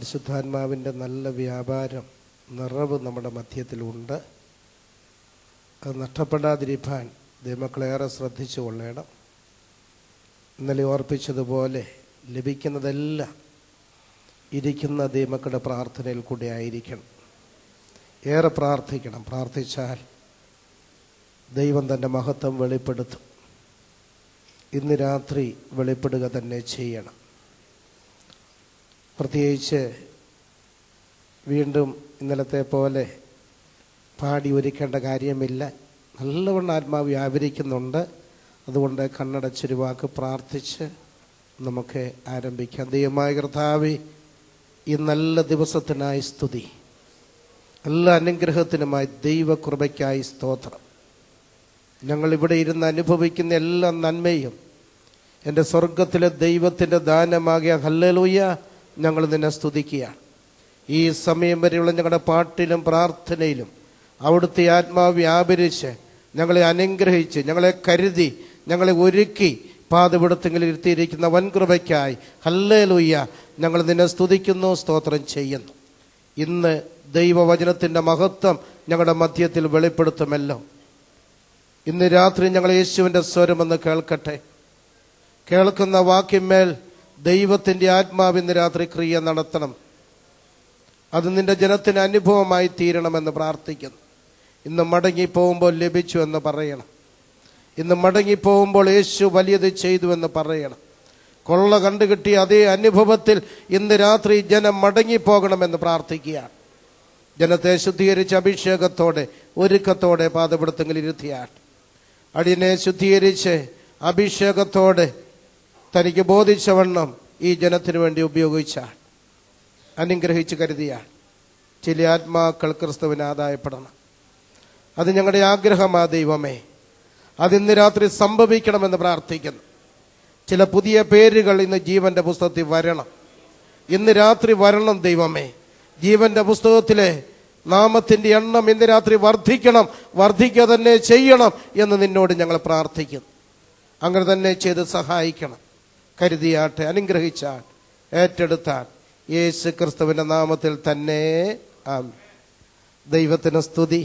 പരിശുദ്ധാത്മാവിൻ്റെ നല്ല വ്യാപാരം നിറവ് നമ്മുടെ മധ്യത്തിലുണ്ട് അത് നഷ്ടപ്പെടാതിരിക്കാൻ ദൈവമക്കളേറെ ശ്രദ്ധിച്ചു കൊള്ളണം ഇന്നലെ ഓർപ്പിച്ചതുപോലെ ലഭിക്കുന്നതെല്ലാം ഇരിക്കുന്ന ദൈവമക്കളുടെ പ്രാർത്ഥനയിൽ കൂടി ആയിരിക്കണം ഏറെ പ്രാർത്ഥിക്കണം പ്രാർത്ഥിച്ചാൽ ദൈവം തൻ്റെ മഹത്വം വെളിപ്പെടുത്തും ഇന്ന് രാത്രി വെളിപ്പെടുക തന്നെ ചെയ്യണം പ്രത്യേകിച്ച് വീണ്ടും ഇന്നലത്തെ പോലെ പാടി ഒരുക്കേണ്ട കാര്യമില്ല നല്ലവണ്ണം ആത്മാവ് വ്യാപരിക്കുന്നുണ്ട് അതുകൊണ്ട് കണ്ണടച്ചൊരു വാക്ക് പ്രാർത്ഥിച്ച് നമുക്ക് ആരംഭിക്കാം ദൈവമായ കർത്താവി ഈ നല്ല ദിവസത്തിനായി സ്തുതി എല്ലാ അനുഗ്രഹത്തിനുമായി ദൈവകൃപയ്ക്കായി സ്തോത്രം ഞങ്ങൾ ഇവിടെ ഇരുന്ന് അനുഭവിക്കുന്ന എല്ലാ നന്മയും എൻ്റെ സ്വർഗത്തിലെ ദൈവത്തിൻ്റെ ദാനമാകിയ ഹല്ലലൂയ ഞങ്ങൾ നിന്നെ സ്തുതിക്കുകയാണ് ഈ സമയം വരെയുള്ള ഞങ്ങളുടെ പാട്ടിലും പ്രാർത്ഥനയിലും അവിടുത്തെ ആത്മാവ് വ്യാപരിച്ച് ഞങ്ങളെ അനുഗ്രഹിച്ച് ഞങ്ങളെ കരുതി ഞങ്ങളെ ഒരുക്കി പാതപിടുത്തങ്ങളിൽ ഇരുത്തിയിരിക്കുന്ന വൻകൃപയ്ക്കായി ഹല്ലേലൂയ്യ ഞങ്ങൾ നിന്നെ സ്തുതിക്കുന്നു സ്തോത്രം ചെയ്യുന്നു ഇന്ന് ദൈവവചനത്തിൻ്റെ മഹത്വം ഞങ്ങളുടെ മധ്യത്തിൽ വെളിപ്പെടുത്തുമല്ലോ ഇന്ന് രാത്രി ഞങ്ങൾ യേശുവിൻ്റെ സ്വരമെന്ന് കേൾക്കട്ടെ കേൾക്കുന്ന വാക്യമേൽ ദൈവത്തിൻ്റെ ആത്മാവ് ഇന്ന് രാത്രി ക്രിയ നടത്തണം അത് നിന്റെ ജനത്തിന് അനുഭവമായി തീരണമെന്ന് പ്രാർത്ഥിക്കുന്നു ഇന്ന് മടങ്ങി പോകുമ്പോൾ ലഭിച്ചു എന്ന് പറയണം ഇന്ന് മടങ്ങി പോകുമ്പോൾ യേശു വലിയത് ചെയ്തു എന്ന് പറയണം കൊള്ള കണ്ടുകിട്ടിയ അതേ അനുഭവത്തിൽ ഇന്ന് രാത്രി ജനം മടങ്ങിപ്പോകണമെന്ന് പ്രാർത്ഥിക്കുകയാണ് ജനത്തെ ശുദ്ധീകരിച്ച അഭിഷേകത്തോടെ ഒരുക്കത്തോടെ പാതപിടുത്തങ്ങളിൽ ഇരുത്തിയാണ് അടിയനെ ശുദ്ധീകരിച്ച് അഭിഷേകത്തോടെ തനിക്ക് ബോധിച്ചവണ്ണം ഈ ജനത്തിനു വേണ്ടി ഉപയോഗിച്ചാണ് അനുഗ്രഹിച്ച് കരുതിയാണ് ചില ആത്മാക്കൾ ക്രിസ്തുവിന് ആദായപ്പെടണം അത് ഞങ്ങളുടെ ആഗ്രഹമാ ദൈവമേ അതിന്ന് രാത്രി സംഭവിക്കണമെന്ന് പ്രാർത്ഥിക്കുന്നു ചില പുതിയ പേരുകൾ ഇന്ന് ജീവന്റെ പുസ്തകത്തിൽ വരണം ഇന്ന് രാത്രി വരണം ദൈവമേ ജീവന്റെ പുസ്തകത്തിലെ നാമത്തിന്റെ എണ്ണം ഇന്ന് രാത്രി വർദ്ധിക്കണം വർദ്ധിക്കുക തന്നെ ചെയ്യണം എന്ന് നിന്നോട് ഞങ്ങൾ പ്രാർത്ഥിക്കുന്നു അങ്ങനെ തന്നെ ചെയ്ത് സഹായിക്കണം കരുതിയാട്ടെ അനുഗ്രഹിച്ചാൽ ഏറ്റെടുത്താൽ യേശു ക്രിസ്തുവിന്റെ നാമത്തിൽ തന്നെ ആം ദൈവത്തിന് സ്തുതി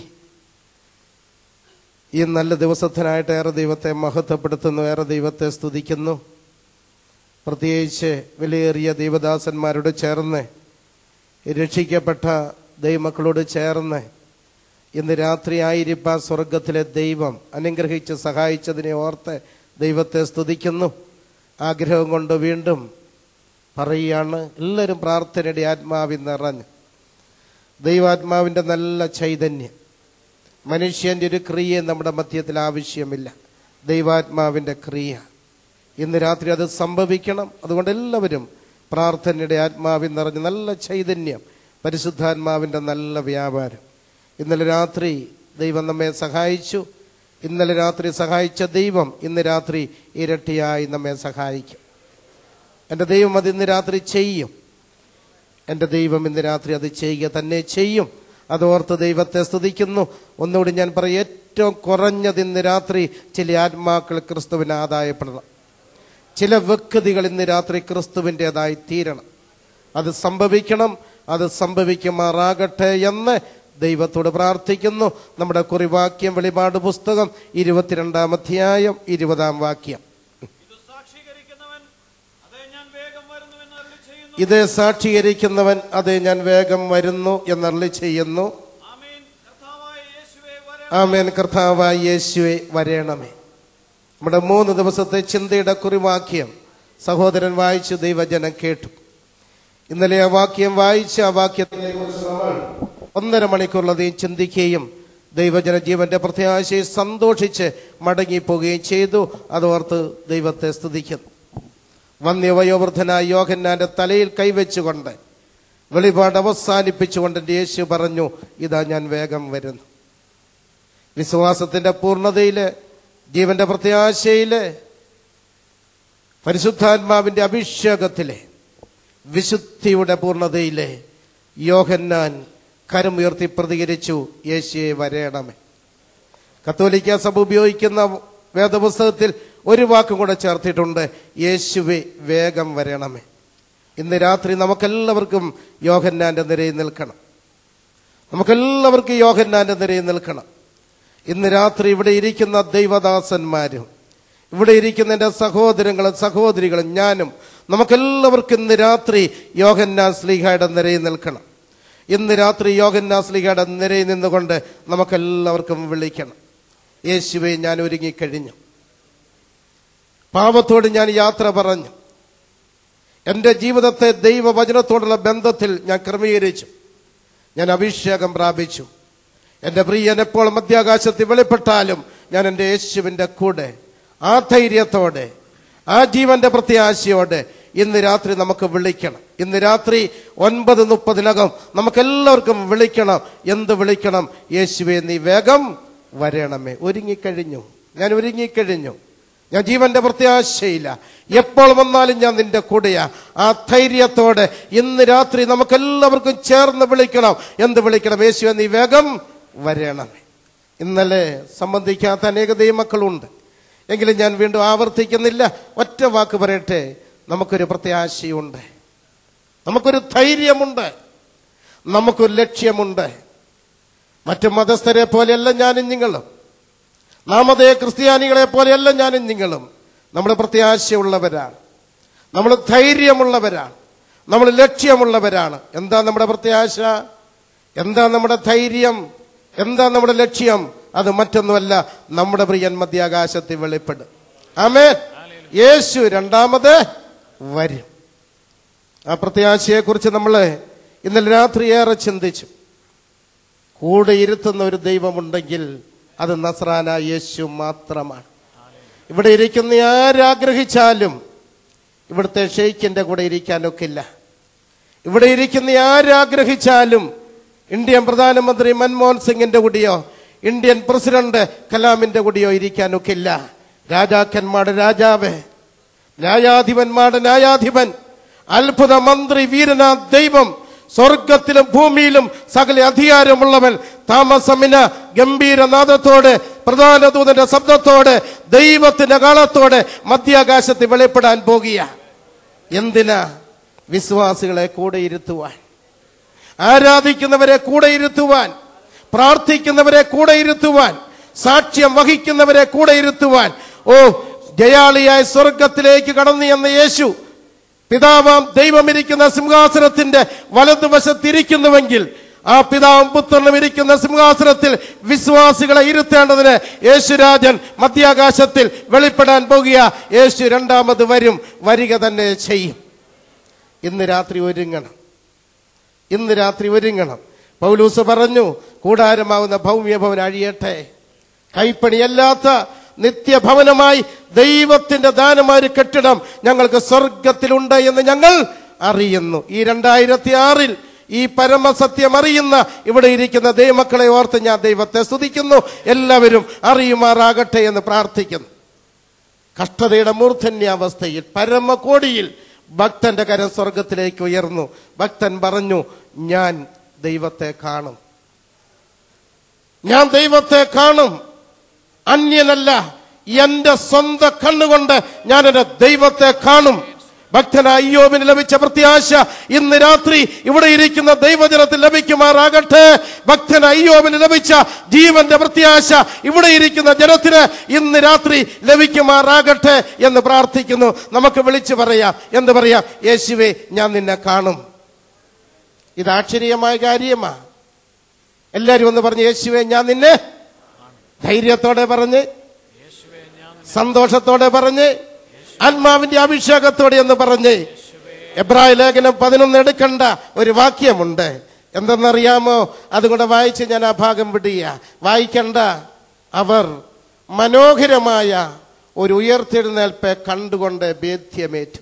ഈ നല്ല ദിവസത്തിനായിട്ട് ഏറെ ദൈവത്തെ മഹത്വപ്പെടുത്തുന്നു ഏറെ ദൈവത്തെ സ്തുതിക്കുന്നു പ്രത്യേകിച്ച് വിലയേറിയ ദൈവദാസന്മാരോട് ചേർന്ന് രക്ഷിക്കപ്പെട്ട ദൈവമക്കളോട് ചേർന്ന് ഇന്ന് രാത്രി ആയിരിക്കാൻ സ്വർഗത്തിലെ ദൈവം അനുഗ്രഹിച്ച് സഹായിച്ചതിനെ ഓർത്ത് ദൈവത്തെ സ്തുതിക്കുന്നു ആഗ്രഹം കൊണ്ട് വീണ്ടും പറയുകയാണ് എല്ലാവരും പ്രാർത്ഥനയുടെ ആത്മാവിൽ നിറഞ്ഞ് ദൈവാത്മാവിൻ്റെ നല്ല ചൈതന്യം മനുഷ്യൻ്റെ ഒരു ക്രിയ നമ്മുടെ മധ്യത്തിൽ ആവശ്യമില്ല ദൈവാത്മാവിൻ്റെ ക്രിയ ഇന്ന് രാത്രി അത് സംഭവിക്കണം അതുകൊണ്ട് എല്ലാവരും പ്രാർത്ഥനയുടെ ആത്മാവിൽ നിറഞ്ഞ് നല്ല ചൈതന്യം പരിശുദ്ധാത്മാവിൻ്റെ നല്ല വ്യാപാരം ഇന്നലെ രാത്രി ദൈവം നമ്മെ സഹായിച്ചു ഇന്നലെ രാത്രി സഹായിച്ച ദൈവം ഇന്ന് രാത്രി ഇരട്ടിയായി നമ്മെ സഹായിക്കും എൻ്റെ ദൈവം അത് ഇന്ന് രാത്രി ചെയ്യും എൻ്റെ ദൈവം ഇന്ന് രാത്രി അത് ചെയ്യുക തന്നെ ചെയ്യും അതോർത്ത് ദൈവത്തെ സ്തുതിക്കുന്നു ഒന്നുകൂടി ഞാൻ പറയും ഏറ്റവും കുറഞ്ഞത് ഇന്ന് രാത്രി ചില ആത്മാക്കൾ ക്രിസ്തുവിന് ആദായപ്പെടണം ചില വ്യക്തികൾ ഇന്ന് രാത്രി ക്രിസ്തുവിൻ്റെതായി തീരണം അത് സംഭവിക്കണം അത് സംഭവിക്കുമാറാകട്ടെ എന്ന് ദൈവത്തോട് പ്രാർത്ഥിക്കുന്നു നമ്മുടെ കുറിവാക്യം വെളിപാട് പുസ്തകം ഇരുപത്തിരണ്ടാം അധ്യായം ഇരുപതാം വാക്യം ഇത് സാക്ഷീകരിക്കുന്നവൻ അതേ ഞാൻ വേഗം വരുന്നുവെന്ന് അരുളി ചെയ്യുന്നു ഇത് സാക്ഷീകരിക്കുന്നവൻ അത് ഞാൻ വേഗം വരുന്നു എന്നറിളി ചെയ്യുന്നു ആമേൻ കർത്താവായ യേശുവേ വര ആമേൻ കർത്താവായ യേശുവെ വരേണമേ നമ്മുടെ മൂന്ന് ദിവസത്തെ ചിന്തയുടെ കുറിവാക്യം സഹോദരൻ വായിച്ചു ദൈവജനം കേട്ടു ഇന്നലെ ആ വാക്യം വായിച്ച് ആ വാക്യത്തിനെ കുറിച്ച് നമ്മൾ ഒന്നര മണിക്കൂറിലധികം ചിന്തിക്കുകയും ദൈവജന ജീവന്റെ പ്രത്യാശയെ സന്തോഷിച്ച് മടങ്ങിപ്പോവുകയും ചെയ്തു അതോർത്ത് ദൈവത്തെ സ്തുതിക്കുന്നു വന്യവയോവൃദ്ധനായ യോഹന്നാന്റെ തലയിൽ കൈവച്ചുകൊണ്ട് വെളിപാട് അവസാനിപ്പിച്ചുകൊണ്ട് എൻ്റെ യേശു പറഞ്ഞു ഇതാ ഞാൻ വേഗം വരുന്നു വിശ്വാസത്തിന്റെ പൂർണ്ണതയില് ജീവന്റെ പ്രത്യാശയില് പരിശുദ്ധാത്മാവിന്റെ അഭിഷേകത്തിലെ വിശുദ്ധിയുടെ പൂർണ്ണതയിലെ യോഹന്നാൻ കരമുയർത്തി പ്രതികരിച്ചു യേശുയെ വരേണമേ കത്തോലിക്ക സഭ ഉപയോഗിക്കുന്ന വേദപുസ്തകത്തിൽ ഒരു വാക്കും കൂടെ ചേർത്തിട്ടുണ്ട് യേശുവെ വേഗം വരണമേ ഇന്ന് രാത്രി നമുക്കെല്ലാവർക്കും യോഹന്നാന്റെ നിരയിൽ നിൽക്കണം നമുക്കെല്ലാവർക്കും യോഹന്നാന്റെ നിരയിൽ നിൽക്കണം ഇന്ന് രാത്രി ഇവിടെ ഇരിക്കുന്ന ദൈവദാസന്മാരും ഇവിടെ ഇരിക്കുന്ന എൻ്റെ സഹോദരങ്ങളും സഹോദരികളും ഞാനും നമുക്കെല്ലാവർക്കും ഇന്ന് രാത്രി യോഹന്നാൻ സ്ലീഹയുടെ നിരയിൽ നിൽക്കണം ഇന്ന് രാത്രി യോഹന്നാൻ സ്ലീഹയുടെ നിരയിൽ നിന്നുകൊണ്ട് നമുക്കെല്ലാവർക്കും വിളിക്കണം യേശുവെ ഞാൻ ഒരുങ്ങിക്കഴിഞ്ഞു പാപത്തോട് ഞാൻ യാത്ര പറഞ്ഞു എൻ്റെ ജീവിതത്തെ ദൈവവചനത്തോടുള്ള ബന്ധത്തിൽ ഞാൻ ക്രമീകരിച്ചു ഞാൻ അഭിഷേകം പ്രാപിച്ചു എൻ്റെ പ്രിയൻ എപ്പോൾ മധ്യാകാശത്തിൽ വെളിപ്പെട്ടാലും ഞാൻ എൻ്റെ യേശുവിൻ്റെ കൂടെ ആ ധൈര്യത്തോടെ ആ ജീവന്റെ പ്രത്യാശയോടെ ഇന്ന് രാത്രി നമുക്ക് വിളിക്കണം ഇന്ന് രാത്രി ഒൻപത് മുപ്പതിനകം നമുക്കെല്ലാവർക്കും വിളിക്കണം എന്ത് വിളിക്കണം യേശുവെ നീ വേഗം വരണമേ ഒരുങ്ങിക്കഴിഞ്ഞു ഞാൻ ഒരുങ്ങിക്കഴിഞ്ഞു ഞാൻ ജീവന്റെ പ്രത്യാശയില്ല എപ്പോൾ വന്നാലും ഞാൻ നിന്റെ കൂടെയാ ആ ധൈര്യത്തോടെ ഇന്ന് രാത്രി നമുക്കെല്ലാവർക്കും ചേർന്ന് വിളിക്കണം എന്ത് വിളിക്കണം യേശുവെ നീ വേഗം വരണമേ ഇന്നലെ സംബന്ധിക്കാത്ത അനേക ദൈവമക്കളുണ്ട് എങ്കിലും ഞാൻ വീണ്ടും ആവർത്തിക്കുന്നില്ല ഒറ്റ വാക്ക് പറയട്ടെ നമുക്കൊരു പ്രത്യാശയുണ്ട് നമുക്കൊരു ധൈര്യമുണ്ട് നമുക്കൊരു ലക്ഷ്യമുണ്ട് മറ്റു മതസ്ഥരെ പോലെയല്ല ഞാനും നിങ്ങളും നാമതേ ക്രിസ്ത്യാനികളെ പോലെയല്ല ഞാനും നിങ്ങളും നമ്മൾ പ്രത്യാശയുള്ളവരാണ് നമ്മൾ ധൈര്യമുള്ളവരാണ് നമ്മൾ ലക്ഷ്യമുള്ളവരാണ് എന്താ നമ്മുടെ പ്രത്യാശ എന്താ നമ്മുടെ ധൈര്യം എന്താ നമ്മുടെ ലക്ഷ്യം അത് മറ്റൊന്നുമല്ല നമ്മുടെ പ്രിയൻ മധ്യാകാശത്തിൽ വെളിപ്പെടും ആമേ യേശു രണ്ടാമത് വരും ആ പ്രത്യാശയെക്കുറിച്ച് നമ്മൾ ഇന്നലെ രാത്രി ഏറെ ചിന്തിച്ചു കൂടെ ഇരുത്തുന്ന ഒരു ദൈവമുണ്ടെങ്കിൽ അത് നസ്രാന യേശു മാത്രമാണ് ഇവിടെ ഇരിക്കുന്ന ആരാഗ്രഹിച്ചാലും ഇവിടുത്തെ ഷെയ്ഖിന്റെ കൂടെ ഇരിക്കാനൊക്കില്ല ഇവിടെ ഇരിക്കുന്ന ആരാഗ്രഹിച്ചാലും ഇന്ത്യൻ പ്രധാനമന്ത്രി മൻമോഹൻ സിംഗിന്റെ കൂടിയോ ഇന്ത്യൻ പ്രസിഡന്റ് കലാമിന്റെ കൂടിയോ ഇരിക്കാനൊക്കില്ല രാജാക്കന്മാരുടെ രാജാവ് ന്യായാധിപന്മാരുടെ ന്യായാധിപൻ അത്ഭുത മന്ത്രി വീരനാ ദൈവം സ്വർഗത്തിലും ഭൂമിയിലും സകല അധികാരമുള്ളവൻ താമസമിന ഗംഭീരനാദത്തോടെ പ്രധാന ദൂതന്റെ ശബ്ദത്തോടെ ദൈവത്തിന്റെ കാലത്തോടെ മധ്യാകാശത്തിൽ വെളിപ്പെടാൻ പോകുക എന്തിനാ വിശ്വാസികളെ കൂടെ ഇരുത്തുവാൻ ആരാധിക്കുന്നവരെ കൂടെ ഇരുത്തുവാൻ പ്രാർത്ഥിക്കുന്നവരെ കൂടെ ഇരുത്തുവാൻ സാക്ഷ്യം വഹിക്കുന്നവരെ കൂടെ ഇരുത്തുവാൻ ഓ ജയാളിയായ സ്വർഗത്തിലേക്ക് കടന്നു എന്ന യേശു പിതാവാം ദൈവമിരിക്കുന്ന സിംഹാസനത്തിന്റെ വലതുവശത്തിരിക്കുന്നുവെങ്കിൽ ആ പിതാവും പുത്രനും ഇരിക്കുന്ന സിംഹാസനത്തിൽ വിശ്വാസികളെ ഇരുത്തേണ്ടതിന് യേശുരാജൻ മധ്യാകാശത്തിൽ വെളിപ്പെടാൻ പോകുക യേശു രണ്ടാമത് വരും വരിക തന്നെ ചെയ്യും ഇന്ന് രാത്രി ഒരുങ്ങണം ഇന്ന് രാത്രി ഒരുങ്ങണം പൗലൂസ് പറഞ്ഞു കൂടാരമാവുന്ന ഭൗമ്യഭവൻ അഴിയട്ടെ കൈപ്പണിയല്ലാത്ത നിത്യഭവനമായി ദൈവത്തിന്റെ ദാനമായ ഒരു കെട്ടിടം ഞങ്ങൾക്ക് സ്വർഗത്തിലുണ്ട് എന്ന് ഞങ്ങൾ അറിയുന്നു ഈ രണ്ടായിരത്തി ആറിൽ ഈ പരമസത്യം അറിയുന്ന ഇവിടെ ഇരിക്കുന്ന ദൈവമക്കളെ ഓർത്ത് ഞാൻ ദൈവത്തെ സ്തുതിക്കുന്നു എല്ലാവരും അറിയുമാറാകട്ടെ എന്ന് പ്രാർത്ഥിക്കുന്നു കഷ്ടതയുടെ മൂർധന്യാവസ്ഥയിൽ പരമകോടിയിൽ ഭക്തന്റെ കരം സ്വർഗത്തിലേക്ക് ഉയർന്നു ഭക്തൻ പറഞ്ഞു ഞാൻ ദൈവത്തെ കാണും ഞാൻ ദൈവത്തെ കാണും അന്യനല്ല എന്റെ സ്വന്തം കണ്ണുകൊണ്ട് ഞാൻ എന്റെ ദൈവത്തെ കാണും ഭക്തനായ അയ്യോബിന് ലഭിച്ച പ്രത്യാശ ഇന്ന് രാത്രി ഇവിടെ ഇരിക്കുന്ന ദൈവജനത്തിൽ ലഭിക്കുമാറാകട്ടെ ഭക്തന അയ്യോബിന് ലഭിച്ച ജീവന്റെ പ്രത്യാശ ഇവിടെ ഇരിക്കുന്ന ജനത്തിന് ഇന്ന് രാത്രി ലഭിക്കുമാറാകട്ടെ എന്ന് പ്രാർത്ഥിക്കുന്നു നമുക്ക് വിളിച്ചു പറയാം എന്ത് പറയാം യേശുവെ ഞാൻ നിന്നെ കാണും ഇത് ആശ്ചര്യമായ കാര്യമാ എല്ലാരും ഒന്ന് പറഞ്ഞു യേശുവെ ഞാൻ നിന്നെ ധൈര്യത്തോടെ പറഞ്ഞ് സന്തോഷത്തോടെ പറഞ്ഞ് ആത്മാവിന്റെ അഭിഷേകത്തോടെ എന്ന് പറഞ്ഞ് എബ്രായ ലേഖനം പതിനൊന്ന് എടുക്കേണ്ട ഒരു വാക്യമുണ്ട് എന്തെന്നറിയാമോ അതുകൊണ്ട് വായിച്ച് ഞാൻ ആ ഭാഗം വിടുക വായിക്കണ്ട അവർ മനോഹരമായ ഒരു ഉയർത്തെഴുന്നേൽപ്പെ കണ്ടുകൊണ്ട് ഭേദ്യമേറ്റു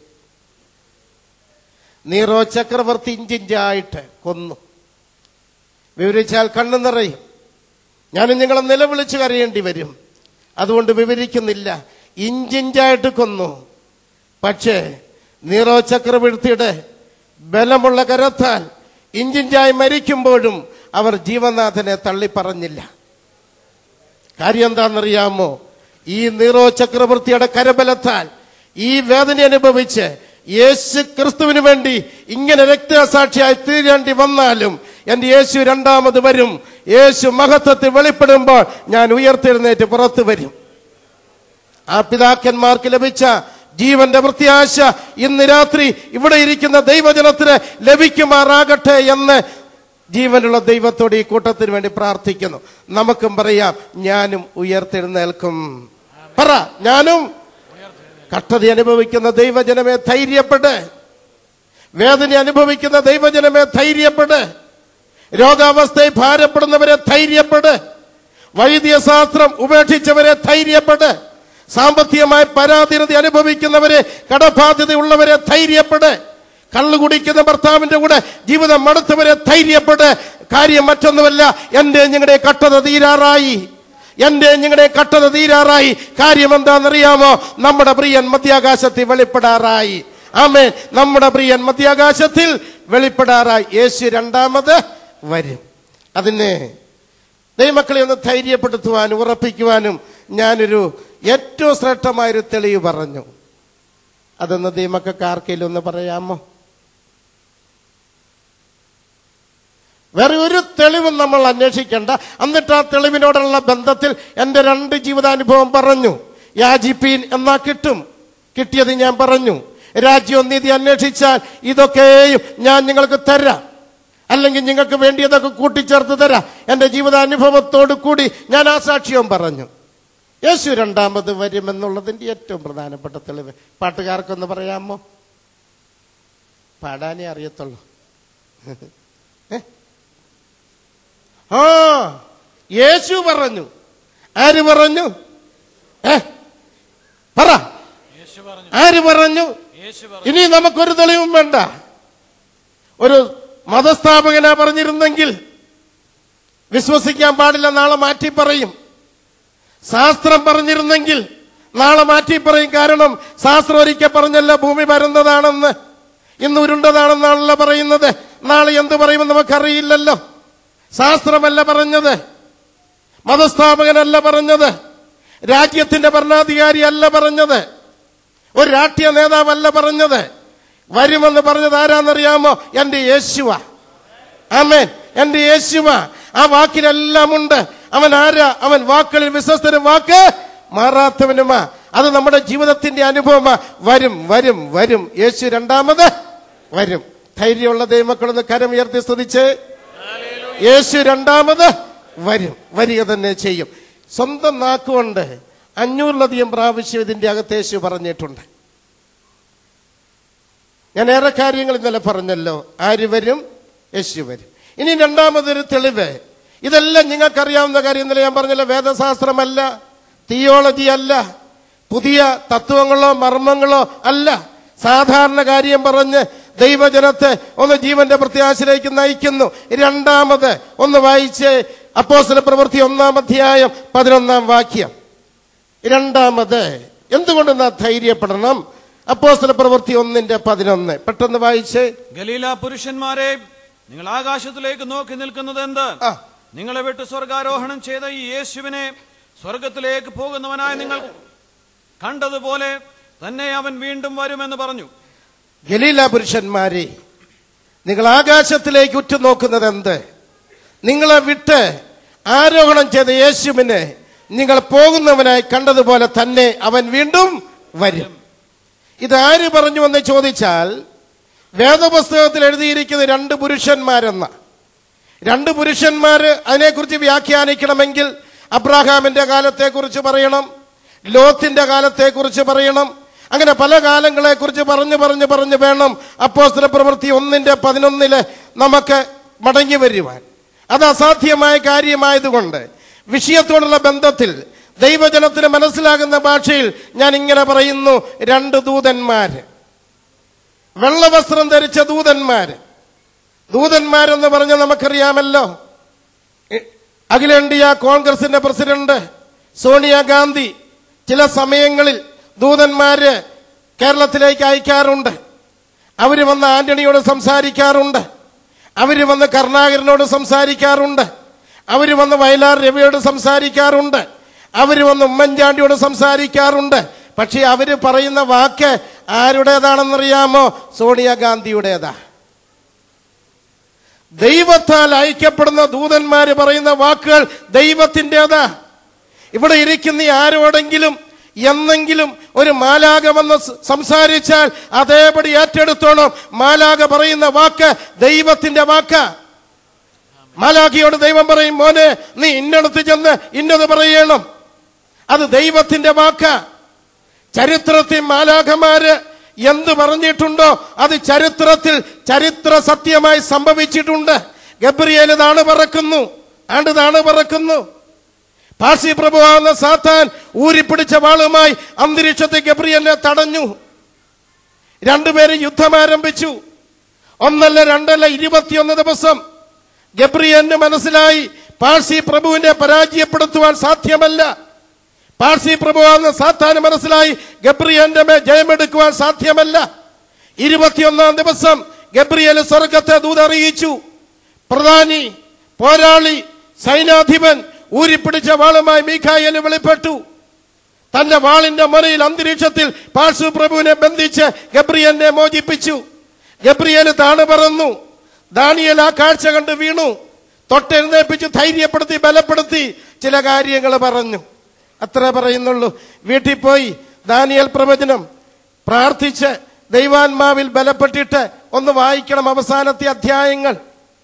നീറോ ചക്രവർത്തി ഇഞ്ചിഞ്ചായിട്ട് കൊന്നു വിവരിച്ചാൽ കണ്ണു നിറയും ഞാനും നിങ്ങളെ നിലവിളിച്ച് കരയേണ്ടി വരും അതുകൊണ്ട് വിവരിക്കുന്നില്ല ഇഞ്ചിഞ്ചായിട്ട് കൊന്നു പക്ഷേ നീറോ ചക്രവർത്തിയുടെ ബലമുള്ള കരത്താൽ ഇഞ്ചിഞ്ചായി മരിക്കുമ്പോഴും അവർ ജീവനാഥനെ തള്ളിപ്പറഞ്ഞില്ല കാര്യം എന്താണെന്നറിയാമോ ഈ നീറോ ചക്രവർത്തിയുടെ കരബലത്താൽ ഈ വേദന അനുഭവിച്ച് യേശു ക്രിസ്തുവിന് വേണ്ടി ഇങ്ങനെ രക്തസാക്ഷിയായി തീരേണ്ടി വന്നാലും എന്റെ യേശു രണ്ടാമത് വരും യേശു മഹത്വത്തിൽ വെളിപ്പെടുമ്പോൾ ഞാൻ ഉയർത്തെഴുന്നേറ്റ് പുറത്തു വരും ആ പിതാക്കന്മാർക്ക് ലഭിച്ച ജീവന്റെ പ്രത്യാശ ഇന്ന് രാത്രി ഇവിടെ ഇരിക്കുന്ന ദൈവജനത്തിന് ലഭിക്കുമാറാകട്ടെ എന്ന് ജീവനുള്ള ദൈവത്തോട് ഈ കൂട്ടത്തിന് വേണ്ടി പ്രാർത്ഥിക്കുന്നു നമുക്കും പറയാം ഞാനും ഉയർത്തെഴുന്നേൽക്കും പറ ഞാനും കഷ്ടത അനുഭവിക്കുന്ന ദൈവജനമേ ധൈര്യപ്പെട് വേദന അനുഭവിക്കുന്ന ദൈവജനമേ ധൈര്യപ്പെട് രോഗാവസ്ഥയിൽ ഭാരപ്പെടുന്നവരെ ധൈര്യപ്പെട് വൈദ്യശാസ്ത്രം ഉപേക്ഷിച്ചവരെ ധൈര്യപ്പെട് സാമ്പത്തികമായി പരാധീനത അനുഭവിക്കുന്നവരെ കടബാധ്യതയുള്ളവരെ ധൈര്യപ്പെട് കള്ളു കുടിക്കുന്ന ഭർത്താവിന്റെ കൂടെ ജീവിതം മടുത്തവരെ ധൈര്യപ്പെട് കാര്യം മറ്റൊന്നുമല്ല എന്റെ നിങ്ങളുടെ കട്ടത തീരാറായി എന്റെ നിങ്ങളുടെ കട്ടത തീരാറായി കാര്യം എന്താണെന്നറിയാമോ നമ്മുടെ പ്രിയൻ മധ്യാകാശത്തിൽ വെളിപ്പെടാറായി ആമേ നമ്മുടെ പ്രിയൻ മധ്യാകാശത്തിൽ വെളിപ്പെടാറായി യേശു രണ്ടാമത് വരും അതിന് ദൈവമക്കളെ ഒന്ന് ധൈര്യപ്പെടുത്തുവാനും ഉറപ്പിക്കുവാനും ഞാനൊരു ഏറ്റവും ശ്രേഷ്ഠമായൊരു തെളിവ് പറഞ്ഞു അതൊന്ന് ദൈവമക്കൾക്ക് ആർക്കെങ്കിലും ഒന്ന് പറയാമോ വേറെ ഒരു തെളിവും നമ്മൾ അന്വേഷിക്കേണ്ട എന്നിട്ട് ആ തെളിവിനോടുള്ള ബന്ധത്തിൽ എൻ്റെ രണ്ട് ജീവിതാനുഭവം പറഞ്ഞു യാചിപ്പീൻ എന്നാ കിട്ടും കിട്ടിയത് ഞാൻ പറഞ്ഞു രാജ്യവും നീതി അന്വേഷിച്ചാൽ ഇതൊക്കെയും ഞാൻ നിങ്ങൾക്ക് തരാം അല്ലെങ്കിൽ നിങ്ങൾക്ക് വേണ്ടിയതൊക്കെ കൂട്ടിച്ചേർത്ത് തരാം എൻ്റെ ജീവിതാനുഭവത്തോടു കൂടി ഞാൻ ആ സാക്ഷ്യവും പറഞ്ഞു യേശു രണ്ടാമത് വരുമെന്നുള്ളതിൻ്റെ ഏറ്റവും പ്രധാനപ്പെട്ട തെളിവ് പാട്ടുകാർക്കൊന്ന് പറയാമോ പാടാനേ അറിയത്തുള്ളൂ ഏ? ആ യേശു പറഞ്ഞു ആര് പറഞ്ഞു ഏ പറ യേശു പറഞ്ഞു ആര് പറഞ്ഞു യേശു പറഞ്ഞു ഇനി നമുക്കൊരു തെളിവും വേണ്ട ഒരു മതസ്ഥാപകനാ പറഞ്ഞിരുന്നെങ്കിൽ വിശ്വസിക്കാൻ പാടില്ല നാളെ മാറ്റി പറയും ശാസ്ത്രം പറഞ്ഞിരുന്നെങ്കിൽ നാളെ മാറ്റി പറയും കാരണം ശാസ്ത്രം ഒരിക്കൽ പറഞ്ഞല്ല ഭൂമി പരന്നതാണെന്ന് ഇന്ന് ഉരുണ്ടതാണെന്നാണല്ലോ പറയുന്നത് നാളെ എന്ത് പറയുമെന്ന് നമുക്കറിയില്ലല്ലോ ശാസ്ത്രമല്ല പറഞ്ഞത് മതസ്ഥാപകനല്ല പറഞ്ഞത് രാജ്യത്തിന്റെ ഭരണാധികാരി അല്ല പറഞ്ഞത് ഒരു രാഷ്ട്രീയ നേതാവല്ല പറഞ്ഞത് വരുമെന്ന് പറഞ്ഞത് ആരാന്നറിയാമോ എന്റെ യേശുവ ആമേൻ എന്റെ യേശുവ ആ വാക്കിലെല്ലാം ഉണ്ട് അവൻ ആരാ അവൻ വാക്കുകളിൽ വിശ്വസ്തനും വാക്ക് മാറാത്തവനുമാ അത് നമ്മുടെ ജീവിതത്തിന്റെ അനുഭവമാ വരും വരും വരും യേശു രണ്ടാമത് വരും ധൈര്യമുള്ള ദൈവമക്കളൊന്ന് കരമുയർത്തി സ്തുതിച്ച് യേശു രണ്ടാമത് വരും വരിക തന്നെ ചെയ്യും സ്വന്തം നാക്കുകൊണ്ട് അഞ്ഞൂറിലധികം പ്രാവശ്യം ഇതിന്റെ അകത്ത് യേശു പറഞ്ഞിട്ടുണ്ട് ഞാൻ ഏറെ കാര്യങ്ങൾ ഇന്നലെ പറഞ്ഞല്ലോ ആര് വരും യേശു വരും ഇനി രണ്ടാമതൊരു തെളിവ് ഇതെല്ലാം നിങ്ങൾക്കറിയാവുന്ന കാര്യം ഇന്നലെ ഞാൻ പറഞ്ഞല്ലോ വേദശാസ്ത്രമല്ല തിയോളജി അല്ല പുതിയ തത്വങ്ങളോ മർമ്മങ്ങളോ അല്ല സാധാരണ കാര്യം പറഞ്ഞ് ദൈവജനത്തെ ഒന്ന് ജീവന്റെ പ്രത്യാശയിലേക്ക് നയിക്കുന്നു രണ്ടാമത് ഒന്ന് വായിച്ച് അപ്പോസ്തല പ്രവൃത്തി ഒന്നാം അധ്യായം പതിനൊന്നാം വാക്യം രണ്ടാമത് എന്തുകൊണ്ട് നാം ധൈര്യപ്പെടണം അപ്പോസ്തല പ്രവൃത്തി ഒന്നിന്റെ പതിനൊന്ന് പെട്ടെന്ന് വായിച്ച് ഗലീല പുരുഷന്മാരെ നിങ്ങൾ ആകാശത്തിലേക്ക് നോക്കി നിൽക്കുന്നത് എന്ത് ആ. നിങ്ങളെ വിട്ട് സ്വർഗാരോഹണം ചെയ്ത ഈ യേശുവിനെ സ്വർഗത്തിലേക്ക് പോകുന്നവനായി നിങ്ങൾ കണ്ടതുപോലെ തന്നെ അവൻ വീണ്ടും വരുമെന്ന് പറഞ്ഞു ഗലീല പുരുഷന്മാരെ നിങ്ങൾ ആകാശത്തിലേക്ക് ഉറ്റുനോക്കുന്നത് എന്ത് നിങ്ങളെ വിട്ട് ആരോഹണം ചെയ്ത യേശുവിനെ നിങ്ങൾ പോകുന്നവനായി കണ്ടതുപോലെ തന്നെ അവൻ വീണ്ടും വരും ഇത് ആര് പറഞ്ഞു എന്ന് ചോദിച്ചാൽ വേദപുസ്തകത്തിൽ എഴുതിയിരിക്കുന്ന രണ്ട് പുരുഷന്മാരെന്ന രണ്ട് പുരുഷന്മാര് അതിനെക്കുറിച്ച് വ്യാഖ്യാനിക്കണമെങ്കിൽ അബ്രാഹാമിന്റെ കാലത്തെക്കുറിച്ച് പറയണം ലോത്തിന്റെ കാലത്തെക്കുറിച്ച് പറയണം അങ്ങനെ പല കാലങ്ങളെക്കുറിച്ച് പറഞ്ഞു പറഞ്ഞു പറഞ്ഞു വേണം അപ്പോസ്തല പ്രവൃത്തി ഒന്നിന്റെ പതിനൊന്നില് നമുക്ക് മടങ്ങി വരുവാൻ അത് അസാധ്യമായ കാര്യമായതുകൊണ്ട് വിഷയത്തോടുള്ള ബന്ധത്തിൽ ദൈവജനത്തിന് മനസ്സിലാകുന്ന ഭാഷയിൽ ഞാൻ ഇങ്ങനെ പറയുന്നു രണ്ട് ദൂതന്മാര് വെള്ളവസ്ത്രം ധരിച്ച ദൂതന്മാര് ദൂതന്മാരെന്ന് പറഞ്ഞ നമുക്കറിയാമല്ലോ ഇ- അഖിലേന്ത്യാ കോൺഗ്രസിന്റെ പ്രസിഡന്റ് സോണിയാഗാന്ധി ചില സമയങ്ങളിൽ ദൂതന്മാര് കേരളത്തിലേക്ക് അയക്കാറുണ്ട് അവര് വന്ന് ആന്റണിയോട് സംസാരിക്കാറുണ്ട് അവര് വന്ന് കരുണാകരനോട് സംസാരിക്കാറുണ്ട് അവര് വന്ന് വയലാർ രവിയോട് സംസാരിക്കാറുണ്ട് അവര് വന്ന് ഉമ്മൻചാണ്ടിയോട് സംസാരിക്കാറുണ്ട് പക്ഷെ അവര് പറയുന്ന വാക്ക് ആരുടേതാണെന്നറിയാമോ സോണിയാഗാന്ധിയുടേതാ ദൈവത്താൽ അയക്കപ്പെടുന്ന ദൂതന്മാര് പറയുന്ന വാക്കുകൾ ദൈവത്തിൻ്റെതാ ഇവിടെ ഇരിക്കുന്ന ഈ ആരോടെങ്കിലും എന്നെങ്കിലും ഒരു മാലാക വന്ന് സ് സംസാരിച്ചാൽ അതേപടി ഏറ്റെടുത്തോണം മാലാക പറയുന്ന വാക്ക് ദൈവത്തിന്റെ വാക്ക മാലാഖിയോട് ദൈവം പറയും മോനെ നീ ഇന്നടത്ത് ചെന്ന് ഇന്നത് പറയണം അത് ദൈവത്തിന്റെ വാക്ക ചരിത്രത്തിൽ മാലാഖമാര് എന്ത് പറഞ്ഞിട്ടുണ്ടോ അത് ചരിത്രത്തിൽ ചരിത്ര സത്യമായി സംഭവിച്ചിട്ടുണ്ട് ഗബ്രിയേൽ താണ് പറക്കുന്നു ആണ്ട് താണ് പറക്കുന്നു പാർസി പ്രഭുവാകുന്ന സാത്താൻ ഊരിപ്പിടിച്ച വാളുമായി അന്തരീക്ഷത്തിൽ ഗബ്രിയലിനെ തടഞ്ഞു രണ്ടുപേരും യുദ്ധം ആരംഭിച്ചു ഒന്നല്ല രണ്ടല്ല ഇരുപത്തിയൊന്ന് ദിവസം ഗബ്രിയലിന് മനസ്സിലായി പാഴ്സി പ്രഭുവിനെ പരാജയപ്പെടുത്തുവാൻ സാധ്യമല്ല പാഴ്സി പ്രഭുവാകുന്ന സാത്താന് മനസ്സിലായി ഗബ്രിയലിന്റെ മേൽ ജയമെടുക്കുവാൻ സാധ്യമല്ല ഇരുപത്തിയൊന്നാം ദിവസം ഗബ്രിയൽ സ്വർഗത്തെ ദൂതറിയിച്ചു പ്രധാനി പോരാളി സൈനാധിപൻ ഊരിപ്പിടിച്ച വാളുമായി മീഖായല് വെളിപ്പെട്ടു തന്റെ വാളിന്റെ മുനയിൽ അന്തരീക്ഷത്തിൽ പാഴ്സു പ്രഭുവിനെ ബന്ധിച്ച് ഗബ്രിയലിനെ മോചിപ്പിച്ചു ഗബ്രിയല് താണ് പറന്നു ദാനിയൽ ആ കാഴ്ച കണ്ട് വീണു തൊട്ടെഴുന്നേൽപ്പിച്ച് ധൈര്യപ്പെടുത്തി ബലപ്പെടുത്തി ചില കാര്യങ്ങൾ പറഞ്ഞു അത്ര പറയുന്നുള്ളൂ വീട്ടിൽ പോയി ദാനിയൽ പ്രവചനം പ്രാർത്ഥിച്ച് ദൈവാത്മാവിൽ ബലപ്പെട്ടിട്ട് ഒന്ന് വായിക്കണം അവസാനത്തെ അധ്യായങ്ങൾ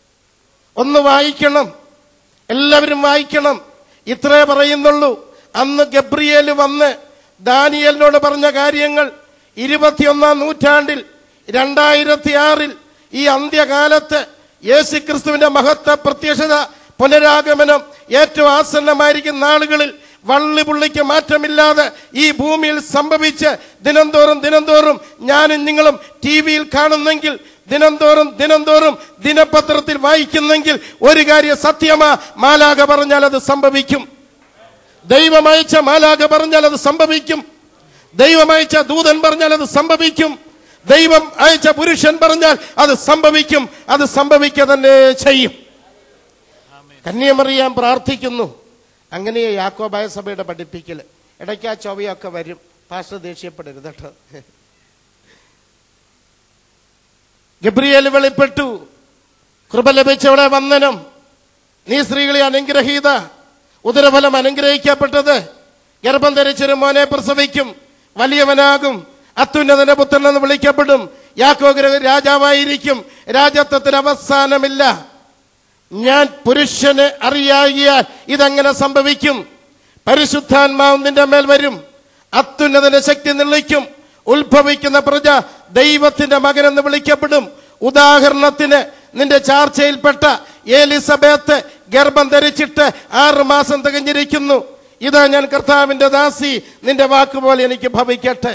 ഒന്ന് വായിക്കണം എല്ലാവരും വായിക്കണം ഇത്രേ പറയുന്നുള്ളൂ അന്ന് ഗബ്രിയേല് വന്ന് ദാനിയലിനോട് പറഞ്ഞ കാര്യങ്ങൾ ഇരുപത്തിയൊന്നാം നൂറ്റാണ്ടിൽ രണ്ടായിരത്തി ആറിൽ ഈ അന്ത്യകാലത്ത് യേശു ക്രിസ്തുവിന്റെ മഹത്വ പ്രത്യക്ഷത പുനരാഗമനം ഏറ്റവും ആസന്നമായിരിക്കുന്ന നാളുകളിൽ വള്ളി പുള്ളിക്ക് മാറ്റമില്ലാതെ ഈ ഭൂമിയിൽ സംഭവിച്ച് ദിനംതോറും ദിനംതോറും ഞാനും നിങ്ങളും ടി വിയിൽ കാണുന്നെങ്കിൽ ദിനംതോറും ദിനംതോറും ദിനപത്രത്തിൽ വായിക്കുന്നെങ്കിൽ ഒരു കാര്യം സത്യമാ മാലാക പറഞ്ഞാൽ അത് സംഭവിക്കും ദൈവമയച്ച മാലാക പറഞ്ഞാൽ അത് സംഭവിക്കും ദൈവമയച്ച ദൂതൻ പറഞ്ഞാൽ അത് സംഭവിക്കും ദൈവം അയച്ച പുരുഷൻ പറഞ്ഞാൽ അത് സംഭവിക്കും അത് സംഭവിക്കുക തന്നെ ചെയ്യും കന്യമറിയാൻ പ്രാർത്ഥിക്കുന്നു അങ്ങനെ യാക്കോബായ സഭയുടെ പഠിപ്പിക്കല് ഇടയ്ക്ക് ആ ചൊവ്വയൊക്കെ വരും പാസ്റ്റർ ദേഷ്യപ്പെടരുത് കേട്ടോ ഗബ്രിയേൽ വെളിപ്പെട്ടു കൃപ ലഭിച്ചവളെ വന്ദനം നീ സ്ത്രീകളെ അനുഗ്രഹീത ഉദരഫലം അനുഗ്രഹിക്കപ്പെട്ടത് ഗർഭം ധരിച്ചൊരു മോനെ പ്രസവിക്കും വലിയവനാകും അത്യുന്നതന്റെ പുത്രൻ എന്ന് വിളിക്കപ്പെടും യാക്കോഗ്രഹ രാജാവായിരിക്കും രാജത്വത്തിന് അവസാനമില്ല ഞാൻ പുരുഷനെ അറിയാകിയാൽ ഇതെങ്ങനെ സംഭവിക്കും പരിശുദ്ധാത്മാവ് നിന്റെ മേൽ വരും അത്യുന്നതന്റെ ശക്തി നിളിക്കും ഉത്ഭവിക്കുന്ന പ്രജ ദൈവത്തിന്റെ മകനെന്ന് വിളിക്കപ്പെടും ഉദാഹരണത്തിന് നിന്റെ ചാർച്ചയിൽപ്പെട്ട ഏലിസബേത്ത് ഗർഭം ധരിച്ചിട്ട് ആറ് മാസം തികഞ്ഞിരിക്കുന്നു ഇതാ ഞാൻ കർത്താവിന്റെ ദാസി നിന്റെ വാക്കുപോലെ എനിക്ക് ഭവിക്കട്ടെ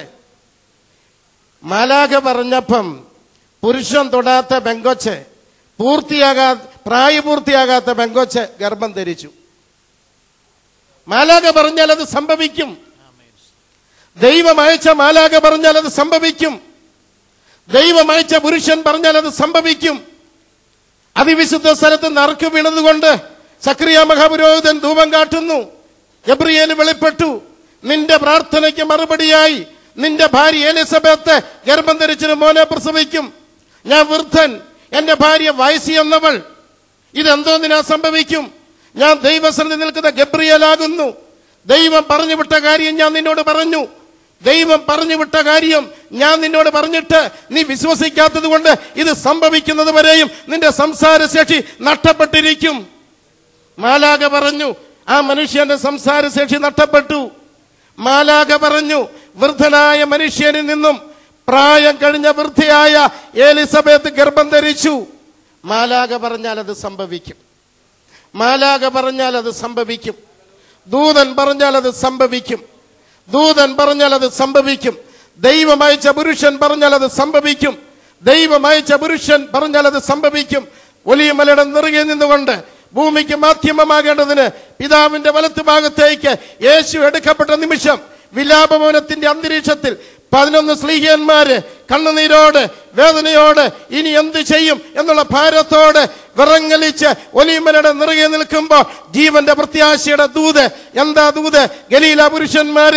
മാലാഖ പറഞ്ഞപ്പം പുരുഷൻ തൊടാത്ത പെങ്കൊച്ച് പൂർത്തിയാകാ പ്രായപൂർത്തിയാകാത്ത പെങ്കൊച്ച് ഗർഭം ധരിച്ചു മാലാഖ പറഞ്ഞാൽ അത് സംഭവിക്കും ദൈവം അയച്ച മാലാഖ പറഞ്ഞാൽ അത് സംഭവിക്കും ദൈവം അയച്ച പുരുഷൻ പറഞ്ഞാൽ അത് സംഭവിക്കും അതിവിശുദ്ധ സ്ഥലത്ത് നറുക്ക് വീണതുകൊണ്ട് സക്രിയ മഹാപുരോഹിതൻ ധൂപം കാട്ടുന്നു ഗബ്രിയേൽ വെളിപ്പെട്ടു നിന്റെ പ്രാർത്ഥനയ്ക്ക് മറുപടിയായി നിന്റെ ഭാര്യ എലിസബത്ത് ഗർഭം ധരിച്ചൊരു മോനെ പ്രസവിക്കും ഞാൻ വൃദ്ധൻ എന്റെ ഭാര്യ വയസ്സി എന്നവൾ ഇതെന്തോന്നിനാ സംഭവിക്കും ഞാൻ ദൈവസന്നിധി നിൽക്കുന്ന ഗബ്രിയലാകുന്നു ദൈവം പറഞ്ഞു വിട്ട കാര്യം ഞാൻ നിന്നോട് പറഞ്ഞു ദൈവം പറഞ്ഞു വിട്ട കാര്യം ഞാൻ നിന്നോട് പറഞ്ഞിട്ട് നീ വിശ്വസിക്കാത്തത് കൊണ്ട് ഇത് സംഭവിക്കുന്നത് വരെയും നിന്റെ സംസാരശേഷി നഷ്ടപ്പെട്ടിരിക്കും മാലാക പറഞ്ഞു ആ മനുഷ്യന്റെ സംസാരശേഷി നഷ്ടപ്പെട്ടു മാലാക പറഞ്ഞു വൃദ്ധനായ മനുഷ്യനിൽ നിന്നും പ്രായം കഴിഞ്ഞ വൃദ്ധയായ ഏലിസബത്ത് ഗർഭം ധരിച്ചു മാലാക പറഞ്ഞാൽ അത് സംഭവിക്കും മാലാക പറഞ്ഞാൽ അത് സംഭവിക്കും ദൂതൻ പറഞ്ഞാൽ അത് സംഭവിക്കും ദൂതൻ പറഞ്ഞാൽ അത് സംഭവിക്കും ദൈവം അയച്ച പുരുഷൻ പറഞ്ഞാൽ അത് സംഭവിക്കും ദൈവം അയച്ച പുരുഷൻ പറഞ്ഞാൽ അത് സംഭവിക്കും ഒലിയമലയുടെ നിറുകെ നിന്നുകൊണ്ട് ഭൂമിക്ക് മാധ്യമമാകേണ്ടതിന് പിതാവിന്റെ വലത്ത് ഭാഗത്തേക്ക് യേശു എടുക്കപ്പെട്ട നിമിഷം വിലാപമൗനത്തിന്റെ അന്തരീക്ഷത്തിൽ പതിനൊന്ന് സ്ലീഹിയന്മാര് കണ്ണുനീരോട് വേദനയോട് ഇനി എന്ത് ചെയ്യും എന്നുള്ള ഭാരത്തോട് വിറങ്ങലിച്ച് ഒലിമലയുടെ നിറയെ നിൽക്കുമ്പോൾ ജീവന്റെ പ്രത്യാശയുടെ ദൂത് എന്താ ദൂത് ഗലീല പുരുഷന്മാര്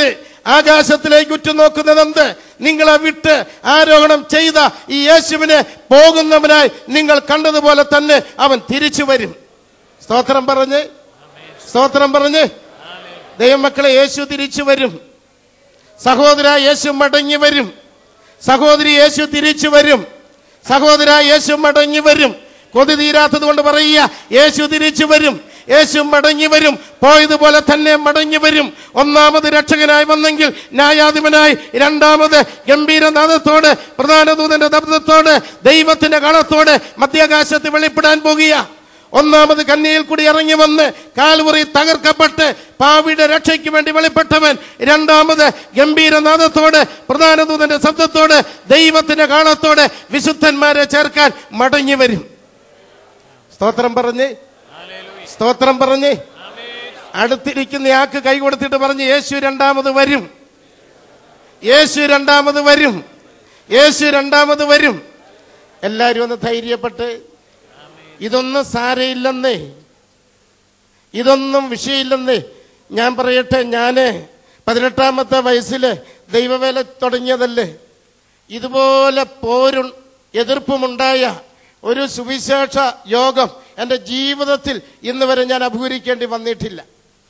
ആകാശത്തിലേക്ക് ഉറ്റുനോക്കുന്നതെന്ത് നിങ്ങളെ വിട്ട് ആരോഹണം ചെയ്ത ഈ യേശുവിനെ പോകുന്നവനായി നിങ്ങൾ കണ്ടതുപോലെ തന്നെ അവൻ തിരിച്ചു വരും സ്തോത്രം പറഞ്ഞ് സ്തോത്രം പറഞ്ഞ് ദൈവമക്കളെ യേശു തിരിച്ചു വരും സഹോദര യേശു മടങ്ങി വരും സഹോദരി യേശു തിരിച്ചു വരും സഹോദര യേശു മടങ്ങി വരും കൊതി തീരാത്തത് കൊണ്ട് പറയുക യേശു തിരിച്ചു വരും യേശു മടങ്ങി വരും പോയതുപോലെ തന്നെ മടങ്ങി വരും ഒന്നാമത് രക്ഷകനായി വന്നെങ്കിൽ ന്യായാധിപനായി രണ്ടാമത് ഗംഭീരനാഥത്തോട് പ്രധാന ദൂതന്റെ ദബ്ദത്തോട് ദൈവത്തിന്റെ കളത്തോട് മധ്യാകാശത്ത് വെളിപ്പെടാൻ പോകുക ഒന്നാമത് കന്യയിൽ കൂടി ഇറങ്ങി വന്ന് കാൽമുറി തകർക്കപ്പെട്ട് പാവിയുടെ രക്ഷയ്ക്ക് വേണ്ടി വെളിപ്പെട്ടവൻ രണ്ടാമത് ഗംഭീരനാഥത്തോട് പ്രധാന ദൂതന്റെ ശബ്ദത്തോട് ദൈവത്തിന്റെ കാളത്തോട് വിശുദ്ധന്മാരെ ചേർക്കാൻ മടങ്ങി വരും സ്തോത്രം പറഞ്ഞ് സ്തോത്രം പറഞ്ഞ് അടുത്തിരിക്കുന്ന ആക്ക് കൈ കൊടുത്തിട്ട് പറഞ്ഞ് യേശു രണ്ടാമത് വരും യേശു രണ്ടാമത് വരും യേശു രണ്ടാമത് വരും എല്ലാരും ഒന്ന് ധൈര്യപ്പെട്ട് ഇതൊന്നും സാരയില്ലെന്നേ ഇതൊന്നും വിഷയമില്ലെന്നേ ഞാൻ പറയട്ടെ ഞാന് പതിനെട്ടാമത്തെ വയസ്സില് ദൈവവേല തുടങ്ങിയതല്ലേ ഇതുപോലെ പോരും എതിർപ്പുമുണ്ടായ ഒരു സുവിശേഷ യോഗം എൻ്റെ ജീവിതത്തിൽ ഇന്ന് വരെ ഞാൻ അഭിമുഖീകരിക്കേണ്ടി വന്നിട്ടില്ല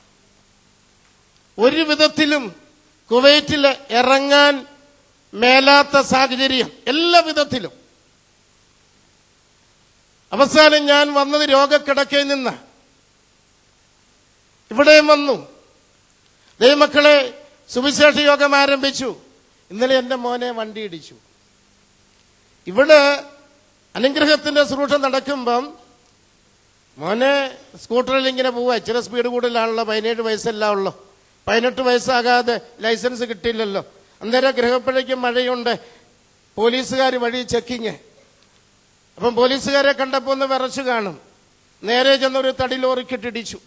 ഒരു വിധത്തിലും കുവൈറ്റിൽ ഇറങ്ങാൻ മേലാത്ത സാഹചര്യം എല്ലാ വിധത്തിലും അവസാനം ഞാൻ വന്നത് രോഗക്കിടക്കയിൽ നിന്ന് ഇവിടെയും വന്നു ദൈവമക്കളെ സുവിശേഷ യോഗം ആരംഭിച്ചു ഇന്നലെ എൻ്റെ മോനെ വണ്ടി ഇടിച്ചു ഇവിടെ അനുഗ്രഹത്തിന്റെ ശുശ്രൂഷ നടക്കുമ്പം മോനെ സ്കൂട്ടറിൽ ഇങ്ങനെ പോവുക ഇച്ചിരി സ്പീഡ് കൂടുതലാണല്ലോ പതിനേഴ് വയസ്സല്ല ഉള്ളു പതിനെട്ട് വയസ്സാകാതെ ലൈസൻസ് കിട്ടിയില്ലല്ലോ അന്നേരം ഗൃഹപ്പഴയ്ക്കും മഴയുണ്ട് പോലീസുകാർ വഴി ചെക്കിങ് അപ്പം പോലീസുകാരെ കണ്ടപ്പോൾ ഒന്ന് വിറച്ചു കാണും നേരെ ചെന്നൊരു തടി ലോറിക്കിട്ടിടിച്ചു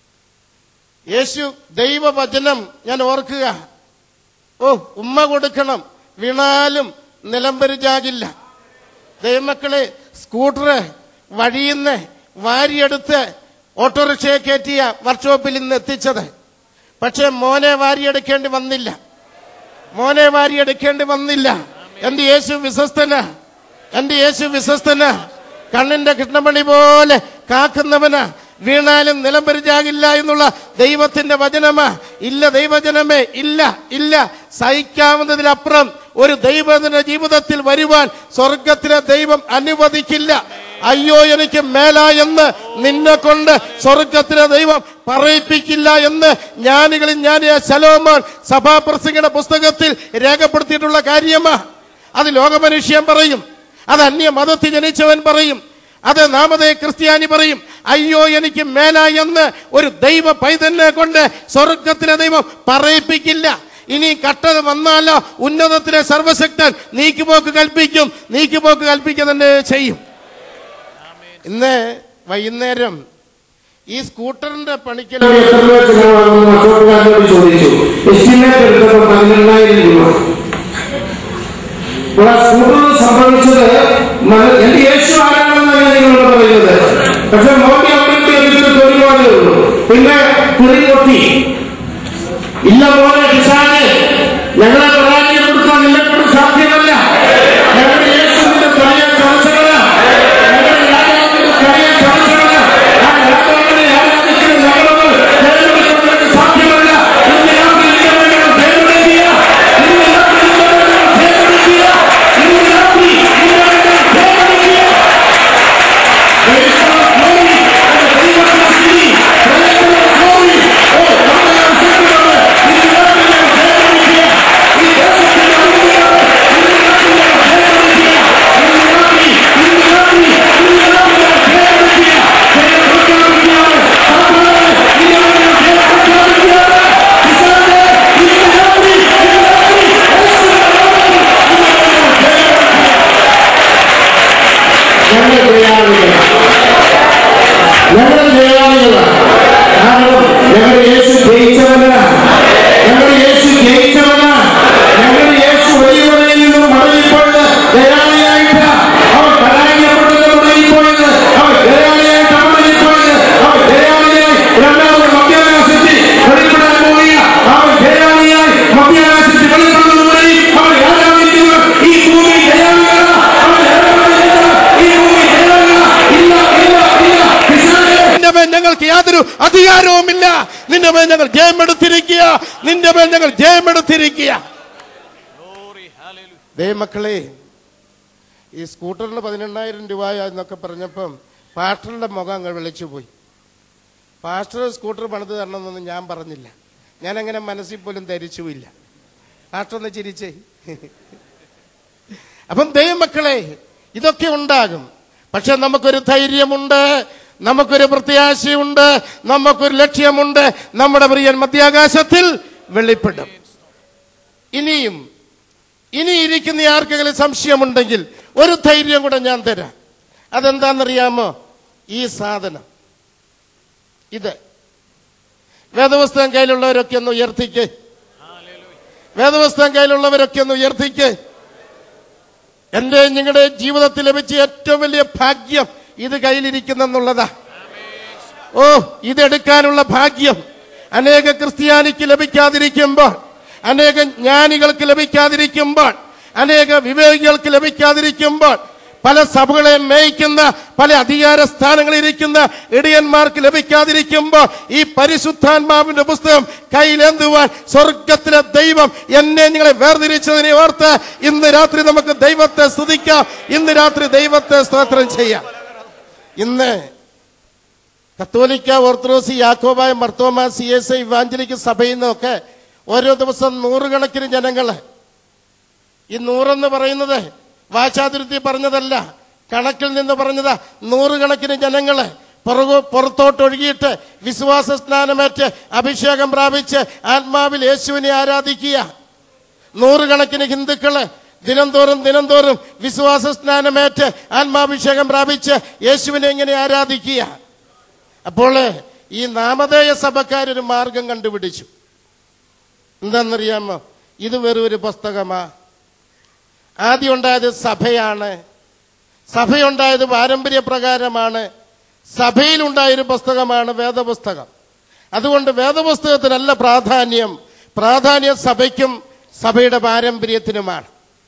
യേശു ദൈവവചനം ഞാൻ ഓർക്കുക ഓ ഉമ്മ കൊടുക്കണം വീണാലും നിലംപരിചാകില്ല ദൈവമക്കളെ സ്കൂട്ടർ വഴിയിന്ന് വാരിയെടുത്ത് ഓട്ടോറിക്ഷയെ കയറ്റിയ വർക്ക്ഷോപ്പിൽ ഇന്ന് എത്തിച്ചത് പക്ഷെ മോനെ വാരിയെടുക്കേണ്ടി വന്നില്ല മോനെ വാരിയെടുക്കേണ്ടി വന്നില്ല എന്റെ യേശു വിശ്വസ്തന എന്റെ യേശു വിശ്വസ്തന കണ്ണിന്റെ കൃഷ്ണമണി പോലെ കാക്കുന്നവനാ വീണാലും നിലം പരിചാകില്ല എന്നുള്ള ദൈവത്തിന്റെ വചനമാ ഇല്ല ദൈവജനമേ ഇല്ല ഇല്ല സഹിക്കാവുന്നതിനപ്പുറം ഒരു ദൈവത്തിന്റെ ജീവിതത്തിൽ വരുവാൻ സ്വർഗത്തിലെ ദൈവം അനുവദിക്കില്ല അയ്യോ എനിക്ക് മേല എന്ന് നിന്നെ കൊണ്ട് സ്വർഗത്തിലെ ദൈവം പറയിപ്പിക്കില്ല എന്ന് ജ്ഞാനികളിൽ ജ്ഞാനിയ ശലോമോൻ സഭാപ്രസംഗയുടെ പുസ്തകത്തിൽ രേഖപ്പെടുത്തിയിട്ടുള്ള കാര്യമാ അത് ലോകമനുഷ്യൻ പറയും അത് അന്യ മതത്തിൽ ജനിച്ചവൻ പറയും അത് നാമതേ ക്രിസ്ത്യാനി പറയും അയ്യോ എനിക്ക് മേല എന്ന് ഒരു ദൈവ പൈതന്നെ കൊണ്ട് സ്വർഗത്തിലെ ദൈവം പറയിപ്പിക്കില്ല ഇനി കട്ടത് വന്നാലോ ഉന്നതത്തിലെ സർവശക്തൻ നീക്കുപോക്ക് കൽപ്പിക്കും നീക്കുപോക്ക് കൽപ്പിക്കുക തന്നെ ചെയ്യും ഇന്ന് വൈകുന്നേരം ഈ സ്കൂട്ടറിന്റെ പണിക്കൽ എത്ര രൂപ ചെലവാകുമെന്ന് അശോക് ചോദിച്ചു എസ്റ്റിമേറ്റ് എടുത്തപ്പോൾ പതിനെണ്ണായിരം രൂപ അപ്പോൾ ആ സ്കൂട്ടറിൽ സംഭവിച്ചത് മന- എന്റെ യേശു ആരാണെന്നാണ് ഞാൻ നിങ്ങളോട് പറയുന്നത് പക്ഷെ മോദി അവിടെ ഇവിടെ എനിക്കൊരു തൊഴിലുപാടേ ഉള്ളൂ പിന്നെ കുറി പൊട്ടി ഇല്ല പോലെ കിസാന് ഞങ്ങളെ പരാജയപ്പെടുത്താൻ നിന്നെക്കൊണ്ട് സാധ്യമല്ല ഞങ്ങളുടെ യേശുവിന്റെ തൊഴിലെ ചർച്ചകള് ഞങ്ങളുടെ രാജാവിന്റെ തൊഴിലെ ചർച്ചകള് ആ രാജാവിനെ ആരാധിക്കുന്ന ഞങ്ങളോട് ജയമെടുക്കുന്നതിന് സാധ്യമല്ല ഇന്ന് രാത്രി ഇതിനു വേണ്ടി നമ്മൾ ജയമെടുക്കുക ഇന്ന് രാത്രി ഇതിനു വേണ്ടി നമ്മൾ ജയമെടുക്കുക ഇന്ന് രാത്രി ഇതിനു വേണ്ടി നമ്മൾ ജയമെടുക്കുക ദൈവത്തിന്റെ glory, അത് ദൈവത്തിന്റെ സ്തുതി, ദൈവത്തിന്റെ glory. ഓ, നമ്മുടെ ആവശ്യത്തിനാണ് ഇന്ന് രാത്രി നമ്മൾ ജയമെടുക്കുക. ഈ ദേശത്തിന്റെ അഭിവൃദ്ധിയാണ് ഇന്ന് രാത്രി നമ്മൾ ജയമെടുക്കുക. ഇന്ന് രാത്രി, ഇന്ന് രാത്രി, ഇന്ന് രാത്രി നമ്മൾ ജയമെടുക്കുക. ജയം പ്രഖ്യാപിക്കുകയാണ്. സാത്താനെ, ഇന്ന് രാത്രി നമ്മൾ ജയം പ്രഖ്യാപിക്കുകയാണ്. പിശാചേ, ഇന്ന് രാത്രി, ഇന്ന് രാത്രി, യേശുവിന്റെ നാമത്തിൽ ഇന്ന് രാത്രി നമ്മൾ ജയമെടുക്കുക. ഞങ്ങൾ ജയാളികളാണ് ഞങ്ങൾ ജയാളികളാണ് കാരണം ഞങ്ങളുടെ യേശു ജയിച്ചവനാണ് ഞങ്ങളുടെ യേശു ജയിച്ചവനാണ് ഞങ്ങളുടെ യേശു വലിയവനിൽ നിന്നും മടങ്ങിപ്പോയത് ജയാളിയായിട്ട് അവൻ പരാജയപ്പെട്ടത് മടങ്ങിപ്പോയത് അവൻ ജയാളിയായിട്ട് മടങ്ങിപ്പോയത് അവൻ ജയാളിയായി രണ്ടാമത് മധ്യാകാശത്തിൽ വെളിപ്പെടാൻ പോവുക അവൻ ജയാളിയായി മധ്യാകാശത്തിൽ അധികാരവുമില്ല നിന്റെ മേൽ ഞങ്ങൾ ജയമെടുത്തിരിക്കുക നിന്റെ മേൽ ഞങ്ങൾ ജയമെടുത്തിരിക്കുക ദൈവമക്കളെ ഈ സ്കൂട്ടറിന് പതിനെണ്ണായിരം രൂപ എന്നൊക്കെ പറഞ്ഞപ്പം പാസ്റ്ററുടെ മുഖം അങ്ങ് വിളിച്ചു പോയി പാസ്റ്റർ സ്കൂട്ടർ പണിത് തരണമെന്നൊന്നും ഞാൻ പറഞ്ഞില്ല ഞാൻ അങ്ങനെ മനസ്സിൽ പോലും ധരിച്ചുമില്ല പാസ്റ്റർ ഒന്ന് ചിരിച്ചേ അപ്പം ദൈവമക്കളെ ഇതൊക്കെ ഉണ്ടാകും പക്ഷെ നമുക്കൊരു ധൈര്യമുണ്ട് നമുക്കൊരു പ്രത്യാശയുണ്ട് നമുക്കൊരു ലക്ഷ്യമുണ്ട് നമ്മുടെ പ്രിയൻ മധ്യാകാശത്തിൽ വെളിപ്പെടും ഇനിയും ഇനി ഇരിക്കുന്ന ആർക്കെങ്കിലും സംശയമുണ്ടെങ്കിൽ ഒരു ധൈര്യം കൂടെ ഞാൻ തരാം അതെന്താണെന്നറിയാമോ ഈ സാധനം ഇത് വേദപുസ്തകം കയ്യിലുള്ളവരൊക്കെ ഒന്ന് ഉയർത്തിക്ക് വേദപുസ്തകം കയ്യിലുള്ളവരൊക്കെ ഒന്ന് ഉയർത്തിക്ക് എന്റെ നിങ്ങളുടെ ജീവിതത്തിൽ ലഭിച്ച ഏറ്റവും വലിയ ഭാഗ്യം ഇത് കയ്യിലിരിക്കുന്നെന്നുള്ളതാ ഓ ഇതെടുക്കാനുള്ള ഭാഗ്യം അനേക ക്രിസ്ത്യാനിക്ക് ലഭിക്കാതിരിക്കുമ്പോൾ അനേക ജ്ഞാനികൾക്ക് ലഭിക്കാതിരിക്കുമ്പോൾ അനേക വിവേകികൾക്ക് ലഭിക്കാതിരിക്കുമ്പോൾ പല സഭകളെ മേയിക്കുന്ന പല അധികാര സ്ഥാനങ്ങളിൽ ഇരിക്കുന്ന ഇടിയന്മാർക്ക് ലഭിക്കാതിരിക്കുമ്പോൾ ഈ പരിശുദ്ധാത്മാവിന്റെ പുസ്തകം കയ്യിലേന്തുവാൻ സ്വർഗത്തിലെ ദൈവം എന്നെ നിങ്ങളെ വേർതിരിച്ചതിനെ ഓർത്ത് ഇന്ന് രാത്രി നമുക്ക് ദൈവത്തെ സ്തുതിക്കാം ഇന്ന് രാത്രി ദൈവത്തെ സ്തോത്രം ചെയ്യാം ഇന്ന് കത്തോലിക്ക orthodox Yakobaya Marthoma C S I evangelic സഭയിൽ നിന്നൊക്കെ ഓരോ ദിവസം നൂറുകണക്കിന് ജനങ്ങള് ഈ നൂറെന്ന് പറയുന്നത് വാചാതുരത്തി പറഞ്ഞതല്ല കണക്കിൽ നിന്ന് പറഞ്ഞതാ നൂറുകണക്കിന് ജനങ്ങള് പുറകു പുറത്തോട്ടൊഴുകിയിട്ട് വിശ്വാസ സ്നാനമേറ്റ് അഭിഷേകം പ്രാപിച്ച് ആത്മാവിൽ യേശുവിനെ ആരാധിക്കുക നൂറുകണക്കിന് ഹിന്ദുക്കള് ദിനംതോറും ദിനംതോറും വിശ്വാസ സ്നാനമേറ്റ് ആത്മാഭിഷേകം പ്രാപിച്ച് യേശുവിനെ എങ്ങനെ ആരാധിക്കുക അപ്പോൾ ഈ നാമധേയ സഭക്കാരൊരു മാർഗം കണ്ടുപിടിച്ചു എന്താണെന്നറിയാമോ ഇത് വെറും ഒരു പുസ്തകമാ ആദ്യം ഉണ്ടായത് സഭയാണ് സഭയുണ്ടായത് പാരമ്പര്യ പ്രകാരമാണ് സഭയിലുണ്ടായൊരു പുസ്തകമാണ് വേദപുസ്തകം അതുകൊണ്ട് വേദപുസ്തകത്തിനല്ല പ്രാധാന്യം പ്രാധാന്യം സഭയ്ക്കും സഭയുടെ പാരമ്പര്യത്തിനുമാണ്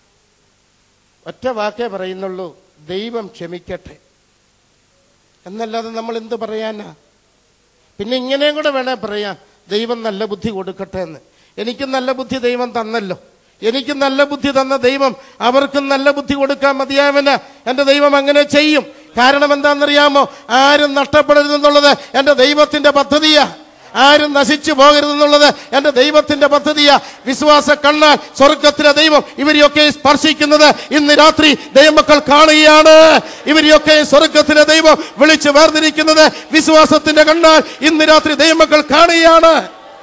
ഒറ്റ വാക്കേ പറയുന്നുള്ളൂ ദൈവം ക്ഷമിക്കട്ടെ എന്നല്ലാതെ നമ്മൾ എന്ത് പറയാനാ പിന്നെ ഇങ്ങനെയും കൂടെ വേണേ പറയാം ദൈവം നല്ല ബുദ്ധി കൊടുക്കട്ടെ എന്ന് എനിക്ക് നല്ല ബുദ്ധി ദൈവം തന്നല്ലോ എനിക്ക് നല്ല ബുദ്ധി തന്ന ദൈവം അവർക്കും നല്ല ബുദ്ധി കൊടുക്കാൻ മതിയാവന് എന്റെ ദൈവം അങ്ങനെ ചെയ്യും കാരണം എന്താണെന്നറിയാമോ ആരും നഷ്ടപ്പെടരുതെന്നുള്ളത് എന്റെ ദൈവത്തിന്റെ പദ്ധതിയാ ആരും നശിച്ചു പോകരുതെന്നുള്ളത് എന്റെ ദൈവത്തിന്റെ പദ്ധതിയാ വിശ്വാസ കണ്ണാൽ സ്വർഗത്തിലെ ദൈവം ഇവരെയൊക്കെ സ്പർശിക്കുന്നത് ഇന്ന് രാത്രി ദൈവമക്കൾ കാണുകയാണ് ഇവരെയൊക്കെ സ്വർഗത്തിലെ ദൈവം വിളിച്ചു വേർതിരിക്കുന്നത് വിശ്വാസത്തിന്റെ കണ്ണാൽ ഇന്ന് രാത്രി ദൈവമക്കൾ കാണുകയാണ്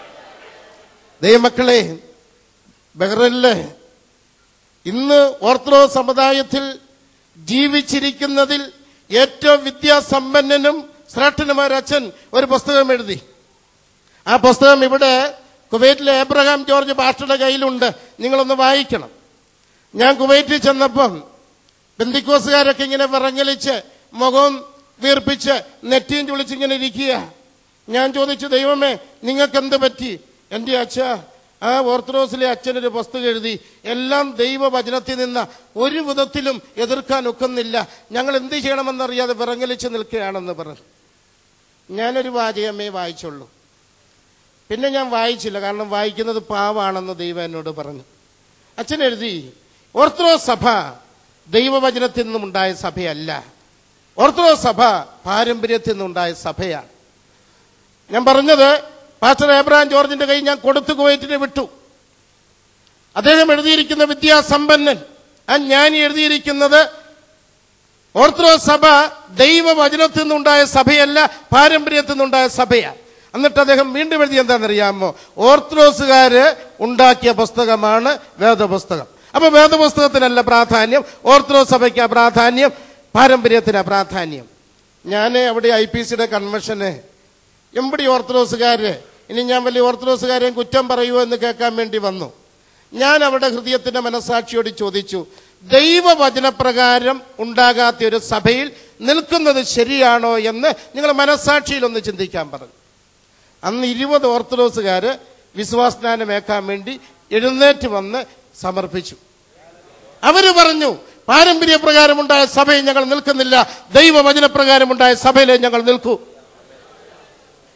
ദൈവമക്കളെ ബഹ്റൈനില് ഇന്ന് ഓർത്തഡോക്സ് സമുദായത്തിൽ ജീവിച്ചിരിക്കുന്നതിൽ ഏറ്റവും വിദ്യാസമ്പന്നനും ശ്രേഷ്ഠനുമായ അച്ഛൻ ഒരു പുസ്തകം എഴുതി ആ പുസ്തകം ഇവിടെ കുവൈറ്റിലെ എബ്രഹാം ജോർജ് പാസ്റ്ററുടെ കയ്യിലുണ്ട് നിങ്ങളൊന്ന് വായിക്കണം ഞാൻ കുവൈറ്റിൽ ചെന്നപ്പം ബന്ധിക്കോസുകാരൊക്കെ ഇങ്ങനെ വിറങ്ങലിച്ച് മുഖം വീർപ്പിച്ച് നെറ്റിയും ചുളിച്ചിങ്ങനെ ഇരിക്കുക ഞാൻ ചോദിച്ചു ദൈവമേ നിങ്ങൾക്ക് എന്ത് പറ്റി എൻ്റെ അച്ഛ ആ ഓർത്തഡോക്സിലെ അച്ഛനൊരു പുസ്തകം എഴുതി എല്ലാം ദൈവവചനത്തിൽ നിന്ന് ഒരു വിധത്തിലും എതിർക്കാൻ ഒക്കുന്നില്ല ഞങ്ങൾ എന്ത് ചെയ്യണമെന്നറിയാതെ വിറങ്ങലിച്ച് നിൽക്കുകയാണെന്ന് പറഞ്ഞു ഞാനൊരു വാചകമേ വായിച്ചുള്ളൂ പിന്നെ ഞാൻ വായിച്ചില്ല കാരണം വായിക്കുന്നത് പാവാണെന്ന് ദൈവം എന്നോട് പറഞ്ഞു അച്ഛൻ എഴുതി ഓർത്തഡോക്സ് സഭ ദൈവവചനത്തിൽ നിന്നുണ്ടായ സഭയല്ല ഓർത്തഡോക്സ് സഭ പാരമ്പര്യത്തിൽ നിന്നുണ്ടായ സഭയാണ് ഞാൻ പറഞ്ഞത് പാസ്റ്റർ ഏബ്രഹാം ജോർജിന്റെ കൈ ഞാൻ കൊടുത്തു കുവൈറ്റിനെ വിട്ടു അദ്ദേഹം എഴുതിയിരിക്കുന്ന വിദ്യാസമ്പന്നൻ ആ ഞാൻ എഴുതിയിരിക്കുന്നത് ഓർത്തഡോക്സ് സഭ ദൈവവചനത്തിൽ നിന്നുണ്ടായ സഭയല്ല പാരമ്പര്യത്തിൽ നിന്നുണ്ടായ സഭയാണ് എന്നിട്ട് അദ്ദേഹം വീണ്ടും എഴുതി എന്താണെന്നറിയാമോ ഓർത്തഡോക്സുകാര് ഉണ്ടാക്കിയ പുസ്തകമാണ് വേദപുസ്തകം അപ്പൊ വേദപുസ്തകത്തിനല്ല പ്രാധാന്യം ഓർത്തഡോക്സ് സഭയ്ക്ക് പ്രാധാന്യം പാരമ്പര്യത്തിന് പ്രാധാന്യം ഞാൻ അവിടെ ഐ പി സിയുടെ കൺവെൻഷന് എമ്പടി ഓർത്തഡോക്സുകാര് ഇനി ഞാൻ വലിയ ഓർത്തഡോക്സുകാരെയും കുറ്റം പറയുമോ എന്ന് കേൾക്കാൻ വേണ്ടി വന്നു ഞാൻ അവിടെ ഹൃദയത്തിന്റെ മനസാക്ഷിയോട് ചോദിച്ചു ദൈവവചനപ്രകാരം ഉണ്ടാകാത്ത ഒരു സഭയിൽ നിൽക്കുന്നത് ശരിയാണോ എന്ന് നിങ്ങൾ മനസാക്ഷിയിൽ ഒന്ന് ചിന്തിക്കാൻ പറഞ്ഞു അന്ന് ഇരുപത് ഓർത്തഡോക്സുകാര് വിശ്വാസസ്നാനമേക്കാൻ വേണ്ടി എഴുന്നേറ്റ് വന്ന് സമർപ്പിച്ചു അവര് പറഞ്ഞു പാരമ്പര്യപ്രകാരമുണ്ടായ സഭയിൽ ഞങ്ങൾ നിൽക്കുന്നില്ല ദൈവവചനപ്രകാരമുണ്ടായ സഭയിലെ ഞങ്ങൾ നിൽക്കൂ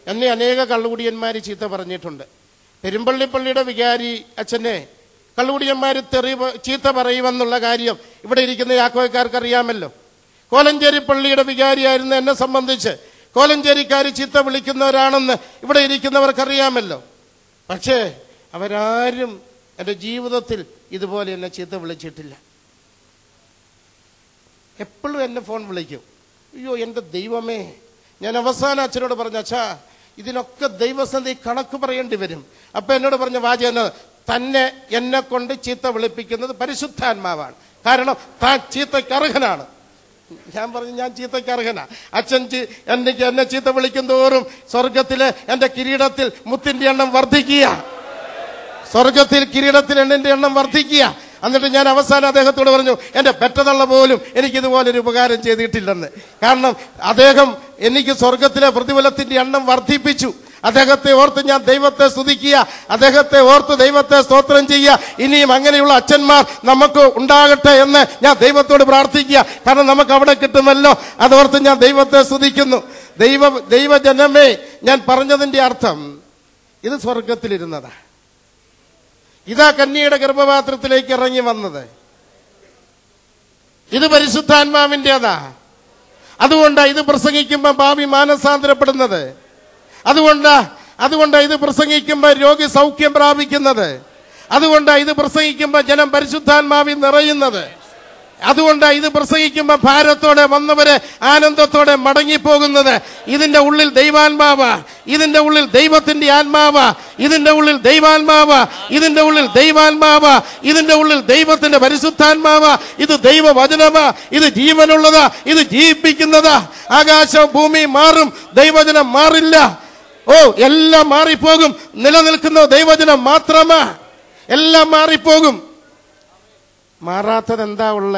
എന്നെ അനേക കള്ളുകുടിയന്മാർ ചീത്ത പറഞ്ഞിട്ടുണ്ട് പെരുമ്പള്ളിപ്പള്ളിയുടെ വികാരി അച്ഛനെ കള്ളുകുടിയന്മാർ തെറി പ- ചീത്ത പറയുമെന്നുള്ള കാര്യം ഇവിടെ ഇരിക്കുന്ന യാക്കോയക്കാർക്ക് അറിയാമല്ലോ കോലഞ്ചേരി പള്ളിയുടെ വികാരിയായിരുന്ന എന്നെ സംബന്ധിച്ച് കോലഞ്ചേരിക്കാർ ചീത്ത വിളിക്കുന്നവരാണെന്ന് ഇവിടെ ഇരിക്കുന്നവർക്കറിയാമല്ലോ പക്ഷേ അവരാരും എൻ്റെ ജീവിതത്തിൽ ഇതുപോലെ എന്നെ ചീത്ത വിളിച്ചിട്ടില്ല എപ്പോഴും എന്നെ ഫോൺ വിളിക്കും അയ്യോ എൻ്റെ ദൈവമേ ഞാൻ അവസാനം അച്ഛനോട് പറഞ്ഞു അച്ഛാ ഇതിനൊക്കെ ദൈവസന്ധി കണക്ക് പറയേണ്ടി വരും അപ്പൊ എന്നോട് പറഞ്ഞ വാചകം തന്നെ എന്നെ കൊണ്ട് ചീത്ത വിളിപ്പിക്കുന്നത് പരിശുദ്ധാത്മാവാണ് കാരണം താൻ ചീത്തയ്ക്ക് അർഹനാണ് ഞാൻ പറഞ്ഞു ഞാൻ ചീത്തയ്ക്ക് അർഹനാ അച്ഛൻ ചീ- എനിക്ക് എന്നെ ചീത്ത വിളിക്കും തോറും സ്വർഗത്തിലെ എന്റെ കിരീടത്തിൽ മുത്തിന്റെ എണ്ണം വർദ്ധിക്കുക സ്വർഗത്തിൽ കിരീടത്തിൽ എണ്ണിന്റെ എണ്ണം വർദ്ധിക്കുക എന്നിട്ട് ഞാൻ അവസാനം അദ്ദേഹത്തോട് പറഞ്ഞു എന്റെ പെറ്റതള്ള പോലും എനിക്ക് ഇതുപോലൊരു ഉപകാരം ചെയ്തിട്ടില്ലെന്ന് കാരണം അദ്ദേഹം എനിക്ക് സ്വർഗത്തിലെ പ്രതിഫലത്തിന്റെ എണ്ണം വർദ്ധിപ്പിച്ചു അദ്ദേഹത്തെ ഓർത്ത് ഞാൻ ദൈവത്തെ സ്തുതിക്കുക അദ്ദേഹത്തെ ഓർത്ത് ദൈവത്തെ സ്തോത്രം ചെയ്യുക ഇനിയും അങ്ങനെയുള്ള അച്ഛന്മാർ നമുക്ക് ഉണ്ടാകട്ടെ എന്ന് ഞാൻ ദൈവത്തോട് പ്രാർത്ഥിക്കുക കാരണം നമുക്ക് അവിടെ കിട്ടുമല്ലോ അതോർത്ത് ഞാൻ ദൈവത്തെ സ്തുതിക്കുന്നു ദൈവ ദൈവജനമേ ഞാൻ പറഞ്ഞതിന്റെ അർത്ഥം ഇത് സ്വർഗത്തിലിരുന്നതാ ഇതാ കന്യയുടെ ഗർഭപാത്രത്തിലേക്ക് ഇറങ്ങി വന്നത് ഇത് പരിശുദ്ധാത്മാവിൻ്റെതാ അതുകൊണ്ടാ ഇത് പ്രസംഗിക്കുമ്പോ ഭാവി മാനസാന്തരപ്പെടുന്നത് അതുകൊണ്ടാ അതുകൊണ്ടാ ഇത് പ്രസംഗിക്കുമ്പോ രോഗി സൗഖ്യം പ്രാപിക്കുന്നത് അതുകൊണ്ടാ ഇത് പ്രസംഗിക്കുമ്പോ ജനം പരിശുദ്ധാത്മാവിൽ നിറയുന്നത് അതുകൊണ്ടാ ഇത് പ്രസംഗിക്കുമ്പോ ഭാരത്തോടെ വന്നവര് ആനന്ദത്തോടെ മടങ്ങിപ്പോകുന്നത് ഇതിന്റെ ഉള്ളിൽ ദൈവാത്മാവ ഇതിന്റെ ഉള്ളിൽ ദൈവത്തിന്റെ ആത്മാവ ഇതിന്റെ ഉള്ളിൽ ദൈവാത്മാവ ഇതിന്റെ ഉള്ളിൽ ദൈവാത്മാവ ഇതിന്റെ ഉള്ളിൽ ദൈവത്തിന്റെ പരിശുദ്ധാത്മാവ ഇത് ദൈവവചനമാ ഇത് ജീവനുള്ളതാ ഇത് ജീവിപ്പിക്കുന്നതാ ആകാശം ഭൂമി മാറും ദൈവജനം മാറില്ല ഓ എല്ലാം മാറിപ്പോകും നിലനിൽക്കുന്ന ദൈവജനം മാത്രമാ എല്ലാം മാറിപ്പോകും മാറാത്തത് എന്താ ഉള്ളേ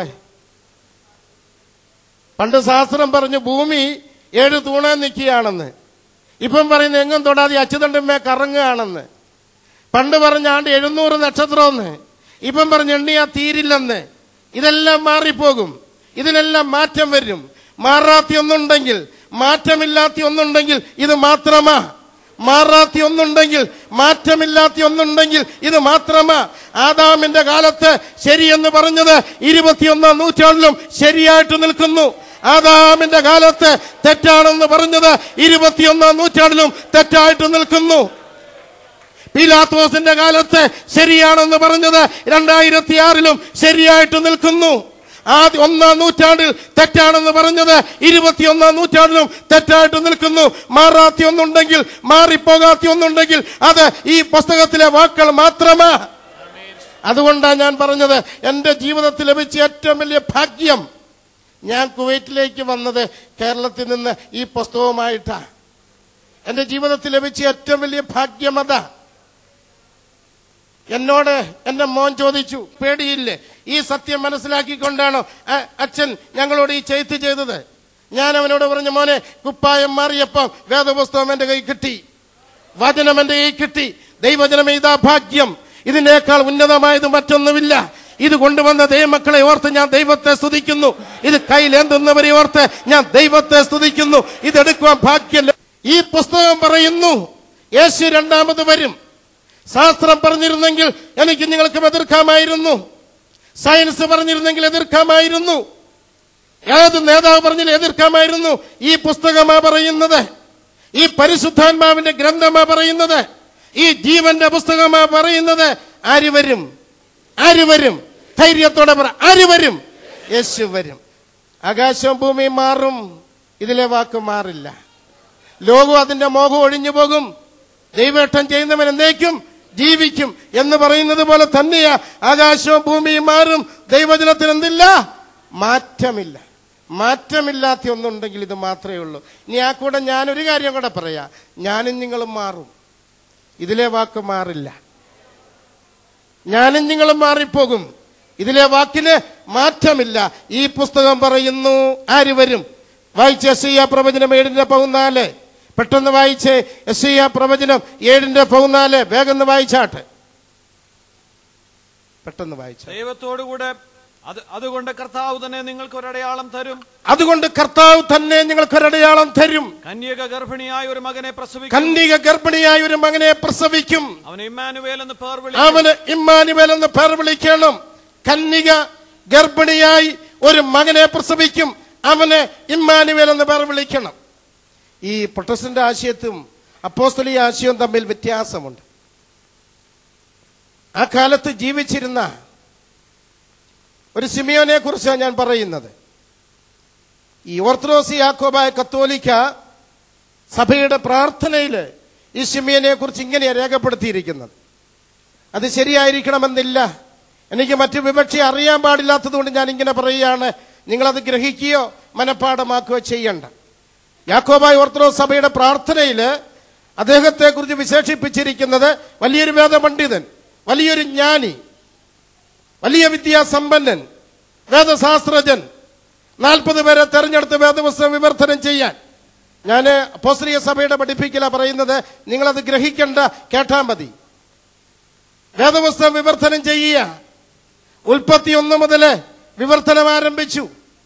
പണ്ട് ശാസ്ത്രം പറഞ്ഞു ഭൂമി ഏഴ് തൂണ നിൽക്കുകയാണെന്ന് ഇപ്പം പറയുന്നത് എങ്ങും തൊടാതെ അച്ചുതണ്ടുമേ കറങ്ങുകയാണെന്ന് പണ്ട് പറഞ്ഞ ആണ്ട് എഴുന്നൂറ് നക്ഷത്രമെന്ന് ഇപ്പം പറഞ്ഞ് എണ്ണിയാ തീരില്ലെന്ന് ഇതെല്ലാം മാറിപ്പോകും ഇതിനെല്ലാം മാറ്റം വരും മാറാത്തി ഒന്നുണ്ടെങ്കിൽ മാറ്റമില്ലാത്ത ഒന്നുണ്ടെങ്കിൽ ഇത് മാത്രമാ മാറാത്തി ഒന്നുണ്ടെങ്കിൽ മാറ്റമില്ലാത്ത ഒന്നുണ്ടെങ്കിൽ ഇത് മാത്രമാ ആദാമിന്റെ കാലത്ത് ശരിയെന്ന് പറഞ്ഞത് ഇരുപത്തിയൊന്നാം നൂറ്റാണ്ടിലും ശരിയായിട്ട് നിൽക്കുന്നു ആദാമിന്റെ കാലത്ത് തെറ്റാണെന്ന് പറഞ്ഞത് ഇരുപത്തിയൊന്നാം നൂറ്റാണ്ടിലും തെറ്റായിട്ട് നിൽക്കുന്നു പീലാത്തോസിന്റെ കാലത്ത് ശരിയാണെന്ന് പറഞ്ഞത് രണ്ടായിരത്തി ആറിലും ശരിയായിട്ട് നിൽക്കുന്നു ആദ്യ ഒന്നാം നൂറ്റാണ്ടിൽ തെറ്റാണെന്ന് പറഞ്ഞത് ഇരുപത്തിയൊന്നാം നൂറ്റാണ്ടിലും തെറ്റായിട്ട് നിൽക്കുന്നു മാറാത്തി ഒന്നുണ്ടെങ്കിൽ മാറിപ്പോകാത്ത ഒന്നുണ്ടെങ്കിൽ അത് ഈ പുസ്തകത്തിലെ വാക്കുകൾ മാത്രമാ അതുകൊണ്ടാണ് ഞാൻ പറഞ്ഞത് എൻ്റെ ജീവിതത്തിൽ ലഭിച്ച ഏറ്റവും വലിയ ഭാഗ്യം ഞാൻ കുവൈറ്റിലേക്ക് വന്നത് കേരളത്തിൽ നിന്ന് ഈ പുസ്തകവുമായിട്ടാണ് എൻ്റെ ജീവിതത്തിൽ ലഭിച്ച ഏറ്റവും വലിയ ഭാഗ്യം അതാ എന്നോട് എന്റെ മോൻ ചോദിച്ചു പേടിയില്ലേ ഈ സത്യം മനസ്സിലാക്കിക്കൊണ്ടാണോ അ- അച്ഛൻ ഞങ്ങളോട് ഈ ചെയ്ത്ത് ചെയ്തത് ഞാൻ അവനോട് പറഞ്ഞു മോനെ കുപ്പായം മാറിയപ്പം വേദപുസ്തകം എന്റെ കൈ കിട്ടി വചനം എന്റെ കൈ കിട്ടി ദൈവജനം ഇതാ ഭാഗ്യം ഇതിനേക്കാൾ ഉന്നതമായത് മറ്റൊന്നുമില്ല ഇത് കൊണ്ടുവന്ന ദൈവമക്കളെ ഓർത്ത് ഞാൻ ദൈവത്തെ സ്തുതിക്കുന്നു ഇത് കയ്യിലേന്തുന്നവരെ ഓർത്ത് ഞാൻ ദൈവത്തെ സ്തുതിക്കുന്നു ഇതെടുക്കുവാൻ ഭാഗ്യം ലഭി- ഈ പുസ്തകം പറയുന്നു യേശു രണ്ടാമത് വരും ശാസ്ത്രം പറഞ്ഞിരുന്നെങ്കിൽ എനിക്ക് നിങ്ങൾക്ക് എതിർക്കാമായിരുന്നു സയൻസ് പറഞ്ഞിരുന്നെങ്കിൽ എതിർക്കാമായിരുന്നു ഏത് നേതാവ് പറഞ്ഞാലും എതിർക്കാമായിരുന്നു ഈ പുസ്തകമാ പറയുന്നത് ഈ പരിശുദ്ധാത്മാവിന്റെ ഗ്രന്ഥമാ പറയുന്നത് ഈ ജീവന്റെ പുസ്തകമാ പറയുന്നത് ആര് വരും ആര് വരും ധൈര്യത്തോടെ പറ ആര് വരും യേശു വരും ആകാശവും ഭൂമിയും മാറും ഇതിലെ വാക്ക് മാറില്ല ലോകം അതിന്റെ മോഹം ഒഴിഞ്ഞു പോകും ദൈവേട്ടം ചെയ്യുന്നവൻ എന്നേക്കും ജീവിക്കും എന്ന് പറയുന്നത് പോലെ തന്നെയാ ആകാശവും ഭൂമിയും മാറും ദൈവജനത്തിന് എന്തില്ല മാറ്റമില്ല മാറ്റമില്ലാത്ത ഒന്നുണ്ടെങ്കിൽ ഇത് മാത്രമേ ഉള്ളൂ ഇനി ആ കൂടെ ഞാനൊരു കാര്യം കൂടെ പറയാ ഞാനും നിങ്ങളും മാറും ഇതിലെ വാക്ക് മാറില്ല ഞാനും നിങ്ങളും മാറിപ്പോകും ഇതിലെ വാക്കിന് മാറ്റമില്ല ഈ പുസ്തകം പറയുന്നു ആര് വരും വായിച്ച എസ് ഐ പ്രവചനം ഏഴിന്റെ പതിനാല് പെട്ടെന്ന് വായിച്ച് എസ് ഐ പ്രവചനം ഏഴിന്റെ പതിനാല് വേഗം ഒന്ന് വായിച്ചാട്ടെ പെട്ടെന്ന് വായിച്ച ദൈവത്തോടുകൂടെ അത് അതുകൊണ്ട് കർത്താവ് തന്നെ നിങ്ങൾക്ക് ഒരടയാളം തരും അതുകൊണ്ട് കർത്താവ് തന്നെ നിങ്ങൾക്കൊരടയാളം തരും കന്യക ഗർഭിണിയായ ഒരു മകനെ പ്രസവിക്കും കന്യക ഗർഭിണിയായ ഒരു മകനെ പ്രസവിക്കും അവൻ ഇമ്മാനുവേൽ എന്ന് പേർ വിളിക്കും അവന് ഇമ്മാനുവേൽ എന്ന് പേർ വിളിക്കണം കന്യക ഗർഭിണിയായി ഒരു മകനെ പ്രസവിക്കും അവന് ഇമ്മാനുവേൽ എന്ന് പേർ വിളിക്കണം ഈ പ്രൊട്ടസ്റ്റന്റ് ആശയത്തും അപ്പോസ്തലീയ ആശയവും തമ്മിൽ വ്യത്യാസമുണ്ട് ആ കാലത്ത് ജീവിച്ചിരുന്ന ഒരു സിമിയോനെ കുറിച്ചാണ് ഞാൻ പറയുന്നത് ഈ ഓർത്തഡോക്സ് യാക്കോബായ കത്തോലിക്ക സഭയുടെ പ്രാർത്ഥനയിൽ ഈ സിമിയനെ കുറിച്ച് ഇങ്ങനെയാണ് രേഖപ്പെടുത്തിയിരിക്കുന്നത് അത് ശരിയായിരിക്കണമെന്നില്ല എനിക്ക് മറ്റു വിവക്ഷ അറിയാൻ പാടില്ലാത്തതുകൊണ്ട് ഞാൻ ഇങ്ങനെ പറയുകയാണ് നിങ്ങളത് ഗ്രഹിക്കുകയോ മനഃപ്പാടമാക്കുകയോ ചെയ്യണ്ട യാക്കോബായ ഓർത്തഡോക്സ് സഭയുടെ പ്രാർത്ഥനയിൽ അദ്ദേഹത്തെ കുറിച്ച് വിശേഷിപ്പിച്ചിരിക്കുന്നത് വലിയൊരു വേദപണ്ഡിതൻ വലിയൊരു ജ്ഞാനി വലിയ വിദ്യാസമ്പന്നൻ വേദശാസ്ത്രജ്ഞൻ നാൽപ്പത് പേരെ തെരഞ്ഞെടുത്ത് വേദപുസ്തകം വിവർത്തനം ചെയ്യാൻ ഞാൻ അപ്പോസ്ത്രീയ സഭയുടെ പഠിപ്പിക്കല പറയുന്നത് നിങ്ങളത് ഗ്രഹിക്കേണ്ട കേട്ടാ മതി വേദപുസ്തകം വിവർത്തനം ചെയ്യുക ഉൽപ്പത്തി ഒന്ന് മുതൽ വിവർത്തനം ആരംഭിച്ചു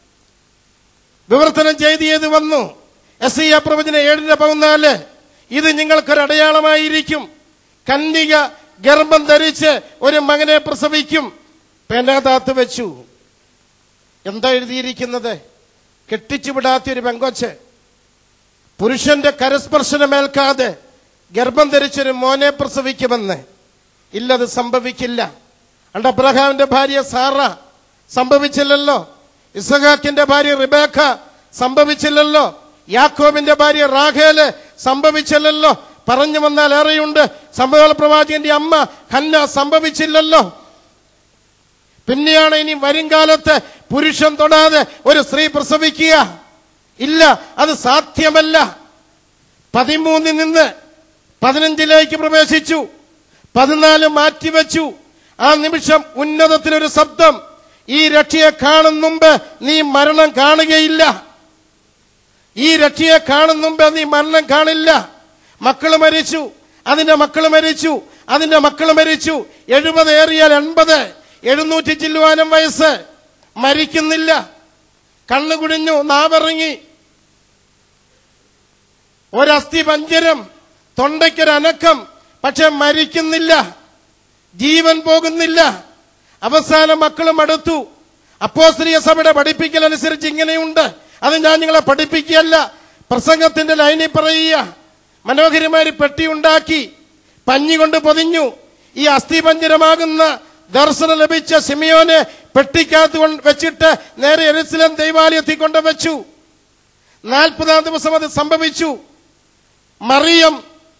വിവർത്തനം ചെയ്ത് ചെയ്ത് വന്നു എസ് ഇ പ്രവചന ഏഴിന്റെ പതിനാല് ഇത് നിങ്ങൾക്കൊരു അടയാളമായിരിക്കും കന്യക ഗർഭം ധരിച്ച് ഒരു മകനെ പ്രസവിക്കും പേനാതാത്ത് വെച്ചു എന്താ എഴുതിയിരിക്കുന്നത് കെട്ടിച്ചു വിടാത്ത ഒരു പെങ്കൊച്ച് പുരുഷന്റെ കരസ്പർശനമേൽക്കാതെ ഗർഭം ധരിച്ചൊരു മോനെ പ്രസവിക്കുമെന്ന് ഇല്ലത് സംഭവിക്കില്ല അണ്ട് അബ്രഹാമിന്റെ ഭാര്യ സാറ സംഭവിച്ചില്ലല്ലോ ഇസഹാക്കിന്റെ ഭാര്യ റിബേക്ക സംഭവിച്ചില്ലല്ലോ യാക്കോബിന്റെ ഭാര്യ റാഖേല് സംഭവിച്ചില്ലല്ലോ പറഞ്ഞു വന്നാൽ ഏറെയുണ്ട് സംഭവ പ്രവാചകന്റെ അമ്മ ഹന്ന സംഭവിച്ചില്ലല്ലോ പിന്നെയാണ് ഇനി വരും കാലത്ത് പുരുഷൻ തൊടാതെ ഒരു സ്ത്രീ പ്രസവിക്കുക ഇല്ല അത് സാധ്യമല്ല പതിമൂന്നിൽ നിന്ന് പതിനഞ്ചിലേക്ക് പ്രവേശിച്ചു പതിനാല് മാറ്റിവെച്ചു ആ നിമിഷം ഉന്നതത്തിലൊരു ശബ്ദം ഈ രക്ഷയെ കാണും മുമ്പ് നീ മരണം കാണുകയില്ല ഈ രക്ഷയെ കാണും മുമ്പ് നീ മരണം കാണില്ല മക്കള് മരിച്ചു അതിന്റെ മക്കള് മരിച്ചു അതിന്റെ മക്കള് മരിച്ചു എഴുപത് ഏറിയാൽ എൺപത് എഴുന്നൂറ്റി ചില്ലുവാനും വയസ്സ് മരിക്കുന്നില്ല കണ്ണു കുടിഞ്ഞു നാവിറങ്ങി ഒരസ്ഥി പഞ്ചരം തൊണ്ടയ്ക്കൊരനക്കം പക്ഷെ മരിക്കുന്നില്ല ജീവൻ പോകുന്നില്ല അവസാനം മക്കളും അടുത്തു അപ്പോസ്ത്രീയ സഭയുടെ പഠിപ്പിക്കൽ അനുസരിച്ച് ഇങ്ങനെയുണ്ട് അത് ഞാൻ നിങ്ങളെ പഠിപ്പിക്കുകയല്ല പ്രസംഗത്തിന്റെ ലൈനിൽ പറയുക മനോഹരമായി പെട്ടി ഉണ്ടാക്കി പഞ്ഞി കൊണ്ട് പൊതിഞ്ഞു ഈ അസ്ഥിപഞ്ചരമാകുന്ന ദർശനം ലഭിച്ച സിമിയോനെ പെട്ടിക്കകത്ത് കൊണ്ട് വെച്ചിട്ട് നേരെ എരുസലേം ദൈവാലയത്തിൽ കൊണ്ട് വെച്ചു നാൽപ്പതാം ദിവസം അത് സംഭവിച്ചു മറിയം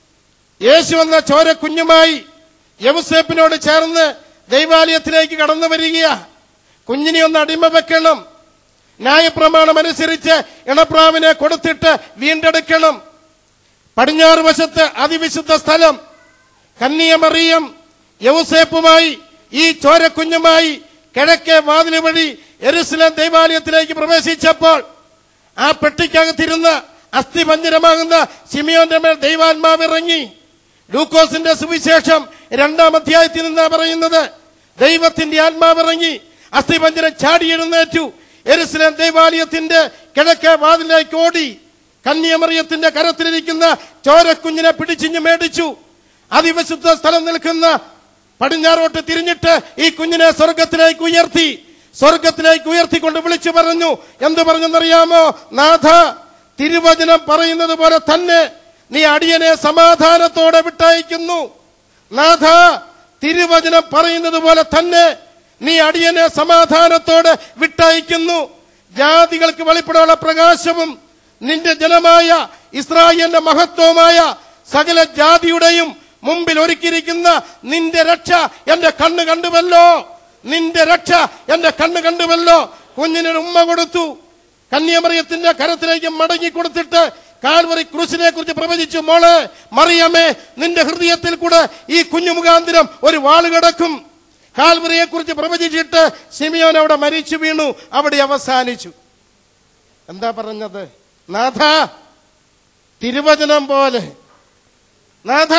യേശു എന്ന ചോര കുഞ്ഞുമായി യവസേപ്പിനോട് ചേർന്ന് ദൈവാലയത്തിലേക്ക് കടന്നു വരികയാ കുഞ്ഞിനെ ഒന്ന് അടിമ വെക്കണം ന്യായപ്രമാണം അനുസരിച്ച് ഇണപ്രാവിനെ കൊടുത്തിട്ട് വീണ്ടെടുക്കണം പടിഞ്ഞാറ് വശത്ത് അതിവിശുദ്ധ സ്ഥലം കന്യമറിയം യൗസേപ്പുമായി ഈ ചോരക്കുഞ്ഞുമായി കിഴക്കേ വാതില് വഴി എരുസലേം ദൈവാലയത്തിലേക്ക് പ്രവേശിച്ചപ്പോൾ ആ പെട്ടിക്കകത്തിരുന്ന അസ്ഥിപഞ്ചരമാകുന്ന സിമിയോന്റെ മേൽ ദൈവാത്മാവ് ഇറങ്ങി ലൂക്കോസിന്റെ സുവിശേഷം രണ്ടാം അധ്യായത്തിൽ നിന്നാ പറയുന്നത് ദൈവത്തിന്റെ ആത്മാവ് ഇറങ്ങി അസ്ഥിപഞ്ചരം ചാടി എഴുന്നേറ്റു എരുസലേം ദൈവാലയത്തിന്റെ കിഴക്കേ വാതിലേക്ക് ഓടി കന്യമറിയത്തിന്റെ കരത്തിലിരിക്കുന്ന ചോരക്കുഞ്ഞിനെ പിടിച്ചിഞ്ഞ് മേടിച്ചു അതിവിശുദ്ധ സ്ഥലം നിൽക്കുന്ന പടിഞ്ഞാറോട്ട് തിരിഞ്ഞിട്ട് ഈ കുഞ്ഞിനെ സ്വർഗത്തിലേക്ക് ഉയർത്തി സ്വർഗത്തിലേക്ക് ഉയർത്തിക്കൊണ്ട് വിളിച്ചു പറഞ്ഞു എന്തു പറഞ്ഞെന്നറിയാമോ നാഥ തിരുവചനം പറയുന്നത് പോലെ തന്നെ നീ അടിയനെ സമാധാനത്തോടെ വിട്ടയക്കുന്നു നാഥ തിരുവചനം പറയുന്നത് പോലെ തന്നെ നീ അടിയനെ സമാധാനത്തോടെ വിട്ടയക്കുന്നു ജാതികൾക്ക് വെളിപ്പെടാനുള്ള പ്രകാശവും നിന്റെ ജനമായ ഇസ്രായേലിന്റെ മഹത്വമായ സകല ജാതിയുടെയും മുമ്പിൽ ഒരുക്കിയിരിക്കുന്ന നിന്റെ രക്ഷ എന്റെ കണ്ണ് കണ്ടുവല്ലോ നിന്റെ രക്ഷ എന്റെ കണ്ണ് കണ്ടുവല്ലോ കുഞ്ഞിനൊരു ഉമ്മ കൊടുത്തു കന്യമറിയത്തിന്റെ കരത്തിലേക്ക് മടങ്ങി കൊടുത്തിട്ട് കാൽവറി ക്രൂശിനെ കുറിച്ച് പ്രവചിച്ചു മോളെ മറിയമേ നിന്റെ ഹൃദയത്തിൽ കൂടെ ഈ കുഞ്ഞു മുഖാന്തരം ഒരു വാള് കിടക്കും കാൽവറിയെ കുറിച്ച് പ്രവചിച്ചിട്ട് സിമിയോൻ അവിടെ മരിച്ചു വീണു അവിടെ അവസാനിച്ചു എന്താ പറഞ്ഞത് നാഥ തിരുവചനം പോലെ നാഥ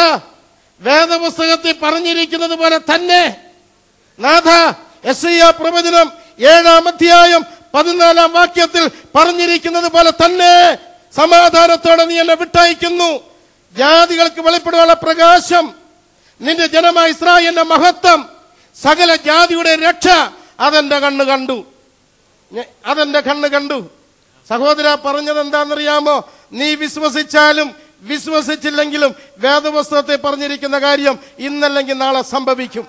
വേദപുസ്തകത്തിൽ പറഞ്ഞിരിക്കുന്നത് പോലെ തന്നെ നാഥ എസ് ഐ പ്രവചനം ഏഴാം അധ്യായം പതിനാലാം വാക്യത്തിൽ പറഞ്ഞിരിക്കുന്നത് പോലെ തന്നെ സമാധാനത്തോടെ നീ എന്നെ വിട്ടയക്കുന്നു ജാതികൾക്ക് വെളിപ്പെടുവാനുള്ള പ്രകാശം നിന്റെ ജനമായ ഇസ്രായേലിന്റെ മഹത്വം സകല ജാതിയുടെ രക്ഷ അതെന്റെ കണ്ണ് കണ്ടു ഞ- അതെന്റെ കണ്ണ് കണ്ടു സഹോദര പറഞ്ഞത് എന്താണെന്നറിയാമോ നീ വിശ്വസിച്ചാലും വിശ്വസിച്ചില്ലെങ്കിലും വേദപുസ്തകത്തെ പറഞ്ഞിരിക്കുന്ന കാര്യം ഇന്നല്ലെങ്കിൽ നാളെ സംഭവിക്കും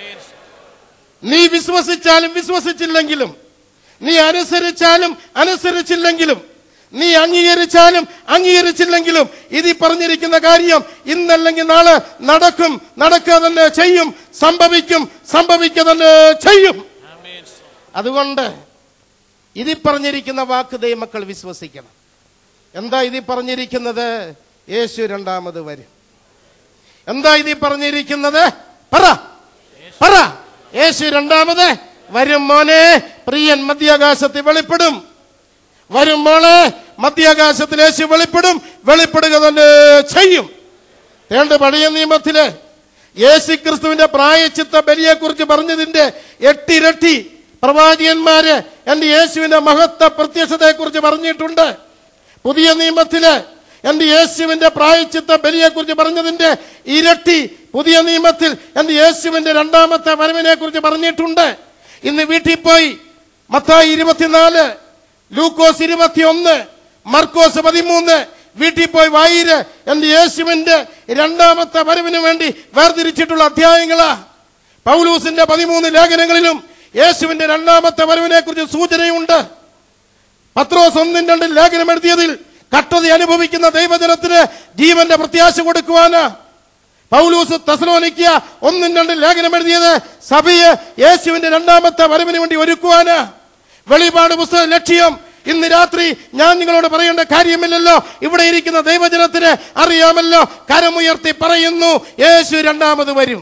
നീ വിശ്വസിച്ചാലും വിശ്വസിച്ചില്ലെങ്കിലും നീ അനുസരിച്ചാലും അനുസരിച്ചില്ലെങ്കിലും നീ അംഗീകരിച്ചാലും അംഗീകരിച്ചില്ലെങ്കിലും ഇതിൽ പറഞ്ഞിരിക്കുന്ന കാര്യം ഇന്നല്ലെങ്കിൽ നാളെ നടക്കും നടക്കുക തന്നെ ചെയ്യും സംഭവിക്കും സംഭവിക്കുക തന്നെ ചെയ്യും അതുകൊണ്ട് ഇതിൽ പറഞ്ഞിരിക്കുന്ന വാക്ക് ദൈവമക്കൾ വിശ്വസിക്കണം എന്താ ഇതിൽ പറഞ്ഞിരിക്കുന്നത് യേശു രണ്ടാമത് വരും എന്താ ഇതിൽ പറഞ്ഞിരിക്കുന്നത് പറ പറ യേശു രണ്ടാമത് വരും മോനെ പ്രിയൻ മധ്യാകാശത്തിൽ വെളിപ്പെടും വരും മോളെ മധ്യാകാശത്തിൽ യേശു വെളിപ്പെടും വെളിപ്പെടുക തന്നെ ചെയ്യും ഏണ്ട് പഴയ നിയമത്തില് യേശു ക്രിസ്തുവിന്റെ പ്രായച്ചിത്ത ബലിയെ കുറിച്ച് പറഞ്ഞതിന്റെ എട്ടിരട്ടി പ്രവാചകന്മാര് എന്റെ യേശുവിന്റെ മഹത്വ പ്രത്യക്ഷതയെ കുറിച്ച് പറഞ്ഞിട്ടുണ്ട് പുതിയ നിയമത്തില് എന്റെ യേശുവിന്റെ പ്രായച്ചിത്ത ബലിയെ കുറിച്ച് പറഞ്ഞതിന്റെ ഇരട്ടി പുതിയ നിയമത്തിൽ എന്റെ യേശുവിന്റെ രണ്ടാമത്തെ വരവിനെ കുറിച്ച് പറഞ്ഞിട്ടുണ്ട് ഇന്ന് വീട്ടിൽ പോയി മത്തായി ഇരുപത്തിനാല് ലൂക്കോസ് ഇരുപത്തിയൊന്ന് മർക്കോസ് പതിമൂന്ന് വീട്ടിൽ പോയി വായിര് എന്റെ യേശുവിന്റെ രണ്ടാമത്തെ വരവിന് വേണ്ടി വേർതിരിച്ചിട്ടുള്ള അധ്യായങ്ങളാ പൗലൂസിന്റെ പതിമൂന്ന് ലേഖനങ്ങളിലും യേശുവിന്റെ രണ്ടാമത്തെ വരവിനെ കുറിച്ച് സൂചനയുണ്ട് പത്രോസ് ഒന്നും രണ്ടും ലേഖനം എഴുതിയതിൽ കട്ടത അനുഭവിക്കുന്ന ദൈവജനത്തിന് ജീവന്റെ പ്രത്യാശ കൊടുക്കുവാന് പൗലൂസ് തെസലോനിക്ക ഒന്നും രണ്ടും ലേഖനം എഴുതിയത് സഭയെ യേശുവിന്റെ രണ്ടാമത്തെ വരവിന് വേണ്ടി ഒരുക്കുവാന് വെളിപാട് പുസ്തക ലക്ഷ്യം ഇന്ന് രാത്രി ഞാൻ നിങ്ങളോട് പറയേണ്ട കാര്യമില്ലല്ലോ ഇവിടെ ഇരിക്കുന്ന ദൈവജനത്തിന് അറിയാമല്ലോ കരമുയർത്തി പറയുന്നു യേശു രണ്ടാമത് വരും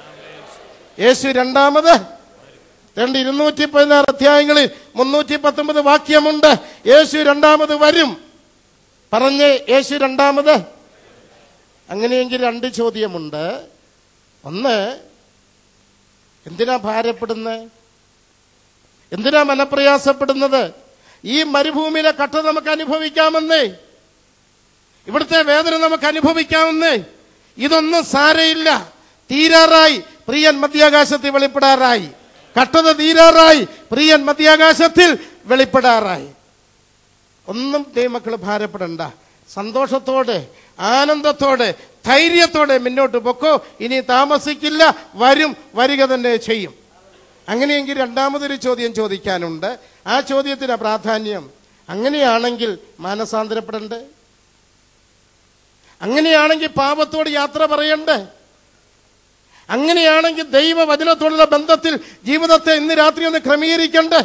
യേശു രണ്ടാമത് രണ്ട് ഇരുന്നൂറ്റി പതിനാറ് അധ്യായങ്ങളിൽ മുന്നൂറ്റി പത്തൊമ്പത് വാക്യമുണ്ട് യേശു രണ്ടാമത് വരും പറഞ്ഞ് യേശു രണ്ടാമത് അങ്ങനെയെങ്കിൽ രണ്ട് ചോദ്യമുണ്ട് ഒന്ന് എന്തിനാ ഭാരപ്പെടുന്നത് എന്തിനാ മനപ്രയാസപ്പെടുന്നത് ഈ മരുഭൂമിയിലെ കട്ട നമുക്ക് അനുഭവിക്കാമെന്നേ ഇവിടുത്തെ വേദന നമുക്ക് അനുഭവിക്കാമെന്നേ ഇതൊന്നും സാരയില്ല തീരാറായി പ്രിയൻ മധ്യാകാശത്തിൽ വെളിപ്പെടാറായി കട്ടത തീരാറായി പ്രിയൻ മധ്യാകാശത്തിൽ വെളിപ്പെടാറായി ഒന്നും ദൈവമക്കൾ ഭാരപ്പെടണ്ട സന്തോഷത്തോടെ ആനന്ദത്തോടെ ധൈര്യത്തോടെ മുന്നോട്ട് പൊക്കോ ഇനി താമസിക്കില്ല വരും വരിക തന്നെ ചെയ്യും അങ്ങനെയെങ്കിൽ രണ്ടാമതൊരു ചോദ്യം ചോദിക്കാനുണ്ട് ആ ചോദ്യത്തിന് പ്രാധാന്യം അങ്ങനെയാണെങ്കിൽ മാനസാന്തരപ്പെടണ്ടേ അങ്ങനെയാണെങ്കിൽ പാപത്തോട് യാത്ര പറയണ്ടേ അങ്ങനെയാണെങ്കിൽ ദൈവവചനത്തോടുള്ള ബന്ധത്തിൽ ജീവിതത്തെ ഇന്ന് രാത്രി ഒന്ന് ക്രമീകരിക്കണ്ടേ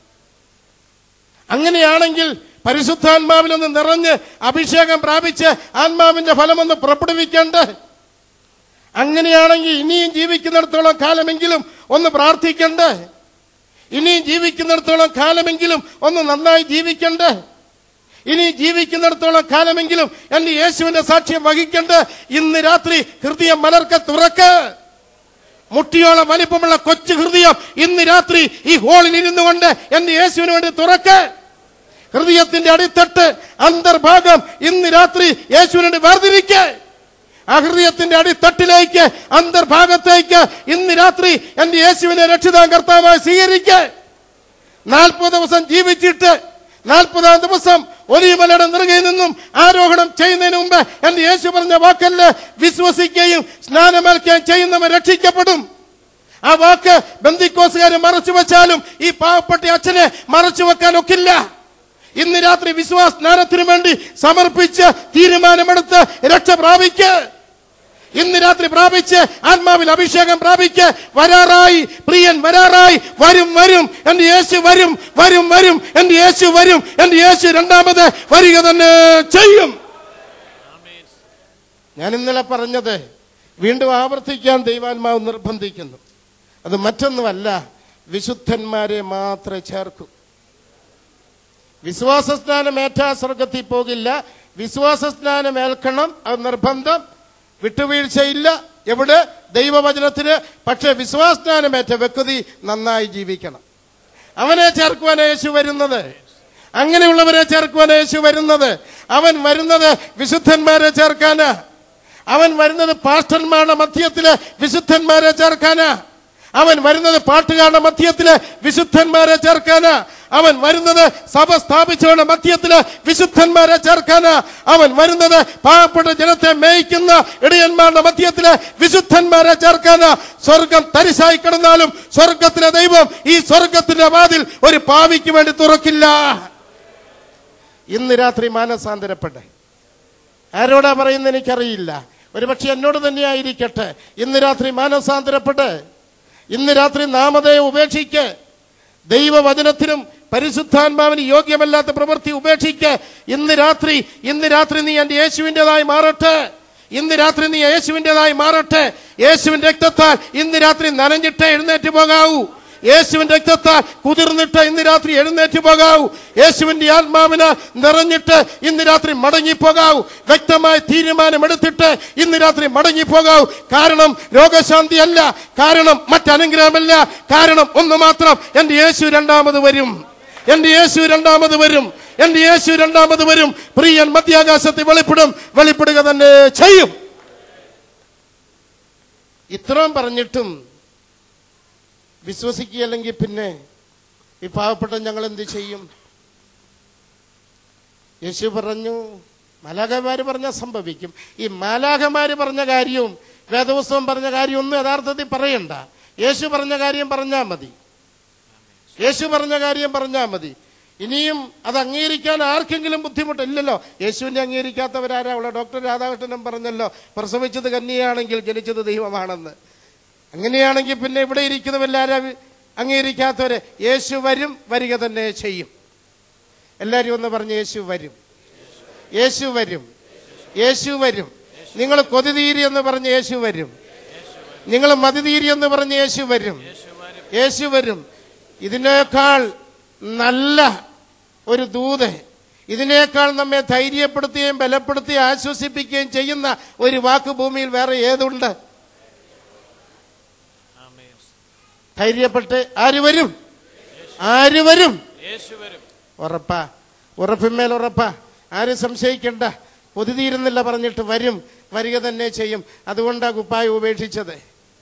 അങ്ങനെയാണെങ്കിൽ പരിശുദ്ധാത്മാവിൽ ഒന്ന് നിറഞ്ഞ് അഭിഷേകം പ്രാപിച്ച് ആത്മാവിന്റെ ഫലമൊന്ന് പുറപ്പെടുവിക്കണ്ടേ അങ്ങനെയാണെങ്കിൽ ഇനിയും ജീവിക്കുന്നിടത്തോളം കാലമെങ്കിലും ഒന്ന് പ്രാർത്ഥിക്കണ്ടേ ഇനിയും ജീവിക്കുന്നിടത്തോളം കാലമെങ്കിലും ഒന്ന് നന്നായി ജീവിക്കണ്ടേ ഇനി ജീവിക്കുന്നിടത്തോളം കാലമെങ്കിലും എന്റെ യേശുവിന്റെ സാക്ഷ്യം വഹിക്കണ്ടേ ഇന്ന് രാത്രി ഹൃദയം മലർക്ക തുറക്ക് മുട്ടിയോളം വലിപ്പമുള്ള കൊച്ചു ഹൃദയം ഇന്ന് രാത്രി ഈ ഹോളിൽ ഇരുന്നു കൊണ്ട് എന്റെ യേശുവിന് വേണ്ടി തുറക്ക് ഹൃദയത്തിന്റെ അടിത്തട്ട് അന്തർഭാഗം ഇന്ന് രാത്രി യേശുവിന് വേണ്ടി വേർതിരിക്ക് ആ ഹൃദയത്തിന്റെ അടിത്തട്ടിലേക്ക് അന്തർഭാഗത്തേക്ക് ഇന്ന് രാത്രി എന്റെ യേശുവിനെ രക്ഷിതാൻ കർത്താവായി സ്വീകരിക്ക് നാൽപ്പത് ദിവസം ജീവിച്ചിട്ട് നാൽപ്പതാം ദിവസം ഒലിമലയുടെ നെറുകയിൽ നിന്നും ആരോഹണം ചെയ്യുന്നതിന് മുമ്പ് എന്റെ യേശു പറഞ്ഞ വാക്കല്ല് വിശ്വസിക്കുകയും സ്നാനമേൽക്കുകയും ചെയ്യുന്നവൻ രക്ഷിക്കപ്പെടും ആ വാക്ക് ബന്ധിക്കോസുകാരെ മറച്ചു വെച്ചാലും ഈ പാവപ്പെട്ട അച്ഛനെ മറച്ചു വെക്കാൻ ഒക്കില്ല ഇന്ന് രാത്രി വിശ്വാസ സ്നാനത്തിനു വേണ്ടി സമർപ്പിച്ച് തീരുമാനമെടുത്ത് രക്ഷ പ്രാപിക്ക് ഇന്ന് രാത്രി പ്രാപിച്ച് ആത്മാവിൽ അഭിഷേകം പ്രാപിക്ക് വരാറായി പ്രിയൻ വരാറായി വരും വരും എന്റെ യേശു വരും വരും വരും എന്റെ യേശു വരും എന്റെ യേശു രണ്ടാമത് വരിക തന്നെ ചെയ്യും ഞാൻ ഇന്നലെ പറഞ്ഞത് വീണ്ടും ആവർത്തിക്കാൻ ദൈവാത്മാവ് നിർബന്ധിക്കുന്നു അത് മറ്റൊന്നുമല്ല വിശുദ്ധന്മാരെ മാത്രമേ ചേർക്കൂ വിശ്വാസ സ്നാനം ഏറ്റാ സ്വർഗത്തിൽ പോകില്ല വിശ്വാസ സ്നാനം ഏൽക്കണം അത് നിർബന്ധം വിട്ടുവീഴ്ചയില്ല എവിടെ ദൈവവചനത്തിന് പക്ഷെ വിശ്വാസസ്നാനമേറ്റ വ്യക്തി നന്നായി ജീവിക്കണം അവനെ ചേർക്കുവാൻ യേശു വരുന്നത് അങ്ങനെയുള്ളവരെ ചേർക്കുവാൻ യേശു വരുന്നത് അവൻ വരുന്നത് വിശുദ്ധന്മാരെ ചേർക്കാനാ അവൻ വരുന്നത് പാസ്റ്റർമാരുടെ മധ്യത്തില് വിശുദ്ധന്മാരെ ചേർക്കാനാ അവൻ വരുന്നത് പാട്ടുകാരുടെ മധ്യത്തില് വിശുദ്ധന്മാരെ ചേർക്കാനാ അവൻ വരുന്നത് സഭ സ്ഥാപിച്ചവരുടെ മധ്യത്തില് വിശുദ്ധന്മാരെ ചേർക്കാനാ അവൻ വരുന്നത് പാവപ്പെട്ട ജനത്തെ മേയിക്കുന്ന ഇടയന്മാരുടെ മധ്യത്തില് വിശുദ്ധന്മാരെ ചേർക്കാനാ സ്വർഗം തരിശായി കിടന്നാലും സ്വർഗത്തിലെ ദൈവം ഈ സ്വർഗത്തിന്റെ വാതിൽ ഒരു പാവിക്ക് വേണ്ടി തുറക്കില്ല ഇന്ന് രാത്രി മാനസാന്തരപ്പെട്ടെ ആരോടാ പറയുന്നത് എനിക്കറിയില്ല ഒരുപക്ഷെ എന്നോട് തന്നെയായിരിക്കട്ടെ ഇന്ന് രാത്രി മാനസാന്തരപ്പെട്ട് ഇന്ന് രാത്രി നാമതയെ ഉപേക്ഷിക്ക് ദൈവവചനത്തിനും പരിശുദ്ധാത്മാവിന് യോഗ്യമല്ലാത്ത പ്രവൃത്തി ഉപേക്ഷിക്ക് ഇന്ന് രാത്രി ഇന്ന് രാത്രി നീ എന്റെ യേശുവിൻ്റെതായി മാറട്ടെ ഇന്ന് രാത്രി നീ യേശുവിൻ്റെതായി മാറട്ടെ യേശുവിന്റെ രക്തത്താൽ ഇന്ന് രാത്രി നനഞ്ഞിട്ട് എഴുന്നേറ്റ് പോകാവൂ യേശുവിന്റെ രക്തത്താൽ കുതിർന്നിട്ട് ഇന്ന് രാത്രി എഴുന്നേറ്റ് പോകാവൂ യേശുവിന്റെ ആത്മാവിന് നിറഞ്ഞിട്ട് ഇന്ന് രാത്രി മടങ്ങിപ്പോകാവൂ വ്യക്തമായ തീരുമാനമെടുത്തിട്ട് ഇന്ന് രാത്രി മടങ്ങിപ്പോകാവൂ കാരണം രോഗശാന്തി അല്ല കാരണം മറ്റനുഗ്രഹമല്ല കാരണം ഒന്ന് മാത്രം എന്റെ യേശു രണ്ടാമത് വരും എന്റെ യേശു രണ്ടാമത് വരും എന്റെ യേശു രണ്ടാമത് വരും പ്രിയൻ മധ്യാകാശത്തിൽ വെളിപ്പെടും വെളിപ്പെടുക തന്നെ ചെയ്യും ഇത്രയും പറഞ്ഞിട്ടും വിശ്വസിക്കുകയല്ലെങ്കിൽ പിന്നെ ഈ പാവപ്പെട്ട ഞങ്ങൾ എന്ത് ചെയ്യും യേശു പറഞ്ഞു മാലാഖമാര് പറഞ്ഞാൽ സംഭവിക്കും ഈ മാലാഖമാര് പറഞ്ഞ കാര്യവും വേദപുസ്തകം പറഞ്ഞ കാര്യവും ഒന്നും യഥാർത്ഥത്തിൽ പറയണ്ട യേശു പറഞ്ഞ കാര്യം പറഞ്ഞാൽ മതി യേശു പറഞ്ഞ കാര്യം പറഞ്ഞാൽ മതി ഇനിയും അത് അംഗീകരിക്കാൻ ആർക്കെങ്കിലും ബുദ്ധിമുട്ടില്ലല്ലോ യേശുവിനെ അംഗീകരിക്കാത്തവരാരാ ഉള്ള ഡോക്ടർ രാധാകൃഷ്ണനും പറഞ്ഞല്ലോ പ്രസവിച്ചത് കന്യയാണെങ്കിൽ ജനിച്ചത് ദൈവമാണെന്ന് അങ്ങനെയാണെങ്കിൽ പിന്നെ ഇവിടെ ഇരിക്കുന്നവരെല്ലാരും അംഗീകരിക്കാത്തവരെ യേശു വരും വരിക തന്നെ ചെയ്യും എല്ലാവരും ഒന്ന് പറഞ്ഞ് യേശു വരും യേശു വരും യേശു വരും നിങ്ങൾ കൊതിതീരി എന്ന് പറഞ്ഞ് യേശു വരും നിങ്ങൾ മതിതീരി എന്ന് പറഞ്ഞ് യേശു വരും യേശു വരും ഇതിനേക്കാൾ നല്ല ഒരു ദൂത് ഇതിനേക്കാൾ നമ്മെ ധൈര്യപ്പെടുത്തുകയും ബലപ്പെടുത്തുകയും ആശ്വസിപ്പിക്കുകയും ചെയ്യുന്ന ഒരു വാക്ക് ഭൂമിയിൽ വേറെ ഏതുണ്ട് ധൈര്യപ്പെട്ട് ആര് വരും ആര് വരും യേശു വരും ഉറപ്പാ ഉറപ്പിന്മേൽ ഉറപ്പാ ആരും സംശയിക്കണ്ട പൊതുതീരുന്നില്ല പറഞ്ഞിട്ട് വരും വരിക തന്നെ ചെയ്യും അതുകൊണ്ടാ കുപ്പായ ഉപേക്ഷിച്ചത്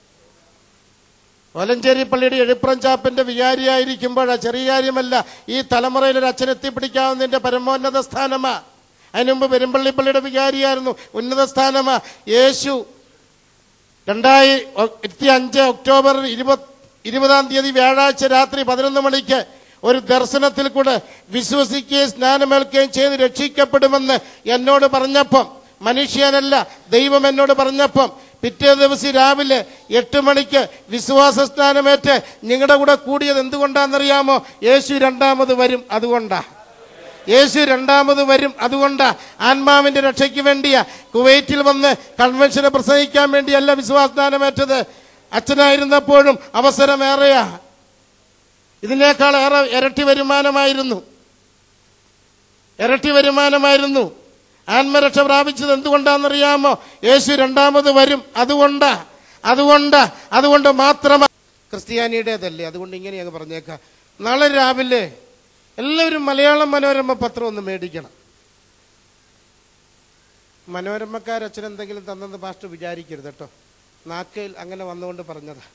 ഒലഞ്ചേരി പള്ളിയുടെ എഴുപ്രം ചാപ്പിന്റെ വികാരിയായിരിക്കുമ്പോഴാ ചെറിയ കാര്യമല്ല ഈ തലമുറയിൽ ഒരു അച്ഛൻ എത്തിപ്പിടിക്കാവുന്നതിന്റെ പരമോന്നത സ്ഥാനമാ അതിനുമുമ്പ് പെരുമ്പള്ളി പള്ളിയുടെ വികാരിയായിരുന്നു ഉന്നത സ്ഥാനമാ യേശു രണ്ടായിരത്തി അഞ്ച് ഒക്ടോബർ ഇരുപത് ഇരുപതാം തീയതി വ്യാഴാഴ്ച രാത്രി പതിനൊന്ന് മണിക്ക് ഒരു ദർശനത്തിൽ കൂടെ വിശ്വസിക്കുകയും സ്നാനമേൽക്കുകയും ചെയ്ത് രക്ഷിക്കപ്പെടുമെന്ന് എന്നോട് പറഞ്ഞപ്പം മനുഷ്യനല്ല ദൈവം എന്നോട് പറഞ്ഞപ്പം പിറ്റേ ദിവസം രാവിലെ എട്ട് മണിക്ക് വിശ്വാസ സ്നാനമേറ്റ് നിങ്ങളുടെ കൂടെ കൂടിയത് എന്തുകൊണ്ടാണെന്നറിയാമോ യേശു രണ്ടാമത് വരും അതുകൊണ്ടാ യേശു രണ്ടാമത് വരും അതുകൊണ്ടാ ആത്മാവിന്റെ രക്ഷയ്ക്ക് വേണ്ടിയാ കുവൈറ്റിൽ വന്ന് കൺവെൻഷനെ പ്രസംഗിക്കാൻ വേണ്ടിയല്ല വിശ്വാസദാനമേറ്റത് അച്ഛനായിരുന്നപ്പോഴും അവസരമേറെയാ ഇതിനേക്കാൾ ഏറെ ഇരട്ടി വരുമാനമായിരുന്നു ഇരട്ടി വരുമാനമായിരുന്നു ആത്മരക്ഷ പ്രാപിച്ചത് എന്തുകൊണ്ടാണെന്നറിയാമോ യേശു രണ്ടാമത് വരും അതുകൊണ്ടാ അതുകൊണ്ടാ അതുകൊണ്ട് മാത്രമാ ക്രിസ്ത്യാനിയുടേതല്ലേ അതുകൊണ്ട് ഇങ്ങനെ അങ്ങ് പറഞ്ഞേക്കാം നാളെ രാവിലെ എല്ലാവരും മലയാളം മനോരമ പത്രം ഒന്ന് മേടിക്കണം മനോരമക്കാരച്ഛൻ എന്തെങ്കിലും തന്നെന്ന് പാസ്റ്റർ വിചാരിക്കരുത് കേട്ടോ നാക്കയിൽ അങ്ങനെ വന്നുകൊണ്ട് പറഞ്ഞതാ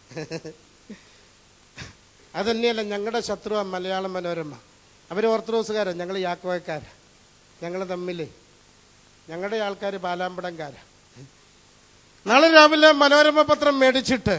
അതന്നെയല്ല ഞങ്ങളുടെ ശത്രു മലയാളം മനോരമ അവർ ഓർത്തഡോക്സുകാരാ ഞങ്ങൾ യാക്കോയക്കാരാ ഞങ്ങൾ തമ്മിൽ ഞങ്ങളുടെ ആൾക്കാർ പാലാമ്പടംകാരാ നാളെ രാവിലെ മനോരമ പത്രം മേടിച്ചിട്ട്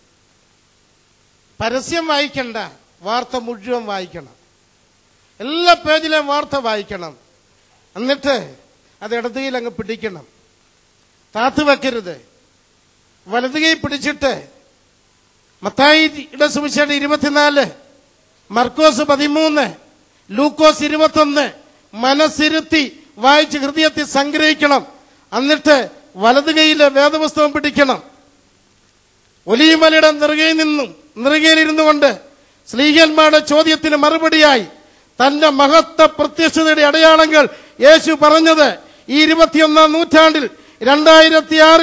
പരസ്യം വായിക്കണ്ട വാർത്ത മുഴുവൻ വായിക്കണം എല്ലാ പേജിലെയും വാർത്ത വായിക്കണം എന്നിട്ട് അത് ഇടതുകയിൽ അങ്ങ് പിടിക്കണം താത്തു വെക്കരുത് വലതുകൈ പിടിച്ചിട്ട് മത്തായിയുടെ സുവിശേഷം ഇരുപത്തിനാല് മർക്കോസ് പതിമൂന്ന് ലൂക്കോസ് ഇരുപത്തൊന്ന് മനസ്സിരുത്തി വായിച്ച് ഹൃദയത്തിൽ സംഗ്രഹിക്കണം എന്നിട്ട് വലതു കൈയിലെ വേദപുസ്തകം പിടിക്കണം ഒലിയുമലയുടെ നെറുകയിൽ നിന്നും നെറുകയിലിരുന്നു കൊണ്ട് സ്ലീഹന്മാരുടെ ചോദ്യത്തിന് മറുപടിയായി തന്റെ മഹത്വ പ്രത്യക്ഷതയുടെ അടയാളങ്ങൾ യേശു പറഞ്ഞത് ഈ ഇരുപത്തിയൊന്നാം നൂറ്റാണ്ടിൽ രണ്ടായിരത്തി ആറിൽ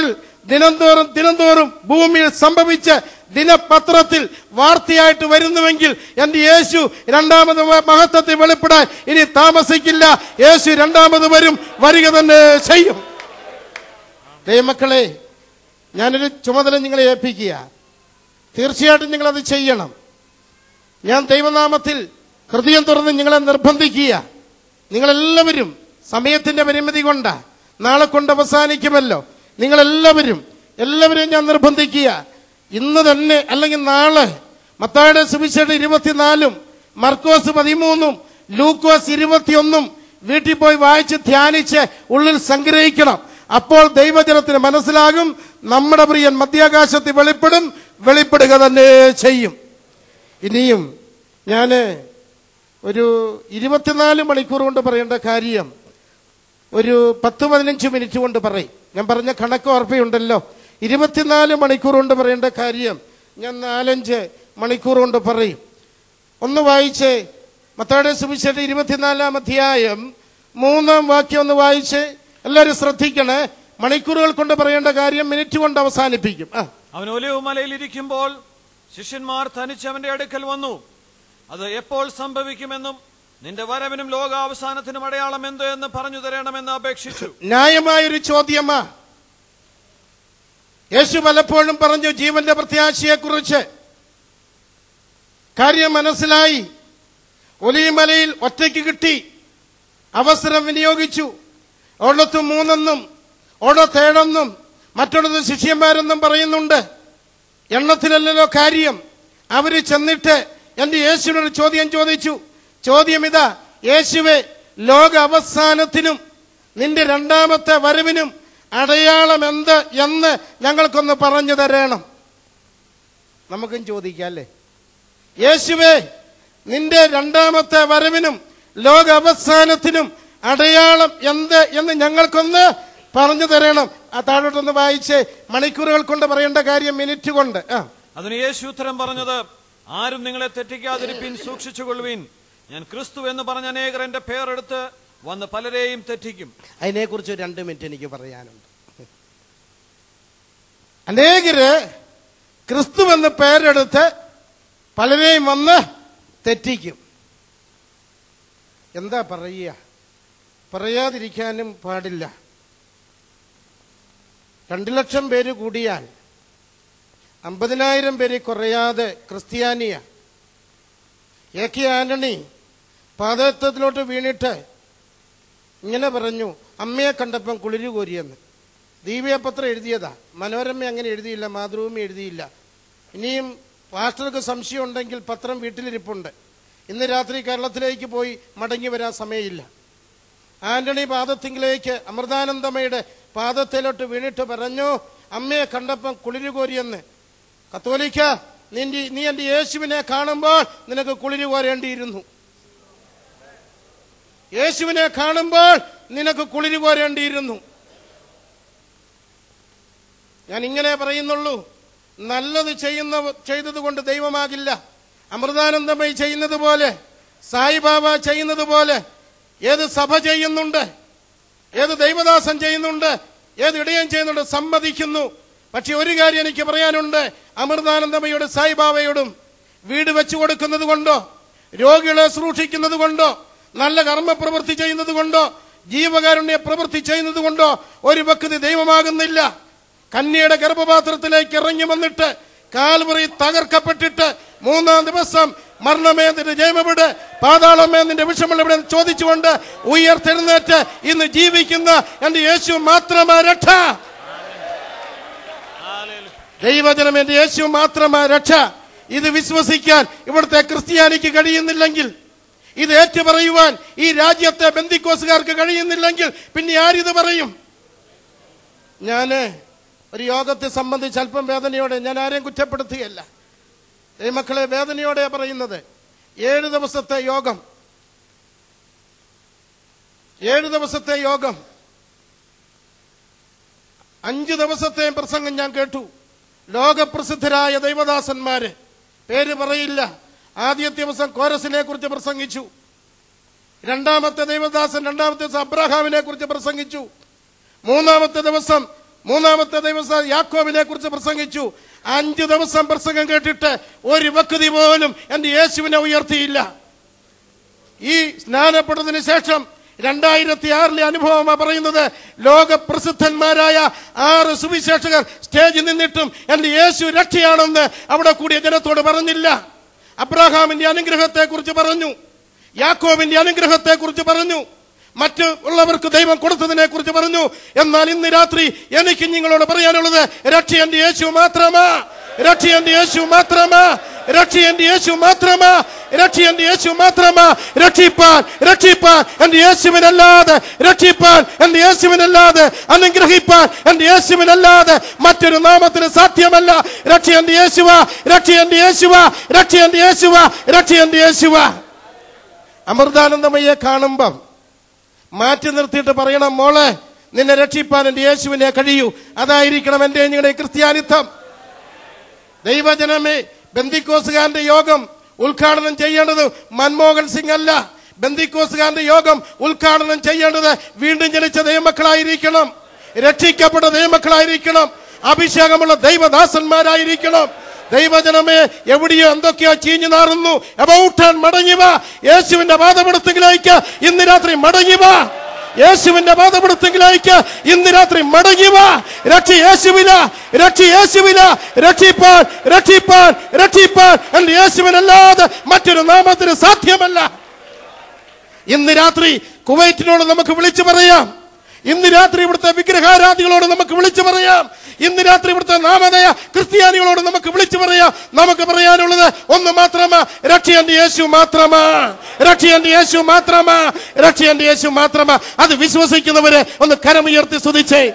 ദിനംതോറും ദിനംതോറും ഭൂമിയിൽ സംഭവിച്ച് ദിനപത്രത്തിൽ വാർത്തയായിട്ട് വരുന്നുവെങ്കിൽ എന്റെ യേശു രണ്ടാമത് മ- മഹത്വത്തിൽ വെളിപ്പെടാൻ ഇനി താമസിക്കില്ല യേശു രണ്ടാമത് വരും വരിക തന്നെ ചെയ്യും ദൈവമക്കളെ ഞാനൊരു ചുമതല നിങ്ങളെ ഏൽപ്പിക്കുക തീർച്ചയായിട്ടും നിങ്ങളത് ചെയ്യണം ഞാൻ ദൈവനാമത്തിൽ ഹൃദയം തുറന്ന് നിങ്ങളെ നിർബന്ധിക്കുക നിങ്ങളെല്ലാവരും സമയത്തിന്റെ പരിമിതി കൊണ്ട നാളെ കൊണ്ട് അവസാനിക്കുമല്ലോ നിങ്ങളെല്ലാവരും എല്ലാവരെയും ഞാൻ നിർബന്ധിക്കുക ഇന്ന് തന്നെ അല്ലെങ്കിൽ നാളെ മത്തായുടെ സുവിശേഷം ഇരുപത്തിനാലും മർക്കോസ് പതിമൂന്നും ലൂക്കോസ് ഇരുപത്തിയൊന്നും വീട്ടിൽ പോയി വായിച്ച് ധ്യാനിച്ച് ഉള്ളിൽ സംഗ്രഹിക്കണം അപ്പോൾ ദൈവജനത്തിന് മനസ്സിലാകും നമ്മുടെ പ്രിയൻ മധ്യാകാശത്തിൽ വെളിപ്പെടും വെളിപ്പെടുക തന്നെ ചെയ്യും ഇനിയും ഞാൻ ഒരു ഇരുപത്തിനാല് മണിക്കൂർ കൊണ്ട് പറയേണ്ട കാര്യം ഒരു പത്ത് പതിനഞ്ച് മിനിറ്റ് കൊണ്ട് പറയും ഞാൻ പറഞ്ഞ കണക്ക് ഓർമ്മയുണ്ടല്ലോ ഇരുപത്തിനാല് മണിക്കൂർ കൊണ്ട് പറയേണ്ട കാര്യം ഞാൻ നാലഞ്ച് മണിക്കൂർ കൊണ്ട് പറയും ഒന്ന് വായിച്ച് മത്താടെ സുവിശേഷം ഇരുപത്തിനാലാം അധ്യായം മൂന്നാം വാക്യം ഒന്ന് വായിച്ച് എല്ലാവരും ശ്രദ്ധിക്കണേ മണിക്കൂറുകൾ കൊണ്ട് പറയേണ്ട കാര്യം മിനിറ്റ് കൊണ്ട് അവസാനിപ്പിക്കും ആ അവൻ ഒലിവ് മലയിൽ ഇരിക്കുമ്പോൾ ശിഷ്യന്മാർ തനിച്ച് അവന്റെ അടുക്കൽ വന്നു അത് എപ്പോൾ സംഭവിക്കുമെന്നും നിന്റെ വരവിനും ലോകാവസാനത്തിനും അടയാളം എന്ത് എന്ന് പറഞ്ഞു തരണമെന്ന് അപേക്ഷിച്ചു ന്യായമായൊരു ചോദ്യമാ യേശു പലപ്പോഴും പറഞ്ഞു ജീവന്റെ പ്രത്യാശയെക്കുറിച്ച് കാര്യം മനസ്സിലായി ഒലിമലയിൽ ഒറ്റയ്ക്ക് കിട്ടി അവസരം വിനിയോഗിച്ചു ഒരിടത്ത് മൂന്നെന്നും ഒരിടത്ത് ഏഴെന്നും മറ്റൊരിടത്ത് ശിഷ്യന്മാരെന്നും പറയുന്നുണ്ട് എണ്ണത്തിലല്ലല്ലോ കാര്യം അവര് ചെന്നിട്ട് എന്റെ യേശുവിനോട് ചോദ്യം ചോദിച്ചു ചോദ്യം ഇതാ യേശുവെ ലോക അവസാനത്തിനും നിന്റെ രണ്ടാമത്തെ വരവിനും അടയാളം എന്ത് എന്ന് ഞങ്ങൾക്കൊന്ന് പറഞ്ഞു തരണം നമുക്കും ചോദിക്കാം അല്ലേ യേശുവേ നിന്റെ രണ്ടാമത്തെ വരവിനും ലോക അവസാനത്തിനും അടയാളം എന്ത് എന്ന് ഞങ്ങൾക്കൊന്ന് പറഞ്ഞു തരണം ആ താഴോട്ടൊന്ന് വായിച്ച് മണിക്കൂറുകൾ കൊണ്ട് പറയേണ്ട കാര്യം മിനിറ്റ് കൊണ്ട് ആ അതിന് യേശു ഉത്തരം പറഞ്ഞത് ആരും നിങ്ങളെ തെറ്റിക്കാതിരിപ്പിൻ സൂക്ഷിച്ചുകൊള്ളുവിൻ ഞാൻ ക്രിസ്തു എന്ന് പറഞ്ഞ അനേകർ എന്റെ പേരെടുത്ത് വന്ന് പലരെയും തെറ്റിക്കും അതിനെക്കുറിച്ച് രണ്ട് മിനിറ്റ് എനിക്ക് പറയാനുണ്ട് അനേകര് ക്രിസ്തു എന്ന പേരെടുത്ത് പലരെയും വന്ന് തെറ്റിക്കും എന്താ പറയുക പറയാതിരിക്കാനും പാടില്ല രണ്ടു ലക്ഷം പേര് കൂടിയാൽ അമ്പതിനായിരം പേര് കുറയാതെ ക്രിസ്ത്യാനിയ എ കെ ആന്റണി പാദത്വത്തിലോട്ട് വീണിട്ട് ഇങ്ങനെ പറഞ്ഞു അമ്മയെ കണ്ടപ്പം കുളിരു കോരിയെന്ന് ദീപികപത്രം എഴുതിയതാ മനോരമ അങ്ങനെ എഴുതിയില്ല മാതൃഭൂമി എഴുതിയില്ല ഇനിയും പാസ്റ്റർക്ക് സംശയം ഉണ്ടെങ്കിൽ പത്രം വീട്ടിലിരിപ്പുണ്ട് ഇന്ന് രാത്രി കേരളത്തിലേക്ക് പോയി മടങ്ങി വരാൻ സമയമില്ല ആന്റണി പാദത്തിങ്കിലേക്ക് അമൃതാനന്ദമയുടെ പാദത്തിലോട്ട് വീണിട്ട് പറഞ്ഞു അമ്മയെ കണ്ടപ്പം കുളിരു കോരിയെന്ന് കത്തോലിക്ക നിന്റെ നീ എന്റെ യേശുവിനെ കാണുമ്പോൾ നിനക്ക് കുളിരു കോരേണ്ടിയിരുന്നു യേശുവിനെ കാണുമ്പോൾ നിനക്ക് കുളിരു കോരേണ്ടിയിരുന്നു ഞാൻ ഇങ്ങനെ പറയുന്നുള്ളൂ നല്ലത് ചെയ്യുന്ന ചെയ്തത് കൊണ്ട് ദൈവമാകില്ല അമൃതാനന്ദമയി ചെയ്യുന്നത് പോലെ സായിബാബ ചെയ്യുന്നത് പോലെ ഏത് സഭ ചെയ്യുന്നുണ്ട് ഏത് ദൈവദാസൻ ചെയ്യുന്നുണ്ട് ഏത് ഇടയൻ ചെയ്യുന്നുണ്ട് സമ്മതിക്കുന്നു പക്ഷെ ഒരു കാര്യം എനിക്ക് പറയാനുണ്ട് അമൃതാനന്ദമയോട് സായിബാബയോടും വീട് വെച്ചു കൊടുക്കുന്നത് കൊണ്ടോ രോഗികളെ സൂക്ഷിക്കുന്നത് കൊണ്ടോ നല്ല കർമ്മ പ്രവൃത്തി ചെയ്യുന്നത് കൊണ്ടോ ജീവകാരുണ്യ പ്രവൃത്തി ചെയ്യുന്നത് കൊണ്ടോ ഒരു ഭക്തി ദൈവമാകുന്നില്ല കന്യയുടെ ഗർഭപാത്രത്തിലേക്ക് ഇറങ്ങി വന്നിട്ട് കാൽവറി തകർക്കപ്പെട്ടിട്ട് മൂന്നാം ദിവസം മരണമേ നിന്റെ ജയമെവിടെ പാതാളമേ നിന്റെ വിഷമെവിടെ എന്ന് ചോദിച്ചുകൊണ്ട് ഉയർത്തെഴുന്നേറ്റ് ഇന്ന് ജീവിക്കുന്ന എന്റെ യേശു മാത്രമാ രക്ഷ ദൈവജനം എന്റെ യേശു മാത്രമാ രക്ഷ ഇത് വിശ്വസിക്കാൻ ഇവിടുത്തെ ക്രിസ്ത്യാനിക്ക് കഴിയുന്നില്ലെങ്കിൽ ഇത് ഏറ്റുപറയുവാൻ ഈ രാജ്യത്തെ ബന്ധിക്കോസുകാർക്ക് കഴിയുന്നില്ലെങ്കിൽ പിന്നെ ആരിത് പറയും ഞാന് ഒരു യോഗത്തെ സംബന്ധിച്ച് അല്പം വേദനയോടെ ഞാൻ ആരെയും കുറ്റപ്പെടുത്തുകയല്ല ഈ മക്കളെ വേദനയോടെ പറയുന്നത് ഏഴ് ദിവസത്തെ യോഗം ഏഴ് ദിവസത്തെ യോഗം അഞ്ചു ദിവസത്തെ പ്രസംഗം ഞാൻ കേട്ടു ലോകപ്രസിദ്ധരായ ദൈവദാസന്മാര് പേര് പറയില്ല ആദ്യത്തെ ദിവസം കോരസിനെ കുറിച്ച് പ്രസംഗിച്ചു രണ്ടാമത്തെ ദൈവദാസൻ രണ്ടാമത്തെ ദിവസം അബ്രഹാമിനെ കുറിച്ച് പ്രസംഗിച്ചു മൂന്നാമത്തെ ദിവസം മൂന്നാമത്തെ ദിവസം യാക്കോബിനെ കുറിച്ച് പ്രസംഗിച്ചു അഞ്ചു ദിവസം പ്രസംഗം കേട്ടിട്ട് ഒരു വ്യക്തി പോലും എന്റെ യേശുവിനെ ഉയർത്തിയില്ല ഈ സ്നാനപ്പെട്ടതിന് ശേഷം രണ്ടായിരത്തി ആറിലെ അനുഭവമാണ് പറയുന്നത് ലോക പ്രസിദ്ധന്മാരായ ആറ് സുവിശേഷകർ സ്റ്റേജിൽ നിന്നിട്ടും എന്റെ യേശു രക്ഷയാണെന്ന് അവിടെ കൂടിയ ജനത്തോട് പറഞ്ഞില്ല അബ്രാഹാമിന്റെ അനുഗ്രഹത്തെ കുറിച്ച് പറഞ്ഞു യാക്കോബിന്റെ അനുഗ്രഹത്തെ കുറിച്ച് പറഞ്ഞു മറ്റ് ഉള്ളവർക്ക് ദൈവം കൊടുത്തതിനെ കുറിച്ച് പറഞ്ഞു എന്നാൽ ഇന്ന് രാത്രി എനിക്ക് നിങ്ങളോട് പറയാനുള്ളത് രക്ഷ എന്റെ യേശു മാത്രമാ രക്ഷ എന്റെ യേശു മാത്രമാ രക്ഷ എന്റെ യേശു മാത്രമാ രക്ഷ എന്റെ യേശു മാത്രമാ രക്ഷിപ്പാൻ രക്ഷിപ്പാൻ എന്റെ യേശുവിനല്ലാതെ രക്ഷിപ്പാൻ എന്റെ യേശുവിനല്ലാതെ അനുഗ്രഹിപ്പാൻ എന്റെ യേശുവിനല്ലാതെ മറ്റൊരു നാമത്തിന് സാധ്യമല്ല രക്ഷ എന്റെ യേശുവ രക്ഷ എന്റെ യേശുവ രക്ഷ എന്റെ യേശുവ രക്ഷ എന്റെ യേശുവ അമൃതാനന്ദമയെ കാണുമ്പം മാറ്റി നിർത്തിയിട്ട് പറയണം മോളെ നിന്നെ രക്ഷിപ്പാൻ എന്റെ യേശുവിനെ കഴിയൂ അതായിരിക്കണം എന്റെ നിങ്ങളുടെ ക്രിസ്ത്യാനിത്വം ദൈവജനമേ ബന്ദിക്കോസുകാരന്റെ യോഗം ഉദ്ഘാടനം ചെയ്യേണ്ടത് മൻമോഹൻ സിംഗ് അല്ല ബന്ദിക്കോസുകാരന്റെ യോഗം ഉദ്ഘാടനം ചെയ്യേണ്ടത് വീണ്ടും ജനിച്ച ദൈവമക്കളായിരിക്കണം രക്ഷിക്കപ്പെട്ട ദൈവമക്കളായിരിക്കണം അഭിഷേകമുള്ള ദൈവദാസന്മാരായിരിക്കണം ദൈവജനമേ എവിടെയോ എന്തൊക്കെയോ ചീഞ്ഞു നാറുന്നു എബൌട്ടാൻ മടങ്ങി വാ യേശുവിന്റെ പാദപെടുത്തെങ്കിലേക്ക് ഇന്ന് രാത്രി മടങ്ങി വാ യേശുവിന്റെ പാദപെടുത്തെങ്കിലേക്ക് ഇന്ന് രാത്രി മടങ്ങി വാ രക്ഷ യേശുവില രക്ഷ യേശുവില രക്ഷിപ്പാൻ രക്ഷിപ്പാൻ രക്ഷിപ്പാൻ എന്റെ യേശുവിനല്ലാതെ മറ്റൊരു നാമത്തിന് സാധ്യമല്ല ഇന്ന് രാത്രി കുവൈറ്റിനോട് നമുക്ക് വിളിച്ചു പറയാം ഇന്ന് രാത്രി ഇവിടുത്തെ വിഗ്രഹാരാധികളോട് നമുക്ക് വിളിച്ചു പറയാം ഇന്ന് രാത്രി ഇവിടുത്തെ നാമധേയ ക്രിസ്ത്യാനികളോട് നമുക്ക് വിളിച്ചു പറയാം നമുക്ക് പറയാനുള്ളത് ഒന്ന് മാത്രമാ രക്ഷയന്റെ യേശു മാത്രമാ രക്ഷയന്റെ യേശു മാത്രമാ രക്ഷയന്റെ യേശു മാത്രമാ അത് വിശ്വസിക്കുന്നവരെ ഒന്ന് കരമുയർത്തി സ്തുതിച്ചേ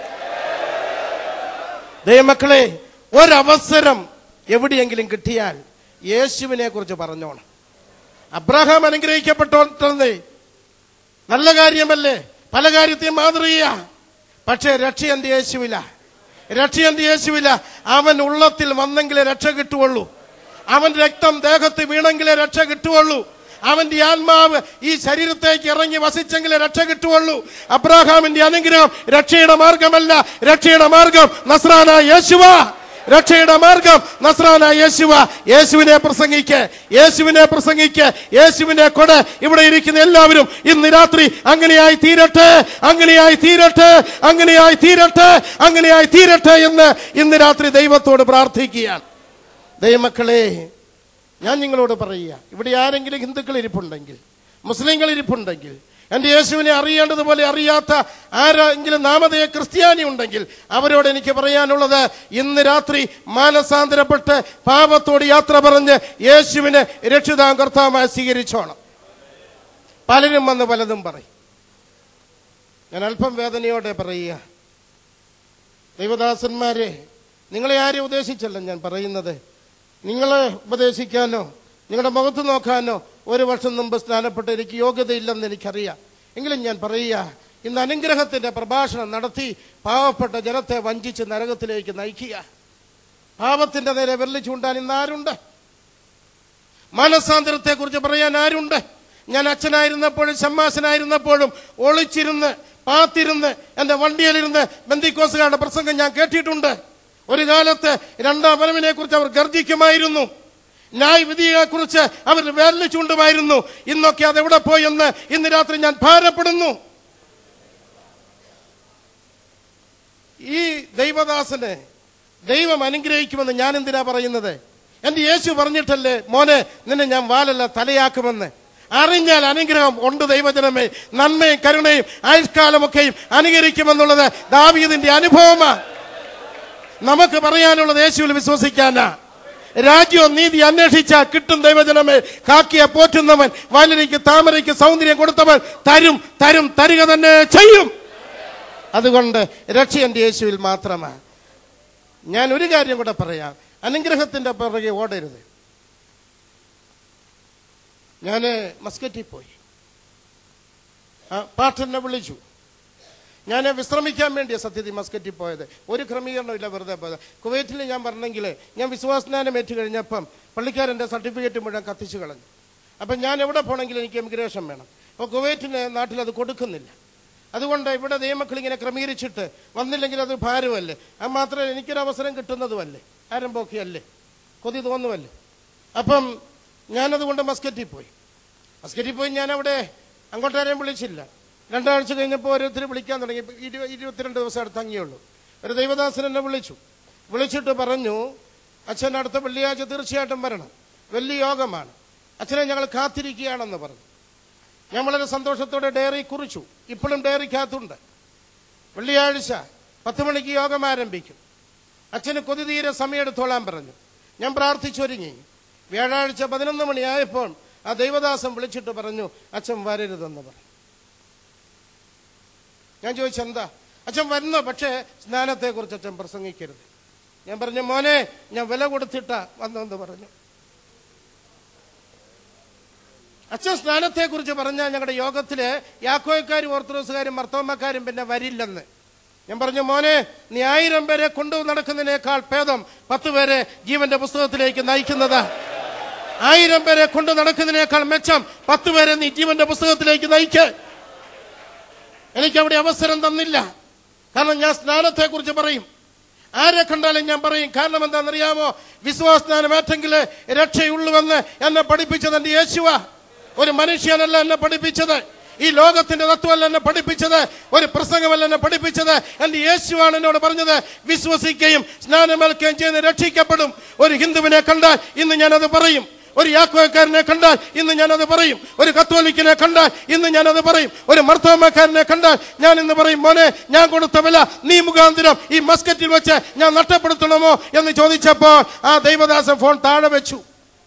ദൈവമക്കളെ ഒരവസരം എവിടെയെങ്കിലും കിട്ടിയാൽ യേശുവിനെ കുറിച്ച് പറഞ്ഞോണം അബ്രഹാം അനുഗ്രഹിക്കപ്പെട്ടോട്ടേ നല്ല കാര്യമല്ലേ പല കാര്യത്തെയും മാതൃകയ പക്ഷേ രക്ഷ എന്റെ യേശുവില രക്ഷ എന്റെ യേശുവില അവൻ ഉള്ളത്തിൽ വന്നെങ്കിലേ രക്ഷ കിട്ടുള്ളൂ അവൻ രക്തം ദേഹത്ത് വീണെങ്കിലേ രക്ഷ കിട്ടുള്ളൂ അവന്റെ ആത്മാവ് ഈ ശരീരത്തേക്ക് ഇറങ്ങി വസിച്ചെങ്കിലേ രക്ഷ കിട്ടുള്ളൂ അബ്രാഹാമിന്റെ അനുഗ്രഹം രക്ഷയുടെ മാർഗമല്ല രക്ഷയുടെ മാർഗം നസ്രാന യേശുവാ രക്ഷയുടെ മാർഗം നസ്രാന യേശുവ യേശുവിനെ പ്രസംഗിക്ക് യേശുവിനെ പ്രസംഗിക്ക് യേശുവിനെ കൊട് ഇവിടെ ഇരിക്കുന്ന എല്ലാവരും ഇന്ന് രാത്രി അങ്ങനെയായി തീരട്ടെ അങ്ങനെയായി തീരട്ടെ അങ്ങനെയായി തീരട്ടെ അങ്ങനെയായി തീരട്ടെ എന്ന് ഇന്ന് രാത്രി ദൈവത്തോട് പ്രാർത്ഥിക്കുകയാണ് ദൈവമക്കളെ ഞാൻ നിങ്ങളോട് പറയുക ഇവിടെ ആരെങ്കിലും ഹിന്ദുക്കൾ ഇരിപ്പുണ്ടെങ്കിൽ മുസ്ലിങ്ങൾ ഇരിപ്പുണ്ടെങ്കിൽ എന്റെ യേശുവിനെ അറിയേണ്ടതുപോലെ അറിയാത്ത ആരെങ്കിലും നാമധേയ ക്രിസ്ത്യാനി ഉണ്ടെങ്കിൽ അവരോട് എനിക്ക് പറയാനുള്ളത് ഇന്ന് രാത്രി മാനസാന്തരപ്പെട്ട് പാപത്തോട് യാത്ര പറഞ്ഞ് യേശുവിനെ രക്ഷിതാം കർത്താവായി സ്വീകരിച്ചോണം പലരും വന്ന് പലതും പറയും ഞാൻ അല്പം വേദനയോടെ പറയുക ദൈവദാസന്മാരെ നിങ്ങളെ ആരും ഉദ്ദേശിച്ചല്ല ഞാൻ പറയുന്നത് നിങ്ങളെ ഉപദേശിക്കാനോ നിങ്ങളുടെ മുഖത്ത് നോക്കാനോ ഒരു വർഷം മുമ്പ് സ്നാനപ്പെട്ട് എനിക്ക് യോഗ്യതയില്ലെന്ന് എനിക്കറിയാം എങ്കിലും ഞാൻ പറയുക ഇന്ന് അനുഗ്രഹത്തിന്റെ പ്രഭാഷണം നടത്തി പാവപ്പെട്ട ജനത്തെ വഞ്ചിച്ച് നരകത്തിലേക്ക് നയിക്കുക പാപത്തിന്റെ നേരെ വിരലി ചൂണ്ടാൻ ഇന്ന് ആരുണ്ട് മാനസാന്തരത്തെ കുറിച്ച് പറയാൻ ആരുണ്ട് ഞാൻ അച്ഛനായിരുന്നപ്പോഴും ഷമ്മാസനായിരുന്നപ്പോഴും ഒളിച്ചിരുന്ന് പാത്തിരുന്ന് എന്റെ വണ്ടിയിലിരുന്ന് ബന്ദിക്കോസുകാരുടെ പ്രസംഗം ഞാൻ കേട്ടിട്ടുണ്ട് ഒരു കാലത്ത് രണ്ടാം വരവിനെ കുറിച്ച് അവർ ഗർജിക്കുമായിരുന്നു ന്യായ വിധിയെ കുറിച്ച് അവർ വേരല് ചൂണ്ടുമായിരുന്നു ഇന്നൊക്കെ അത് എവിടെ പോയി എന്ന് ഇന്ന് രാത്രി ഞാൻ ഭാരപ്പെടുന്നു ഈ ദൈവദാസന് ദൈവം അനുഗ്രഹിക്കുമെന്ന് ഞാൻ എന്തിനാ പറയുന്നത് എന്റെ യേശു പറഞ്ഞിട്ടല്ലേ മോനെ നിന്നെ ഞാൻ വാലല്ല തലയാക്കുമെന്ന് അറിഞ്ഞാൽ അനുഗ്രഹം ഉണ്ട് ദൈവജനമേ നന്മയും കരുണയും ആയുഷ്കാലമൊക്കെയും അനുകരിക്കുമെന്നുള്ളത് ദാവീദിന്റെ അനുഭവമാണ് നമുക്ക് പറയാനുള്ളത് യേശുവിൽ വിശ്വസിക്കാനാ രാജ്യവും നീതി അന്വേഷിച്ച കിട്ടും ദൈവജനമേ കാക്കിയെ പോറ്റുന്നവൻ വയലിലേക്ക് താമരയ്ക്ക് സൗന്ദര്യം കൊടുത്തവൻ തരും തരും തരിക തന്നെ ചെയ്യും അതുകൊണ്ട് രക്ഷ എന്റെ യേശുവിൽ മാത്രമാണ് ഞാൻ ഒരു കാര്യം കൂടെ പറയാം അനുഗ്രഹത്തിന്റെ പിറകെ ഓടരുത് ഞാൻ മസ്കറ്റിൽ പോയി ആ പാട്ടനെ വിളിച്ചു ഞാൻ വിശ്രമിക്കാൻ വേണ്ടിയാണ് സത്യത്തിൽ മസ്കറ്റിൽ പോയത് ഒരു ക്രമീകരണമില്ല വെറുതെ പോയത് കുവൈറ്റിൽ ഞാൻ പറഞ്ഞെങ്കിൽ ഞാൻ വിശ്വാസസ്നാനം ഏറ്റു കഴിഞ്ഞപ്പം പള്ളിക്കാരൻ്റെ സർട്ടിഫിക്കറ്റ് മുഴുവൻ കത്തിച്ചു കളഞ്ഞു അപ്പം ഞാൻ എവിടെ പോകണമെങ്കിലും എനിക്ക് എമിഗ്രേഷൻ വേണം അപ്പോൾ കുവൈറ്റിന് നാട്ടിൽ അത് കൊടുക്കുന്നില്ല അതുകൊണ്ട് ഇവിടെ ദൈവമക്കൾ ഇങ്ങനെ ക്രമീകരിച്ചിട്ട് വന്നില്ലെങ്കിൽ അത് ഭാരമല്ലേ അത് മാത്രമല്ല എനിക്കൊരു അവസരം കിട്ടുന്നതുമല്ലേ ആരംഭമൊക്കെയല്ലേ കൊതി തോന്നുമല്ലേ അപ്പം ഞാനതുകൊണ്ട് മസ്കറ്റിൽ പോയി മസ്കറ്റിൽ പോയി ഞാൻ അവിടെ അങ്ങോട്ടാരെയും വിളിച്ചില്ല രണ്ടാഴ്ച കഴിഞ്ഞപ്പോൾ ഓരോരുത്തർ വിളിക്കാൻ തുടങ്ങി ഇപ്പൊ ഇരു- ഇരുപത്തിരണ്ട് ദിവസം അടുത്ത് തങ്ങിയുള്ളൂ ഒരു ദൈവദാസൻ എന്നെ വിളിച്ചു വിളിച്ചിട്ട് പറഞ്ഞു അച്ഛൻ അടുത്ത വെള്ളിയാഴ്ച തീർച്ചയായിട്ടും വരണം വലിയ യോഗമാണ് അച്ഛനെ ഞങ്ങൾ കാത്തിരിക്കുകയാണെന്ന് പറഞ്ഞു ഞാൻ വളരെ സന്തോഷത്തോടെ ഡയറി കുറിച്ചു ഇപ്പോഴും ഡയറിക്കകത്തുണ്ട് വെള്ളിയാഴ്ച പത്ത് മണിക്ക് യോഗം ആരംഭിക്കും അച്ഛന് കൊതി തീരെ സമയമെടുത്തോളാൻ പറഞ്ഞു ഞാൻ പ്രാർത്ഥിച്ചൊരുങ്ങി വ്യാഴാഴ്ച പതിനൊന്ന് മണിയായപ്പോൾ ആ ദൈവദാസൻ വിളിച്ചിട്ട് പറഞ്ഞു അച്ഛൻ വരരുതെന്ന് പറഞ്ഞു ഞാൻ ചോദിച്ചു എന്താ അച്ഛൻ വരുന്നു പക്ഷേ സ്നാനത്തെക്കുറിച്ച് അച്ഛൻ പ്രസംഗിക്കരുത് ഞാൻ പറഞ്ഞു മോനെ ഞാൻ വില കൊടുത്തിട്ടാ വന്നെന്ന് പറഞ്ഞു അച്ഛൻ സ്നാനത്തെക്കുറിച്ച് പറഞ്ഞാൽ ഞങ്ങളുടെ യോഗത്തില് യാക്കോയക്കാരും ഓർത്തഡോക്സുകാരും മർത്തോമ്മക്കാരും പിന്നെ വരില്ലെന്ന് ഞാൻ പറഞ്ഞു മോനെ നീ ആയിരം പേരെ കൊണ്ടു നടക്കുന്നതിനേക്കാൾ ഭേദം പത്ത് പേരെ ജീവന്റെ പുസ്തകത്തിലേക്ക് നയിക്കുന്നത് ആയിരം പേരെ കൊണ്ടു നടക്കുന്നതിനേക്കാൾ മെച്ചം പത്ത് പേരെ നീ ജീവന്റെ പുസ്തകത്തിലേക്ക് നയിക്ക് എനിക്ക് അവിടെ അവസരം തന്നില്ല കാരണം ഞാൻ സ്നാനത്തെക്കുറിച്ച് പറയും ആരെ കണ്ടാലും ഞാൻ പറയും കാരണം എന്താണെന്നറിയാമോ വിശ്വാസസ്നാനം ഏറ്റെങ്കിൽ രക്ഷയുള്ളൂവെന്ന് എന്നെ പഠിപ്പിച്ചത് എന്റെ യേശുവ ഒരു മനുഷ്യനല്ല എന്നെ പഠിപ്പിച്ചത് ഈ ലോകത്തിന്റെ തത്വമല്ല എന്നെ പഠിപ്പിച്ചത് ഒരു പ്രസംഗമല്ല എന്നെ പഠിപ്പിച്ചത് എന്റെ യേശുവാണ് എന്നോട് പറഞ്ഞത് വിശ്വസിക്കുകയും സ്നാനമേൽക്കുകയും ചെയ്യുന്ന രക്ഷിക്കപ്പെടും ഒരു ഹിന്ദുവിനെ കണ്ടാൽ ഇന്ന് ഞാനത് പറയും ഒരു യാക്കോക്കാരനെ കണ്ടാൽ ഇന്ന് ഞാനത് പറയും ഒരു കത്തോലിക്കിനെ കണ്ടാൽ ഇന്ന് ഞാനത് പറയും ഒരു മർത്തോമക്കാരനെ കണ്ടാൽ ഞാൻ ഇന്ന് പറയും മോനെ ഞാൻ കൊടുത്ത വില നീ മുഖാന്തരം ഈ മസ്കറ്റിൽ വെച്ച് ഞാൻ നഷ്ടപ്പെടുത്തണമോ എന്ന് ചോദിച്ചപ്പോൾ ആ ദൈവദാസൻ ഫോൺ താഴെ വെച്ചു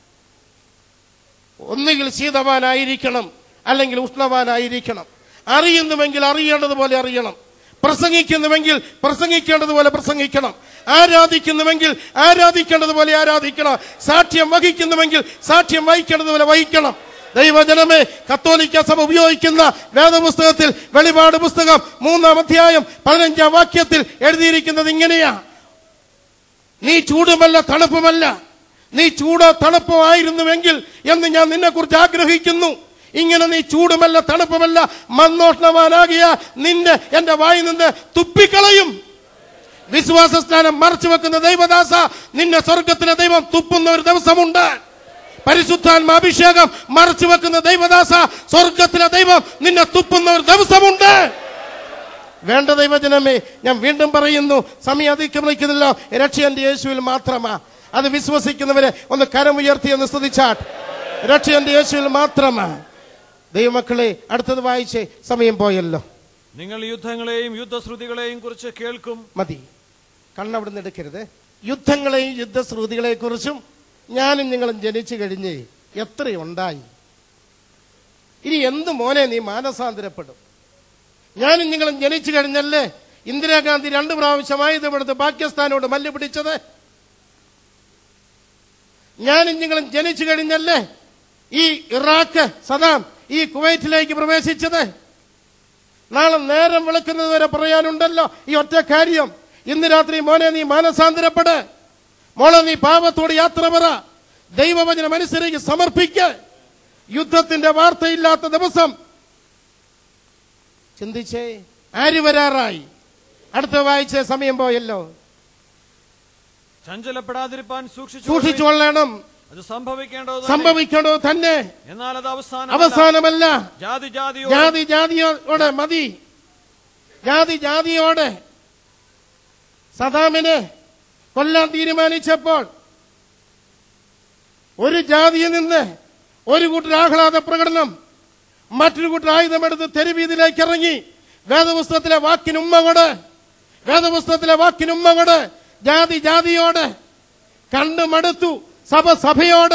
ഒന്നുകിൽ ശീതവാനായിരിക്കണം അല്ലെങ്കിൽ ഉഷ്ണവാനായിരിക്കണം അറിയുന്നുവെങ്കിൽ അറിയേണ്ടതുപോലെ അറിയണം പ്രസംഗിക്കുന്നുവെങ്കിൽ പ്രസംഗിക്കേണ്ടതുപോലെ പ്രസംഗിക്കണം ആരാധിക്കുന്നുവെങ്കിൽ ആരാധിക്കേണ്ടതുപോലെ ആരാധിക്കണം സാക്ഷ്യം വഹിക്കുന്നുവെങ്കിൽ സാക്ഷ്യം വഹിക്കേണ്ടതുപോലെ വഹിക്കണം ദൈവജനമേ കത്തോലിക്ക സഭ ഉപയോഗിക്കുന്ന വേദപുസ്തകത്തിൽ വെളിപാട് പുസ്തകം മൂന്നാം അധ്യായം പതിനഞ്ചാം വാക്യത്തിൽ എഴുതിയിരിക്കുന്നത് ഇങ്ങനെയാ നീ ചൂടുമല്ല തണുപ്പുമല്ല നീ ചൂടോ തണുപ്പോ ആയിരുന്നുവെങ്കിൽ എന്ന് ഞാൻ നിന്നെക്കുറിച്ച് ആഗ്രഹിക്കുന്നു ഇങ്ങനെ നീ ചൂടുമല്ല തണുപ്പുമല്ല മന്നോഷ്ണവാനാകിയ നിന്നെ എന്റെ വായിൽ നിന്ന് തുപ്പിക്കളയും വിശ്വാസ സ്നാനം മറച്ചു വെക്കുന്ന ദൈവദാസ നിന്നെ സ്വർഗത്തിലെ ദൈവം തുപ്പുന്ന ഒരു ദിവസമുണ്ട് പരിശുദ്ധാത്മ അഭിഷേകം മറച്ചു വെക്കുന്ന ദൈവദാസ സ്വർഗത്തിലെ ദൈവം നിന്നെ തുപ്പുന്ന ഒരു ദിവസമുണ്ട് വേണ്ട ദൈവജനമേ ഞാൻ വീണ്ടും പറയുന്നു സമയം അതിക്രമിക്കുന്നില്ല രക്ഷ എന്റെ യേശുവിൽ മാത്രമാ അത് വിശ്വസിക്കുന്നവരെ ഒന്ന് കരമുയർത്തി എന്ന് സ്തുതിച്ചാട്ട് രക്ഷ എന്റെ യേശുവിൽ മാത്രമാ ദൈവമക്കളെ അടുത്തത് വായിച്ചേ സമയം പോയല്ലോ നിങ്ങൾ യുദ്ധങ്ങളെയും യുദ്ധശ്രുതികളെയും കുറിച്ച് കേൾക്കും മതി കണ്ണവിടുന്ന് എടുക്കരുത് യുദ്ധങ്ങളെയും യുദ്ധശ്രുതികളെ കുറിച്ചും ഞാനും നിങ്ങളും ജനിച്ചു കഴിഞ്ഞ് എത്രയുണ്ടായി ഇനി എന്ത് മോനെ നീ മാനസാന്തരപ്പെടും ഞാനും നിങ്ങളും ജനിച്ചു കഴിഞ്ഞല്ലേ ഇന്ദിരാഗാന്ധി രണ്ടു പ്രാവശ്യം ആയുധമെടുത്ത് പാകിസ്ഥാനോട് മല്ല് പിടിച്ചത് ഞാനും നിങ്ങളും ജനിച്ചു കഴിഞ്ഞല്ലേ ഈ ഇറാഖ് സദാം ഈ കുവൈറ്റിലേക്ക് പ്രവേശിച്ചത് നാളെ നേരം വിളക്കുന്നത് വരെ പറയാനുണ്ടല്ലോ ഈ ഒറ്റ കാര്യം ഇന്ന് രാത്രി മോനെ നീ മാനസാന്തരപ്പെട് മോളെ നീ പാപത്തോട് യാത്ര പറ ദൈവവചനം അനുസരിച്ച് സമർപ്പിക്ക യുദ്ധത്തിന്റെ വാർത്തയില്ലാത്ത ദിവസം ചിന്തിച്ചേ ആര് വരാറായി അടുത്ത വായിച്ച സമയം പോയല്ലോ ചഞ്ചലപ്പെടാതിരിപ്പാൻ സൂക്ഷിച്ചു സൂക്ഷിച്ചുകൊള്ളണം അത് സംഭവിക്കേണ്ടത് തന്നെ. സംഭവിക്കണോ തന്നെ എന്നാൽ അത് അവസാനം അവസാനമല്ല ജാതി ജാതിയോ ജാതി ജാതിയോടെ മതി ജാതി ജാതിയോടെ സദാമിനെ കൊല്ലാൻ തീരുമാനിച്ചപ്പോൾ ഒരു ജാതിയിൽ നിന്ന് ഒരു കൂട്ടർ ആഹ്ലാദ പ്രകടനം മറ്റൊരു കൂട്ടർ ആയുധമെടുത്ത് തെരുവീതിയിലേക്ക് ഇറങ്ങി വേദപുസ്തകത്തിലെ വാക്കിനുമ്മകൊട് വേദപുസ്തകത്തിലെ വാക്കിനുമ്മകൊട് ജാതി ജാതിയോട് കണ്ടു മടുത്തു സഭ സഭയോട്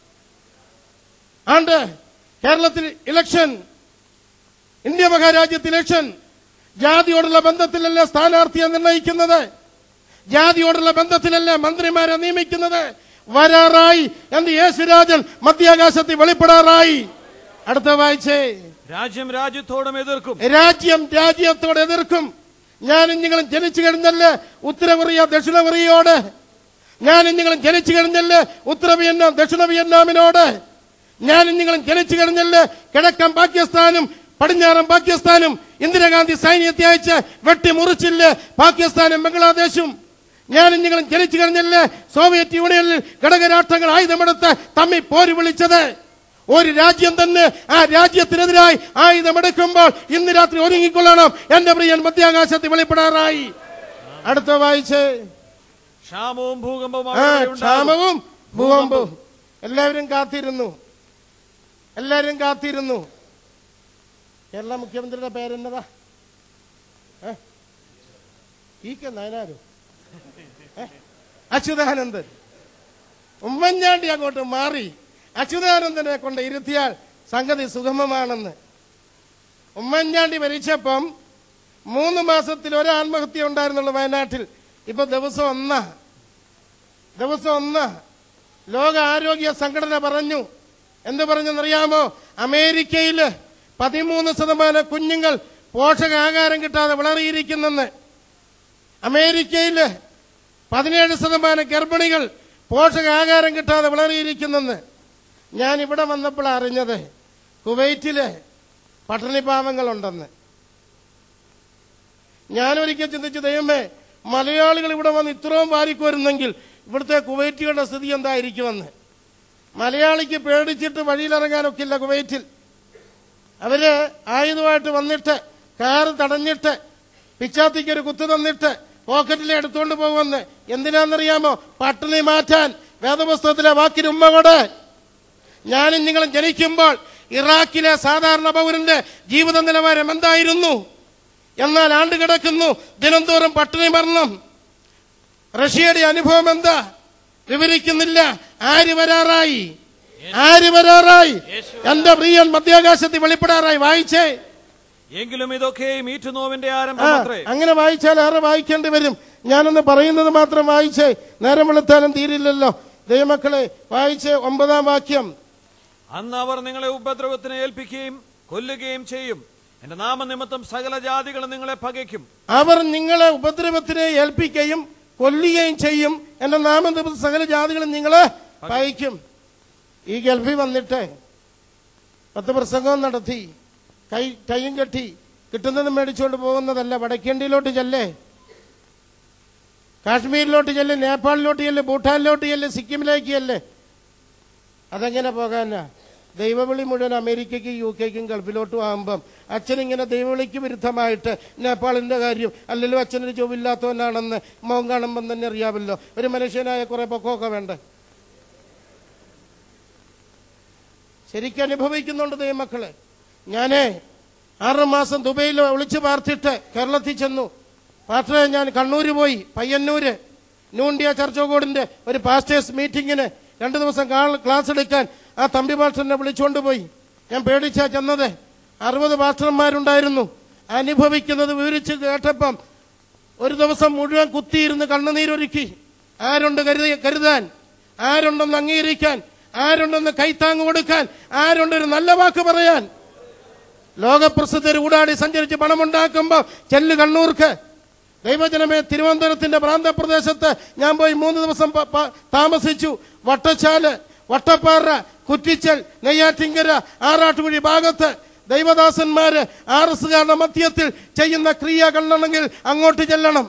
ആണ്ട് കേരളത്തിൽ ഇലക്ഷൻ ഇന്ത്യ മഹാരാജ്യത്ത് ഇലക്ഷൻ ജാതിയോടുള്ള ബന്ധത്തിലല്ല സ്ഥാനാർത്ഥിയെ നിർണയിക്കുന്നത് ജാതിയോടുള്ള ബന്ധത്തിലല്ല മന്ത്രിമാരെ നിയമിക്കുന്നത് വരാറായി എന്ന് യേശുരാജൻ മധ്യാകാശത്തിൽ വെളിപ്പെടാറായി അടുത്ത വായിച്ചേ രാജ്യം രാജ്യത്തോടും എതിർക്കും രാജ്യം രാജ്യത്തോട് എതിർക്കും ഞാനും നിങ്ങളും ജനിച്ചു കഴിഞ്ഞല്ലേ ഉത്തര കൊറിയ ദക്ഷിണ കൊറിയയോട് ഞാനും നിങ്ങളും ജനിച്ചു കഴിഞ്ഞല്ലേ ഉത്തര വിയറ്റ്നാം ദക്ഷിണ വിയറ്റ്നാമിനോട് ഞാനും നിങ്ങളും ജനിച്ചു കഴിഞ്ഞല്ലേ കിഴക്കൻ പാകിസ്ഥാനും പടിഞ്ഞാറൻ പാകിസ്ഥാനും ഇന്ദിരാഗാന്ധി സൈന്യത്തെ അയച്ച് വെട്ടിമുറിച്ചില്ലേ പാകിസ്ഥാനും ബംഗ്ലാദേശും ഞാനും നിങ്ങളും ജനിച്ചു കഴിഞ്ഞല്ലേ സോവിയറ്റ് യൂണിയനിൽ ഘടകരാഷ്ട്രങ്ങൾ ആയുധമെടുത്ത് തമ്മിൽ പോര് വിളിച്ചത് ഒരു രാജ്യം തന്നെ ആ രാജ്യത്തിനെതിരായി ആയുധമെടുക്കുമ്പോൾ ഇന്ന് രാത്രി ഒരുങ്ങിക്കൊള്ളണം എന്റെ പ്രിയൻ മധ്യാകാശത്തിൽ വെളിപ്പെടാറായി അടുത്ത വായിച്ച് ക്ഷാമവും ഭൂകമ്പവും ആ അവിടെ ഉണ്ടാകും. ക്ഷാമവും ഭൂകമ്പവും എല്ലാവരും കാത്തിരുന്നു എല്ലാവരും കാത്തിരുന്നു കേരള മുഖ്യമന്ത്രിയുടെ പേരെന്നതാ ഏ? ഈ കെ നയനാരും ഏ? അച്യുതാനന്ദൻ ഉമ്മൻചാണ്ടി അങ്ങോട്ട് മാറി അച്യുതാനന്ദനെ കൊണ്ട് ഇരുത്തിയാൽ സംഗതി സുഗമമാണെന്ന് ഉമ്മൻചാണ്ടി ഭരിച്ചപ്പം മൂന്ന് മാസത്തിൽ ഒരു ആത്മഹത്യ ഉണ്ടായിരുന്നുള്ളൂ വയനാട്ടിൽ ഇപ്പൊ ദിവസം ഒന്നാ ദിവസം ഒന്ന് ലോക ആരോഗ്യ സംഘടന പറഞ്ഞു എന്ത് പറഞ്ഞെന്നറിയാമോ അമേരിക്കയില് പതിമൂന്ന് ശതമാനം കുഞ്ഞുങ്ങൾ പോഷകാഹാരം കിട്ടാതെ വളറിയിരിക്കുന്നെന്ന് അമേരിക്കയില് പതിനേഴ് ശതമാനം ഗർഭിണികൾ പോഷകാഹാരം കിട്ടാതെ വളറിയിരിക്കുന്നെന്ന് ഞാൻ ഇവിടെ വന്നപ്പോൾ അറിഞ്ഞത് കുവൈറ്റില് പട്ടിണിപാവങ്ങളുണ്ടെന്ന് ഞാനൊരിക്കൽ ചിന്തിച്ചു ദൈവമേ മലയാളികൾ ഇവിടെ വന്ന് ഇത്രയും വാരിക്കോരുന്നെങ്കിൽ ഇവിടുത്തെ കുവൈറ്റുകളുടെ സ്ഥിതി എന്തായിരിക്കുമെന്ന് മലയാളിക്ക് പേടിച്ചിട്ട് വഴിയിലിറങ്ങാനൊക്കില്ല കുവൈറ്റിൽ അവര് ആയുധമായിട്ട് വന്നിട്ട് കാറ് തടഞ്ഞിട്ട് പിച്ചാത്തിക്ക് ഒരു കുത്തു തന്നിട്ട് പോക്കറ്റിൽ എടുത്തുകൊണ്ട് പോകുമെന്ന് എന്തിനാണെന്നറിയാമോ പട്ടിണി മാറ്റാൻ വേദപുസ്തകത്തിലെ വാക്കിന് ഉമ്മ കൊട് ഞാനും നിങ്ങളും ജനിക്കുമ്പോൾ ഇറാഖിലെ സാധാരണ പൗരന്റെ ജീവിത നിലവാരം എന്തായിരുന്നു എന്നാൽ ആണ്ട് കിടക്കുന്നു ദിനംതോറും പട്ടിണി മരണം റഷ്യയുടെ അനുഭവം എന്താ വിവരിക്കുന്നില്ല ആര് വരാറായി ആര് വരാറായി എന്റെ പ്രിയൻ മധ്യാകാശത്തിൽ വെളിപ്പെടാറായി വായിച്ചേ എങ്കിലും ഇതൊക്കെയും ഈറ്റുനോവിന്റെ ആ, ആരംഭം അത്രേ അങ്ങനെ വായിച്ചാൽ ഏറെ വായിക്കേണ്ടി വരും ഞാനൊന്ന് പറയുന്നത് മാത്രം വായിച്ചേ നേരം വെളുത്താലും തീരില്ലല്ലോ ദൈവമക്കളെ വായിച്ചേ ഒമ്പതാം വാക്യം അന്ന് അവർ നിങ്ങളെ ഉപദ്രവത്തിന് ഏൽപ്പിക്കുകയും കൊല്ലുകയും ചെയ്യും എന്റെ നാമനിമിത്തം സകല ജാതികളും നിങ്ങളെ പകയ്ക്കും അവർ നിങ്ങളെ ഉപദ്രവത്തിന് ഏൽപ്പിക്കുകയും കൊല്ലുകയും ചെയ്യും എന്റെ നാമം ദിവസം സകല ജാതികളും നിങ്ങളെ പയക്കും ഈ ഗൾഫിൽ വന്നിട്ട് പത്ത് പ്രസംഗവും നടത്തി കൈ കൈയും കെട്ടി കിട്ടുന്നത് മേടിച്ചുകൊണ്ട് പോകുന്നതല്ല വടക്കേണ്ടിയിലോട്ട് ചെല്ലേ കാശ്മീരിലോട്ട് ചെല്ല് നേപ്പാളിലോട്ട് ചെല്ല് ഭൂട്ടാനിലോട്ട് ചെല്ല് സിക്കിമിലേക്ക് ചെല്ല് അതെങ്ങനെ പോകാനാ ദൈവവിളി മുഴുവൻ അമേരിക്കയ്ക്കും യു കെക്കും ഗൾഫിലോട്ടും ആകുമ്പം അച്ഛനിങ്ങനെ ദൈവവിളിക്ക് വിരുദ്ധമായിട്ട് നേപ്പാളിന്റെ കാര്യം അല്ലല്ലോ അച്ഛനൊരു ചൊവ്വില്ലാത്തവനാണെന്ന് മോൻ കാണുമ്പം തന്നെ അറിയാമല്ലോ ഒരു മനുഷ്യനായ കുറെ പൊക്കമൊക്കെ വേണ്ടേ ശരിക്കും അനുഭവിക്കുന്നുണ്ട് ദൈവമക്കള് ഞാനേ ആറ് മാസം ദുബൈയിൽ ഒളിച്ചു പാർത്തിട്ട് കേരളത്തിൽ ചെന്നു പാസ്റ്ററെ ഞാൻ കണ്ണൂര് പോയി പയ്യന്നൂര് ന്യൂ ഇന്ത്യ ചർച്ചോകോടിന്റെ ഒരു പാസ്റ്റേഴ്സ് മീറ്റിങ്ങിന് രണ്ടു ദിവസം കാ- ക്ലാസ് എടുക്കാൻ ആ തമ്പി പാസ്റ്ററിനെ വിളിച്ചുകൊണ്ട് പോയി ഞാൻ പേടിച്ചാ ചെന്നത് അറുപത് പാസ്റ്റർമാരുണ്ടായിരുന്നു അനുഭവിക്കുന്നത് വിവരിച്ച് കേട്ടപ്പം ഒരു ദിവസം മുഴുവൻ കുത്തിയിരുന്ന് കണ്ണുനീരൊരുക്കി ആരുണ്ട് കരുതി കരുതാൻ ആരുണ്ടെന്ന് അംഗീകരിക്കാൻ ആരുണ്ടെന്ന് കൈത്താങ് കൊടുക്കാൻ ആരുണ്ടൊരു നല്ല വാക്ക് പറയാൻ ലോകപ്രസിദ്ധർ ഊടാടി സഞ്ചരിച്ച് പണമുണ്ടാക്കുമ്പോൾ ചെല്ല് കണ്ണൂർക്ക് ദൈവജനമേ തിരുവനന്തപുരത്തിന്റെ പ്രാന്തപ്രദേശത്ത് ഞാൻ പോയി മൂന്ന് ദിവസം പ- പ- താമസിച്ചു വട്ടച്ചാല് വട്ടപ്പാറ കുറ്റിച്ചൽ നെയ്യാറ്റിങ്കര ആറാട്ടുകുഴി ഭാഗത്ത് ദൈവദാസന്മാര് ആർ എസുകാരുടെ മധ്യത്തിൽ ചെയ്യുന്ന ക്രിയ കണ്ടണമെങ്കിൽ അങ്ങോട്ട് ചെല്ലണം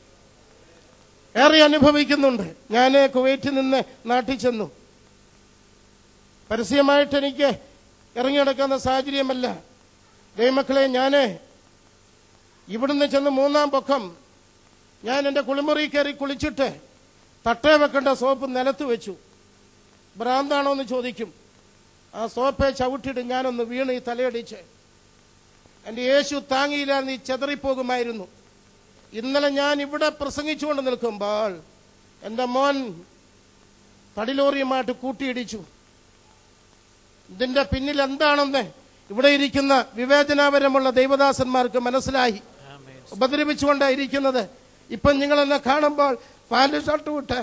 ഏറെ അനുഭവിക്കുന്നുണ്ട് ഞാൻ കുവൈറ്റിൽ നിന്ന് നാട്ടിൽ ചെന്നു പരസ്യമായിട്ട് എനിക്ക് ഇറങ്ങിയെടുക്കുന്ന സാഹചര്യമല്ല ദൈവമക്കളെ ഞാന് ഇവിടുന്ന് ചെന്ന് മൂന്നാം പൊക്കം ഞാൻ എൻ്റെ കുളിമുറി കയറി കുളിച്ചിട്ട് തട്ടേ വെക്കേണ്ട സോപ്പ് നിലത്ത് വെച്ചു ഭ്രാന്താണോ എന്ന് ചോദിക്കും ആ സോപ്പെ ചവിട്ടിയിട്ട് ഞാനൊന്ന് വീണ് ഈ തലയടിച്ച് എൻ്റെ യേശു താങ്ങിയില്ലാന്ന് ഈ ചെതറിപ്പോകുമായിരുന്നു ഇന്നലെ ഞാൻ ഇവിടെ പ്രസംഗിച്ചുകൊണ്ട് നിൽക്കുമ്പോൾ എൻ്റെ മോൻ തടിലോറിയുമായിട്ട് കൂട്ടിയിടിച്ചു ഇതിന്റെ പിന്നിൽ എന്താണെന്ന് ഇവിടെ ഇരിക്കുന്ന വിവേചനാപരമുള്ള ദൈവദാസന്മാർക്ക് മനസ്സിലായി ഉപദ്രവിച്ചുകൊണ്ടാണ് ഇരിക്കുന്നത് ഇപ്പം നിങ്ങളെന്നെ കാണുമ്പോൾ പാന്റ് ഷർട്ട് വിട്ട്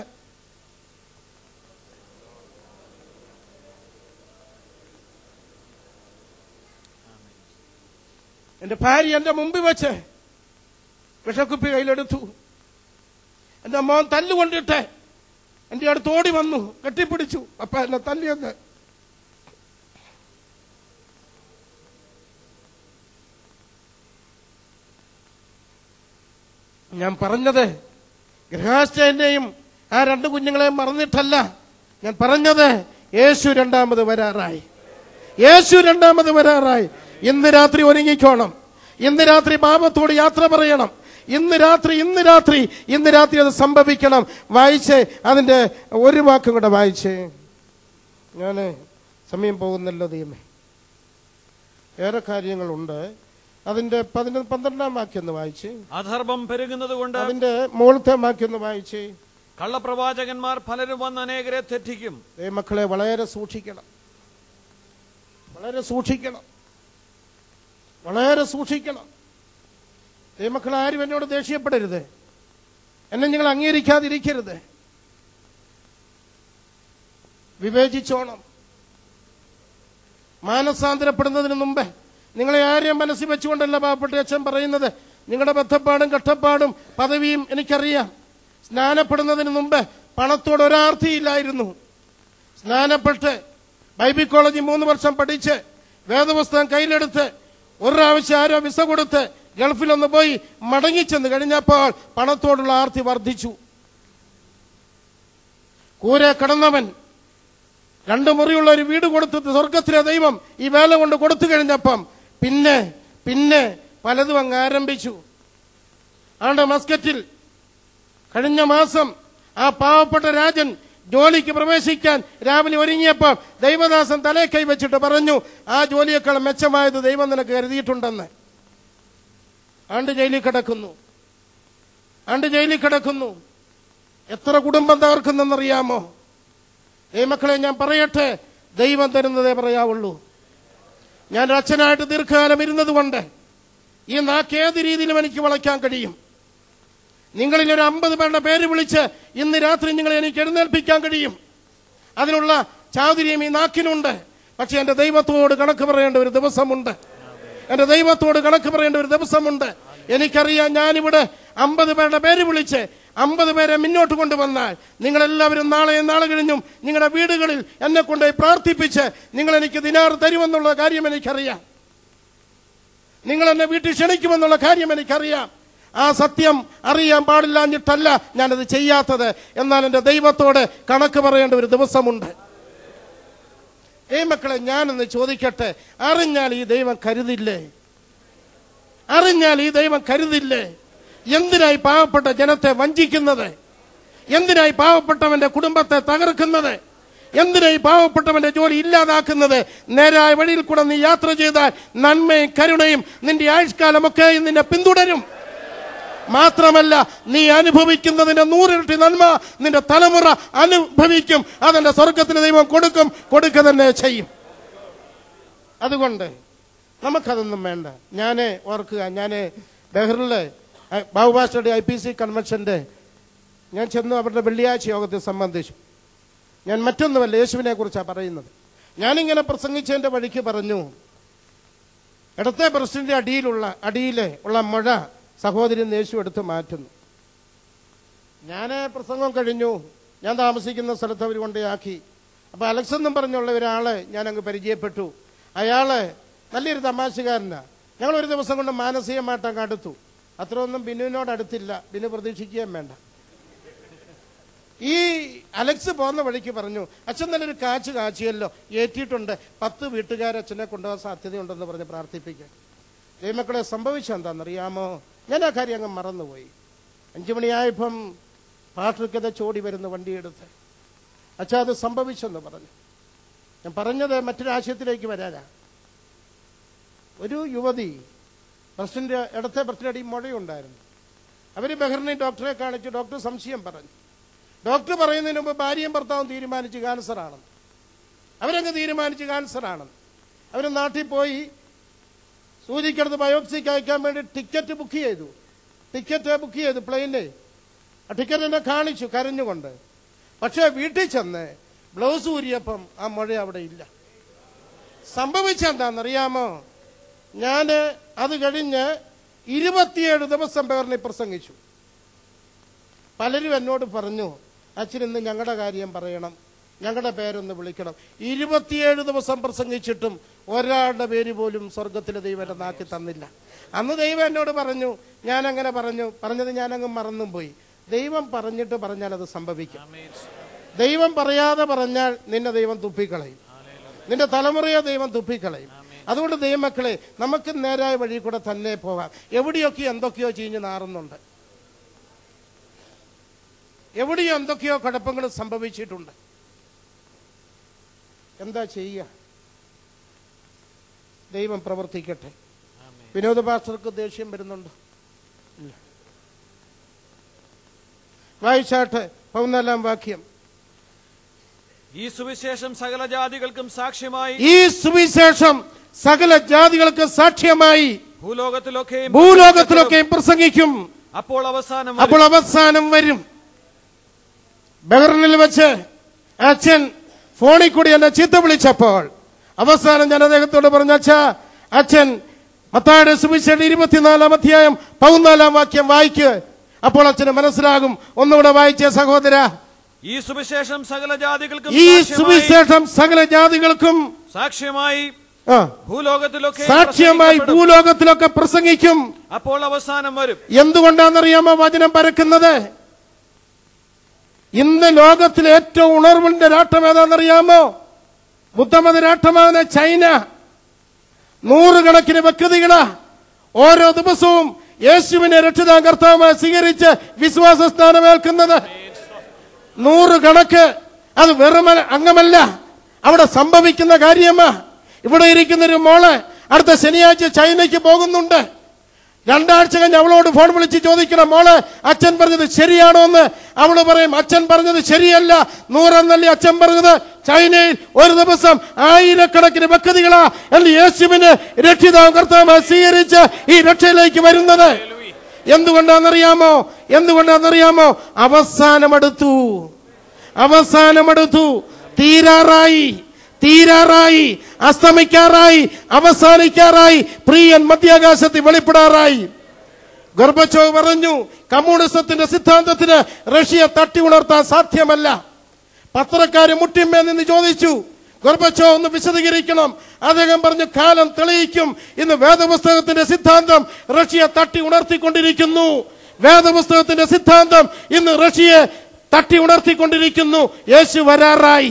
എന്റെ ഭാര്യ എന്റെ മുമ്പിൽ വെച്ച് വിഷക്കുപ്പി കയ്യിലെടുത്തു എന്റെ മോൻ തല്ലുകൊണ്ടിട്ട് എന്റെ അടുത്ത് ഓടി വന്നു കെട്ടിപ്പിടിച്ചു അപ്പ എന്നെ തല്ലിയെന്ന് ഞാൻ പറഞ്ഞത് ഗൃഹാശ്ചയന്റെയും ആ രണ്ട് കുഞ്ഞുങ്ങളെയും മറന്നിട്ടല്ല ഞാൻ പറഞ്ഞത് യേശു രണ്ടാമത് വരാറായി യേശു രണ്ടാമത് വരാറായി ഇന്ന് രാത്രി ഒരുങ്ങിക്കോണം ഇന്ന് രാത്രി പാപത്തോട് യാത്ര പറയണം ഇന്ന് രാത്രി ഇന്ന് രാത്രി ഇന്ന് രാത്രി അത് സംഭവിക്കണം വായിച്ച് അതിന്റെ ഒരു വാക്കും കൂടെ വായിച്ച് ഞാൻ സമയം പോകുന്നല്ലോ ദൈവമേ ഏറെ കാര്യങ്ങളുണ്ട് അതിന്റെ പതിന പന്ത്രണ്ടാം വാക്യം ഒന്ന് വായിച്ച് അധർമ്മം പെരുകുന്നത് കൊണ്ട് അതിന്റെ മുകളിലത്തെ വാക്യം ഒന്ന് വായിച്ച് കള്ളപ്രവാചകന്മാർ പലരും വന്ന് അനേകരെ തെറ്റിക്കും ദേ മക്കളെ വളരെ സൂക്ഷിക്കണം വളരെ സൂക്ഷിക്കണം വളരെ സൂക്ഷിക്കണം ദേ മക്കളെ ആരും എന്നോട് ദേഷ്യപ്പെടരുത് എന്നെ നിങ്ങൾ അംഗീകരിക്കാതിരിക്കരുത് വിവേചിച്ചോണം മാനസാന്തരപ്പെടുന്നതിന് മുമ്പ് നിങ്ങളെ ആരെയും മനസ്സിൽ വെച്ചുകൊണ്ടല്ല പാവപ്പെട്ട അച്ഛൻ പറയുന്നത് നിങ്ങളുടെ ബന്ധപ്പാടും കഷ്ടപ്പാടും പദവിയും എനിക്കറിയാം സ്നാനപ്പെടുന്നതിന് മുമ്പ് പണത്തോട് ഒരാർത്ഥിയില്ലായിരുന്നു സ്നാനപ്പെട്ട് ബൈബിൾ കോളേജിൽ മൂന്ന് വർഷം പഠിച്ച് വേദപുസ്തകം കയ്യിലെടുത്ത് ഒരു പ്രാവശ്യം ആരോ വിസ കൊടുത്ത് ഗൾഫിലൊന്ന് പോയി മടങ്ങിച്ചെന്ന് കഴിഞ്ഞപ്പോൾ പണത്തോടുള്ള ആർത്തി വർദ്ധിച്ചു കൂര കടന്നവൻ രണ്ടു മുറിയുള്ള ഒരു വീട് കൊടുത്തിട്ട് സ്വർഗത്തിലെ ദൈവം ഈ വേല കൊണ്ട് കൊടുത്തു കഴിഞ്ഞപ്പം പിന്നെ പിന്നെ പലതും അങ്ങ് ആരംഭിച്ചു ആണ്ട് മസ്കറ്റിൽ കഴിഞ്ഞ മാസം ആ പാവപ്പെട്ട രാജൻ ജോലിക്ക് പ്രവേശിക്കാൻ രാവിലെ ഒരുങ്ങിയപ്പോൾ ദൈവദാസൻ തലേ കൈവച്ചിട്ട് പറഞ്ഞു ആ ജോലിയേക്കാൾ മെച്ചമായത് ദൈവം നിനക്ക് കരുതിയിട്ടുണ്ടെന്ന് ആണ്ട് ജയിലിൽ കിടക്കുന്നു ആണ്ട് ജയിലിൽ കിടക്കുന്നു എത്ര കുടുംബം തകർക്കുന്നെന്നറിയാമോ ദൈവമക്കളെ ഞാൻ പറയട്ടെ ദൈവം തരുന്നതേ പറയാവുള്ളൂ ഞാൻ ഒരു അച്ഛനായിട്ട് ദീർഘകാലം ഇരുന്നത് കൊണ്ട് ഈ നാക്ക് ഏത് രീതിയിലും എനിക്ക് വളയ്ക്കാൻ കഴിയും നിങ്ങളിൽ ഒരു അമ്പത് പേരുടെ പേര് വിളിച്ച് ഇന്ന് രാത്രി നിങ്ങളെ എനിക്ക് എഴുന്നേൽപ്പിക്കാൻ കഴിയും അതിനുള്ള ചാതുര്യം ഈ നാക്കിനുണ്ട് പക്ഷെ എന്റെ ദൈവത്തോട് കണക്ക് പറയേണ്ട ഒരു ദിവസമുണ്ട് എന്റെ ദൈവത്തോട് കണക്ക് പറയേണ്ട ഒരു ദിവസമുണ്ട് എനിക്കറിയാം ഞാനിവിടെ അമ്പത് പേരുടെ പേര് വിളിച്ച് അമ്പത് പേരെ മുന്നോട്ട് കൊണ്ടുവന്നാൽ നിങ്ങളെല്ലാവരും നാളെയും നാളെ കഴിഞ്ഞും നിങ്ങളുടെ വീടുകളിൽ എന്നെ കൊണ്ടുപോയി പ്രാർത്ഥിപ്പിച്ച് നിങ്ങൾ എനിക്ക് ദിനാർ തരുമെന്നുള്ള കാര്യം എനിക്കറിയാം നിങ്ങൾ എന്നെ വീട്ടിൽ ക്ഷണിക്കുമെന്നുള്ള കാര്യം എനിക്കറിയാം ആ സത്യം അറിയാൻ പാടില്ലാഞ്ഞിട്ടല്ല ഞാനത് ചെയ്യാത്തത് എന്നാൽ എൻ്റെ ദൈവത്തോട് കണക്ക് പറയേണ്ട ഒരു ദിവസമുണ്ട് ഏ മക്കളെ ഞാനൊന്ന് ചോദിക്കട്ടെ അറിഞ്ഞാൽ ഈ ദൈവം കരുതില്ലേ അറിഞ്ഞാൽ ഈ ദൈവം കരുതില്ലേ എന്തിനായി പാവപ്പെട്ട ജനത്തെ വഞ്ചിക്കുന്നത് എന്തിനായി പാവപ്പെട്ടവന്റെ കുടുംബത്തെ തകർക്കുന്നത് എന്തിനായി പാവപ്പെട്ടവന്റെ ജോലി ഇല്ലാതാക്കുന്നത് നേരായ വഴിയിൽ കൂടെ നീ യാത്ര ചെയ്താൽ നന്മയും കരുണയും നിന്റെ ആയുഷ്കാലമൊക്കെ നിന്നെ പിന്തുടരും മാത്രമല്ല നീ അനുഭവിക്കുന്നതിന്റെ നൂറിരട്ടി നന്മ നിന്റെ തലമുറ അനുഭവിക്കും അതെന്റെ സ്വർഗത്തിന് ദൈവം കൊടുക്കും കൊടുക്കുക തന്നെ ചെയ്യും അതുകൊണ്ട് നമുക്കതൊന്നും വേണ്ട ഞാൻ ഓർക്കുക ഞാൻ ബഹ്റിലെ ബാബുബാസ്റ്റഡി ഐ പി സി കൺവെൻഷന്റെ ഞാൻ ചെന്ന് അവരുടെ വെള്ളിയാഴ്ച യോഗത്തെ സംബന്ധിച്ചു ഞാൻ മറ്റൊന്നുമല്ല യേശുവിനെ കുറിച്ചാണ് പറയുന്നത് ഞാനിങ്ങനെ പ്രസംഗിച്ചതിന്റെ വഴിക്ക് പറഞ്ഞു ഇടത്തെ പ്രസിഡന്റ് അടിയിലുള്ള അടിയിലെ ഉള്ള മുഴ സഹോദരൻ യേശു എടുത്ത് മാറ്റുന്നു ഞാൻ പ്രസംഗം കഴിഞ്ഞു ഞാൻ താമസിക്കുന്ന സ്ഥലത്ത് അവർ കൊണ്ടേയാക്കി അപ്പൊ അലക്സ് എന്നും പറഞ്ഞുള്ള ഒരാളെ ഞാൻ അങ്ങ് പരിചയപ്പെട്ടു അയാള് നല്ലൊരു തമാശകാരനാ ഞങ്ങൾ ഒരു ദിവസം കൊണ്ട് മാനസികമായിട്ട് അങ്ങ് അടുത്തു അത്രയൊന്നും ബിനുവിനോട് അടുത്തില്ല ബിനു പ്രതീക്ഷിക്കുകയും വേണ്ട ഈ അലക്സ് പോകുന്ന വഴിക്ക് പറഞ്ഞു അച്ഛൻ നല്ലൊരു കാച്ച് കാച്ചിയല്ലോ ഏറ്റിട്ടുണ്ട് പത്ത് വീട്ടുകാരച്ഛനെ കൊണ്ടുപോകാൻ സാധ്യതയുണ്ടെന്ന് പറഞ്ഞ് പ്രാർത്ഥിപ്പിക്കാൻ ദൈവമക്കളെ സംഭവിച്ചെന്താണെന്നറിയാമോ ഞാൻ ആ കാര്യം അങ്ങ് മറന്നുപോയി അഞ്ചു മണിയായപ്പം പാട്രിക്കത ചോടി വരുന്ന വണ്ടിയെടുത്ത് അച്ഛാ അത് സംഭവിച്ചെന്ന് പറഞ്ഞു ഞാൻ പറഞ്ഞത് മറ്റൊരാശയത്തിലേക്ക് വരാനാ ഒരു യുവതി പ്രസിഡന്റ് ഇടത്തെ പ്രസിഡന്റ് മുഴയുണ്ടായിരുന്നു അവർ ബഹ്റിനെ ഡോക്ടറെ കാണിച്ചു ഡോക്ടർ സംശയം പറഞ്ഞു ഡോക്ടർ പറയുന്നതിന് മുമ്പ് ഭാര്യയും ഭർത്താവും തീരുമാനിച്ച് ക്യാൻസർ ആണെന്ന് അവരങ്ങ് തീരുമാനിച്ച് ക്യാൻസർ ആണെന്ന് അവർ നാട്ടിൽ പോയി സൂചിക്കടുത്ത് ബയോപ്സിക്ക് അയക്കാൻ വേണ്ടി ടിക്കറ്റ് ബുക്ക് ചെയ്തു ടിക്കറ്റ് ബുക്ക് ചെയ്തു പ്ലെയിനിൽ ആ ടിക്കറ്റ് എന്നെ കാണിച്ചു കരഞ്ഞുകൊണ്ട് പക്ഷേ വീട്ടിൽ ചെന്ന് ബ്ലൗസ് ഊരിയപ്പം ആ മുഴ അവിടെ ഇല്ല സംഭവിച്ചെന്താണെന്നറിയാമോ ഞാൻ അത് കഴിഞ്ഞ് ഇരുപത്തിയേഴ് ദിവസം പേറിനെ പ്രസംഗിച്ചു പലരും എന്നോട് പറഞ്ഞു അച്ഛൻ ഇന്ന് ഞങ്ങളുടെ കാര്യം പറയണം ഞങ്ങളുടെ പേരൊന്ന് വിളിക്കണം ഇരുപത്തിയേഴ് ദിവസം പ്രസംഗിച്ചിട്ടും ഒരാളുടെ പേര് പോലും സ്വർഗത്തിലെ ദൈവം എൻ്റെ നാക്കി തന്നില്ല അന്ന് ദൈവം എന്നോട് പറഞ്ഞു ഞാൻ അങ്ങനെ പറഞ്ഞു പറഞ്ഞത് ഞാനങ്ങ് മറന്നും പോയി ദൈവം പറഞ്ഞിട്ട് പറഞ്ഞാൽ അത് സംഭവിക്കും ദൈവം പറയാതെ പറഞ്ഞാൽ നിന്നെ ദൈവം തുപ്പിക്കളയും നിന്റെ തലമുറയെ ദൈവം തുപ്പിക്കളയും അതുകൊണ്ട് ദൈവമക്കളെ നമുക്ക് നേരായ വഴി കൂടെ തന്നെ പോകാം എവിടെയൊക്കെ എന്തൊക്കെയോ ചീഞ്ഞ് നാറുന്നുണ്ട് എവിടെയോ എന്തൊക്കെയോ കുഴപ്പങ്ങൾ സംഭവിച്ചിട്ടുണ്ട് എന്താ ചെയ്യുക ദൈവം പ്രവർത്തിക്കട്ടെ വിനോദ പാസ്റ്റർക്ക് ദേഷ്യം വരുന്നുണ്ട് ഇല്ല വായിച്ചാട്ടെ പതിനാലാം വാക്യം ഈ സുവിശേഷം സകല ജാതികൾക്കും സാക്ഷ്യമായി ഈ സുവിശേഷം സകല ജാതികൾക്ക് സാക്ഷ്യമായി ഭൂലോകത്തിലൊക്കെയും ഭൂലോകത്തിലൊക്കെയും പ്രസംഗിക്കും അപ്പോൾ അവസാനം അപ്പോൾ അവസാനം വരും ബഹറിനിൽ വെച്ച് അച്ഛൻ ഫോണിൽ കൂടി എന്നെ ചീത്ത വിളിച്ചപ്പോൾ അവസാനം ഞാൻ അദ്ദേഹത്തോട് പറഞ്ഞ അച്ഛാ അച്ഛൻ മത്തായുടെ സുവിശേഷം ഇരുപത്തിനാലാം അധ്യായം പതിനാലാം വാക്യം വായിക്കുക അപ്പോൾ അച്ഛന് മനസ്സിലാകും ഒന്നുകൂടെ വായിച്ച സഹോദര ഈ സുവിശേഷം സകല ജാതികൾക്കും ഈ സാക്ഷ്യമായി- സുവിശേഷം സകല ജാതികൾക്കും സാക്ഷ്യമായി ആ, ഭൂലോകത്തിലൊക്കെ സാക്ഷ്യമായി ഭൂലോകത്തിലൊക്കെ പ്രസംഗിക്കും അപ്പോൾ അവസാനം വരും എന്തുകൊണ്ടാണെന്നറിയാമോ വചനം പരക്കുന്നത് ഇന്ന് ലോകത്തിലെ ഏറ്റവും ഉണർവിന്റെ രാഷ്ട്രം ഏതാണെന്നറിയാമോ ബുദ്ധമത രാഷ്ട്രമാണ് ചൈന നൂറുകണക്കിന് വ്യക്തികളാ ഓരോ ദിവസവും യേശുവിനെ രക്ഷിതാ കർത്താവുമായി സ്വീകരിച്ച് വിശ്വാസ സ്ഥാനമേൽക്കുന്നത് നൂറുകണക്ക് അത് വെറും അംഗമല്ല അവിടെ സംഭവിക്കുന്ന കാര്യമാ ഇവിടെ ഇരിക്കുന്ന ഒരു മോള് അടുത്ത ശനിയാഴ്ച ചൈനയ്ക്ക് പോകുന്നുണ്ട് രണ്ടാഴ്ച കഴിഞ്ഞ് അവളോട് ഫോൺ വിളിച്ച് ചോദിക്കണം മോളെ അച്ഛൻ പറഞ്ഞത് ശരിയാണോ എന്ന് അവള് പറയും അച്ഛൻ പറഞ്ഞത് ശരിയല്ല നൂറെന്നല്ലേ അച്ഛൻ പറഞ്ഞത് ചൈനയിൽ ഒരു ദിവസം ആയിരക്കണക്കിന് വ്യക്തികളാ എന്ന് യേശുവിന് രക്ഷിതാവും കർത്താവ് സ്വീകരിച്ച് ഈ രക്ഷയിലേക്ക് വരുന്നത് എന്തുകൊണ്ടാണെന്നറിയാമോ എന്തുകൊണ്ടാണെന്നറിയാമോ അവസാനമെടുത്തു അവസാനമെടുത്തു തീരാറായി തീരാറായി അസ്തമിക്കാറായി അവസാനിക്കാറായി പ്രിയൻ മധ്യാകാശത്തിൽ വെളിപ്പെടാറായി ഗർഭച്ചോവ് പറഞ്ഞു കമ്മ്യൂണിസത്തിന്റെ സിദ്ധാന്തത്തിന് റഷ്യ തട്ടി ഉണർത്താൻ സാധ്യമല്ല പത്രക്കാര് മുട്ടിന്മേൽ നിന്ന് ചോദിച്ചു ഗർഭച്ചോ ഒന്ന് വിശദീകരിക്കണം അദ്ദേഹം പറഞ്ഞു കാലം തെളിയിക്കും ഇന്ന് വേദപുസ്തകത്തിന്റെ സിദ്ധാന്തം റഷ്യ തട്ടി ഉണർത്തിക്കൊണ്ടിരിക്കുന്നു വേദപുസ്തകത്തിന്റെ സിദ്ധാന്തം ഇന്ന് റഷ്യയെ തട്ടി ഉണർത്തിക്കൊണ്ടിരിക്കുന്നു യേശു വരാറായി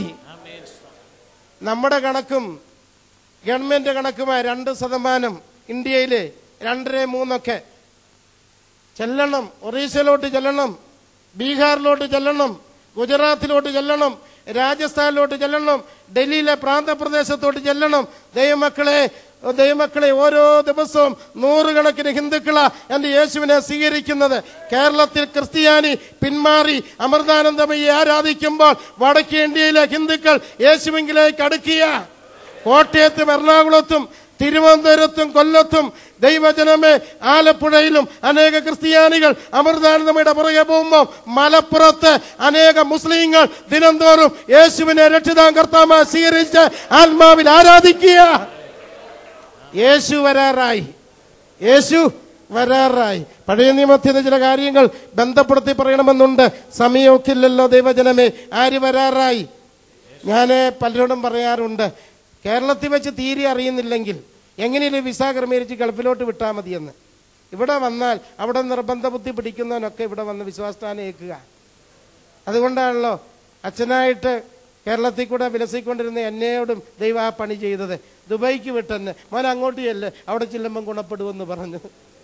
നമ്മുടെ കണക്കും ഗവൺമെന്റ് കണക്കുമായി രണ്ട് ശതമാനം ഇന്ത്യയിലെ രണ്ടര മൂന്നൊക്കെ ചെല്ലണം ഒറീസയിലോട്ട് ചെല്ലണം ബീഹാറിലോട്ട് ചെല്ലണം ഗുജറാത്തിലോട്ട് ചെല്ലണം രാജസ്ഥാനിലോട്ട് ചെല്ലണം ഡൽഹിയിലെ പ്രാന്തപ്രദേശത്തോട്ട് ചെല്ലണം ദൈവമക്കളെ ദൈവമക്കളെ ഓരോ ദിവസവും നൂറുകണക്കിന് ഹിന്ദുക്കളാ എന്റെ യേശുവിനെ സ്വീകരിക്കുന്നത് കേരളത്തിൽ ക്രിസ്ത്യാനി പിന്മാറി അമൃതാനന്ദമയെ ആരാധിക്കുമ്പോൾ വടക്കേ ഇന്ത്യയിലെ ഹിന്ദുക്കൾ യേശുവിങ്കിലേക്ക് അടുക്കിയ കോട്ടയത്തും എറണാകുളത്തും തിരുവനന്തപുരത്തും കൊല്ലത്തും ദൈവജനമേ ആലപ്പുഴയിലും അനേക ക്രിസ്ത്യാനികൾ അമൃതാനന്ദമയുടെ പുറകെ പോകുമ്പോൾ മലപ്പുറത്ത് അനേക മുസ്ലിങ്ങൾ ദിനംതോറും യേശുവിനെ രക്ഷിതാം കർത്താമ സ്വീകരിച്ച് ആത്മാവിൽ ആരാധിക്കുക യേശു വരാറായി യേശു വരാറായി പഴയ നിയമത്തിന്റെ ചില കാര്യങ്ങൾ ബന്ധപ്പെടുത്തി പറയണമെന്നുണ്ട് സമയമൊക്കെ ഇല്ലല്ലോ ദൈവജനമേ ആര് വരാറായി ഞാൻ പലരോടും പറയാറുണ്ട് കേരളത്തിൽ വെച്ച് തീരെ അറിയുന്നില്ലെങ്കിൽ എങ്ങനെയും വിസ ക്രമീകരിച്ച് ഗൾഫിലോട്ട് വിട്ടാൽ മതിയെന്ന് ഇവിടെ വന്നാൽ അവിടെ നിർബന്ധ ബുദ്ധി പിടിക്കുന്നവനൊക്കെ ഇവിടെ വന്ന് വിശ്വാസസ്ഥാനം ഏൽക്കുക അതുകൊണ്ടാണല്ലോ അച്ഛനായിട്ട് കേരളത്തിൽ കൂടെ വിലസിക്കൊണ്ടിരുന്ന എന്നോടും ദൈവം ആ പണി ചെയ്തത് ദുബൈക്ക് വിട്ടെന്ന് മോൻ അങ്ങോട്ട് ചെല്ല് അവിടെ ചെല്ലുമ്പം ഗുണപ്പെടുമെന്ന് പറഞ്ഞു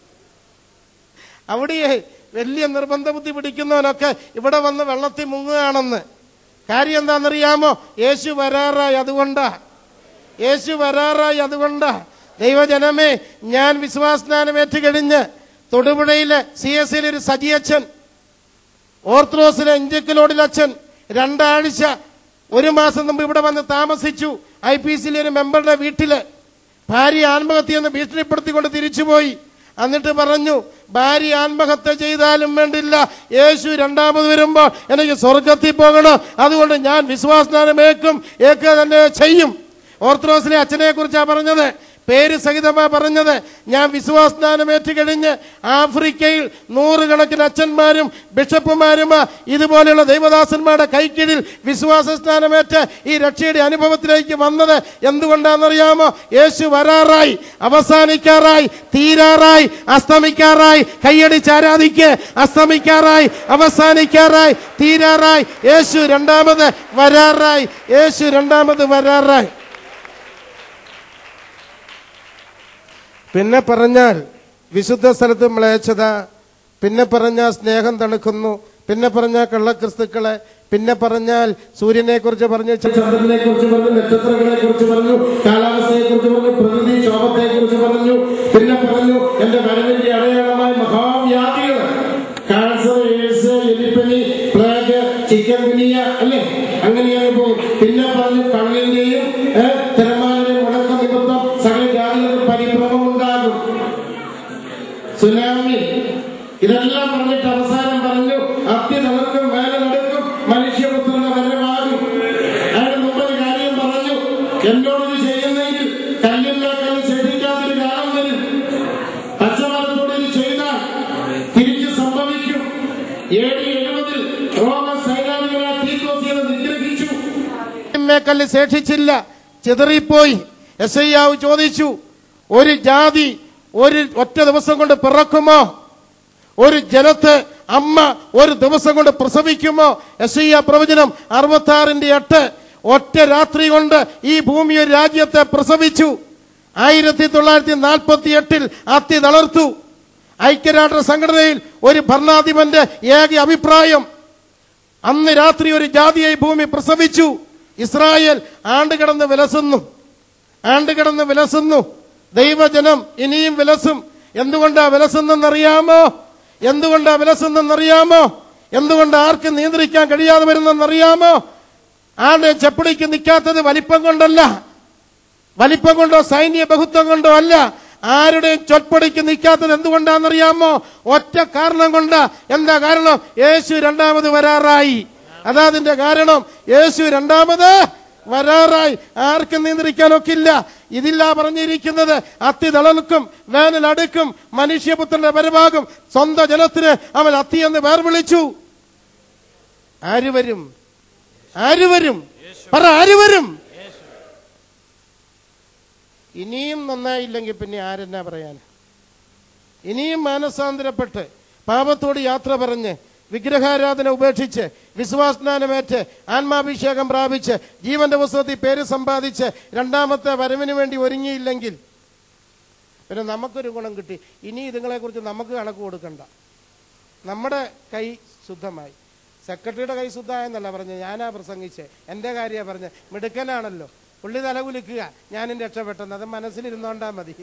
അവിടെ വലിയ നിർബന്ധ ബുദ്ധി പിടിക്കുന്നവനൊക്കെ ഇവിടെ വന്ന് വെള്ളത്തിൽ മുങ്ങുകയാണെന്ന് കാര്യം എന്താണെന്നറിയാമോ യേശു വരാറായി അതുകൊണ്ടാ യേശു വരാറായി അതുകൊണ്ടാ ദൈവജനമേ ഞാൻ വിശ്വാസസ്നാനം ഏറ്റുകഴിഞ്ഞ് തൊടുപുഴയിലെ സി എസ് ഒരു സജിയച്ഛൻ ഓർത്തഡോക്സിലെ ഇഞ്ചക്കലോടിൽ അച്ഛൻ രണ്ടാഴ്ച ഒരു മാസം മുമ്പ് ഇവിടെ വന്ന് താമസിച്ചു ഐ പി സിയിലെ ഒരു മെമ്പറുടെ വീട്ടില് ഭാര്യ ആത്മഹത്യയെന്ന് ഭീഷണിപ്പെടുത്തിക്കൊണ്ട് തിരിച്ചുപോയി എന്നിട്ട് പറഞ്ഞു ഭാര്യ ആത്മഹത്യ ചെയ്താലും വേണ്ടില്ല യേശു രണ്ടാമത് വരുമ്പോൾ എനിക്ക് സ്വർഗത്തിൽ പോകണം അതുകൊണ്ട് ഞാൻ വിശ്വാസസ്നാനം ഏക്കും ഏക്കുക തന്നെ ചെയ്യും ഓർത്തഡോക്സിലെ അച്ഛനെ കുറിച്ചാണ് പറഞ്ഞത് പേര് സഹിതമാ പറഞ്ഞത് ഞാൻ വിശ്വാസദാനം ഏറ്റുകഴിഞ്ഞ് ആഫ്രിക്കയിൽ നൂറുകണക്കിന് അച്ഛന്മാരും ബിഷപ്പുമാരും ഇതുപോലെയുള്ള ദൈവദാസന്മാരുടെ കൈക്കീഴിൽ വിശ്വാസ സ്നാനമേറ്റ് ഈ രക്ഷയുടെ അനുഭവത്തിലേക്ക് വന്നത് എന്തുകൊണ്ടാണെന്നറിയാമോ യേശു വരാറായി അവസാനിക്കാറായി തീരാറായി അസ്തമിക്കാറായി കൈയടിച്ച് ആരാധിക്ക് അസ്തമിക്കാറായി അവസാനിക്കാറായി തീരാറായി യേശു രണ്ടാമത് വരാറായി യേശു രണ്ടാമത് വരാറായി പിന്നെ പറഞ്ഞാൽ വിശുദ്ധ സ്ഥലത്ത് മ്ലേച്ഛത പിന്നെ പറഞ്ഞാൽ സ്നേഹം തണുക്കുന്നു പിന്നെ പറഞ്ഞാൽ കള്ളക്രിസ്തുക്കളെ പിന്നെ പറഞ്ഞാൽ സൂര്യനെ കുറിച്ച് പറഞ്ഞു ചന്ദ്രനെ കുറിച്ച് പറഞ്ഞു നക്ഷത്രങ്ങളെ കുറിച്ച് പറഞ്ഞു കാലാവസ്ഥയെ കുറിച്ച് പറഞ്ഞു പ്രകൃതി ക്ഷോഭത്തെ കുറിച്ച് പറഞ്ഞു പിന്നെ പറഞ്ഞു എന്റെ വരവിന്റെ അടയാളമായ മഹാവ്യാധികൾ കാൻസർ എയ്ഡ്സ് എലിപ്പനി പ്ലേഗ് ചിക്കൻ ഗുനിയ അല്ലേ അങ്ങനെയാണ് പോകും പിന്നെ പറഞ്ഞു കടലിന്റെയും ഏ, തിരമാലിന്റെയും മുടക്കം നിമിത്തം സകല ജാതികൾക്ക് പരിഭ്രമം ഉണ്ടാകും സുനാമി ഇതെല്ലാം പറഞ്ഞിട്ട് അവസാനം പറഞ്ഞു അത്തി തളർക്കും വേല നടക്കും മനുഷ്യപുത്രന്റെ വരവാകും അതിന് മുമ്പ് ഒരു കാര്യം പറഞ്ഞു എന്നോട് ഇത് ചെയ്യുന്നെങ്കിൽ കല്ലില്ലാക്കാൻ ശേഷിക്കാത്തൊരു കാലം വരും പച്ചമരത്തോട് ഇത് ചെയ്താൽ തിരിച്ചു സംഭവിക്കും ഏഴ് എഴുപതിൽ റോമൻ സൈനാധികളെ തീത്തോസിയെ നിഗ്രഹിച്ചു കല്ല് ശേഷിച്ചില്ല ചിതറിപ്പോയി എസ് ഐയാവ് ചോദിച്ചു ഒരു ജാതി ഒരു ഒറ്റ ദിവസം കൊണ്ട് പിറക്കുമോ ഒരു ജനത്തെ അമ്മ ഒരു ദിവസം കൊണ്ട് പ്രസവിക്കുമോ യശയ്യ പ്രവചനം അറുപത്തി ആറിന്റെ എട്ട് ഒറ്റ രാത്രി കൊണ്ട് ഈ ഭൂമി ഒരു രാജ്യത്തെ പ്രസവിച്ചു ആയിരത്തി തൊള്ളായിരത്തി നാൽപ്പത്തി എട്ടിൽ അത്തി തളർത്തു ഐക്യരാഷ്ട്ര സംഘടനയിൽ ഒരു ഭരണാധിപന്റെ ഏക അഭിപ്രായം അന്ന് രാത്രി ഒരു ജാതിയായി ഭൂമി പ്രസവിച്ചു ഇസ്രായേൽ ആണ്ടുകിടന്ന് വിലസുന്നു ആണ്ടുകിടന്ന് വിലസുന്നു ദൈവജനം ഇനിയും വിലസും എന്തുകൊണ്ടാ വിലസുന്നെന്നറിയാമോ എന്തുകൊണ്ടാ വിലസുന്നെന്നറിയാമോ എന്തുകൊണ്ട് ആർക്കും നിയന്ത്രിക്കാൻ കഴിയാതെ വരുന്നെന്നറിയാമോ ആണ്ട് ചെപ്പടിക്ക് നിൽക്കാത്തത് വലിപ്പം കൊണ്ടല്ല വലിപ്പം കൊണ്ടോ സൈന്യ ബഹുത്വം കൊണ്ടോ അല്ല ആരുടെയും ചൊൽപ്പടിക്ക് നിൽക്കാത്തത് എന്തുകൊണ്ടാണെന്നറിയാമോ ഒറ്റ കാരണം കൊണ്ട് എന്താ കാരണം യേശു രണ്ടാമത് വരാറായി അതാ അതിന്റെ കാരണം യേശു രണ്ടാമത് വരാറായി ആർക്കും നിയന്ത്രിക്കാനൊക്കില്ല ഇതില്ല പറഞ്ഞിരിക്കുന്നത് അത്തി തളൽക്കും വേനൽ അടുക്കും മനുഷ്യപുത്രന്റെ വരവാകും സ്വന്തം ജനത്തിന് അവൻ അത്തി എന്ന് പേർ വിളിച്ചു ആര് വരും ആര് വരും പറ ആര് വരും ഇനിയും നന്നായില്ലെങ്കിൽ പിന്നെ ആരെന്നാ പറയാൻ ഇനിയും മാനസാന്തരപ്പെട്ട് പാപത്തോട് യാത്ര പറഞ്ഞ് വിഗ്രഹാരാധന ഉപേക്ഷിച്ച് വിശ്വാസസ്നാനമേറ്റ് ആത്മാഭിഷേകം പ്രാപിച്ച് ജീവന്റെ പുസ്തകത്തിൽ പേര് സമ്പാദിച്ച് രണ്ടാമത്തെ വരവിന് വേണ്ടി ഒരുങ്ങിയില്ലെങ്കിൽ പിന്നെ നമുക്കൊരു ഗുണം കിട്ടി ഇനി ഇതുങ്ങളെക്കുറിച്ച് നമുക്ക് കണക്ക് കൊടുക്കണ്ട നമ്മുടെ കൈ ശുദ്ധമായി സെക്രട്ടറിയുടെ കൈ ശുദ്ധമായെന്നല്ല പറഞ്ഞത് ഞാനാ പ്രസംഗിച്ച് എൻ്റെ കാര്യമാണ് പറഞ്ഞത് മിടുക്കനാണല്ലോ പുള്ളി തലകുലിക്കുക ഞാനും രക്ഷപ്പെട്ടെന്ന് അത് മനസ്സിലിരുന്നോണ്ടാ മതി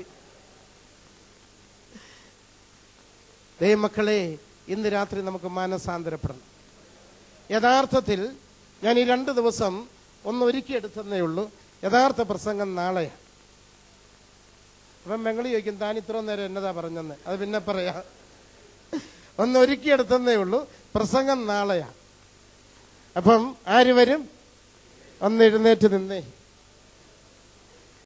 ദൈവമക്കളെ ഇന്ന് രാത്രി നമുക്ക് മാനസാന്തരപ്പെടണം യഥാർത്ഥത്തിൽ ഞാൻ ഈ രണ്ട് ദിവസം ഒന്ന് ഒരുക്കിയെടുത്തതേ ഉള്ളൂ യഥാർത്ഥ പ്രസംഗം നാളെയാണ് അപ്പം മെങ്ങളി ചോദിക്കും താൻ ഇത്ര നേരം എന്നതാ പറഞ്ഞെന്ന് അത് പിന്നെ പറയാ ഒന്ന് ഒരുക്കിയെടുത്തതേ ഉള്ളൂ പ്രസംഗം നാളെയാ അപ്പം ആര് വരും ഒന്ന് എഴുന്നേറ്റ് നിന്നേ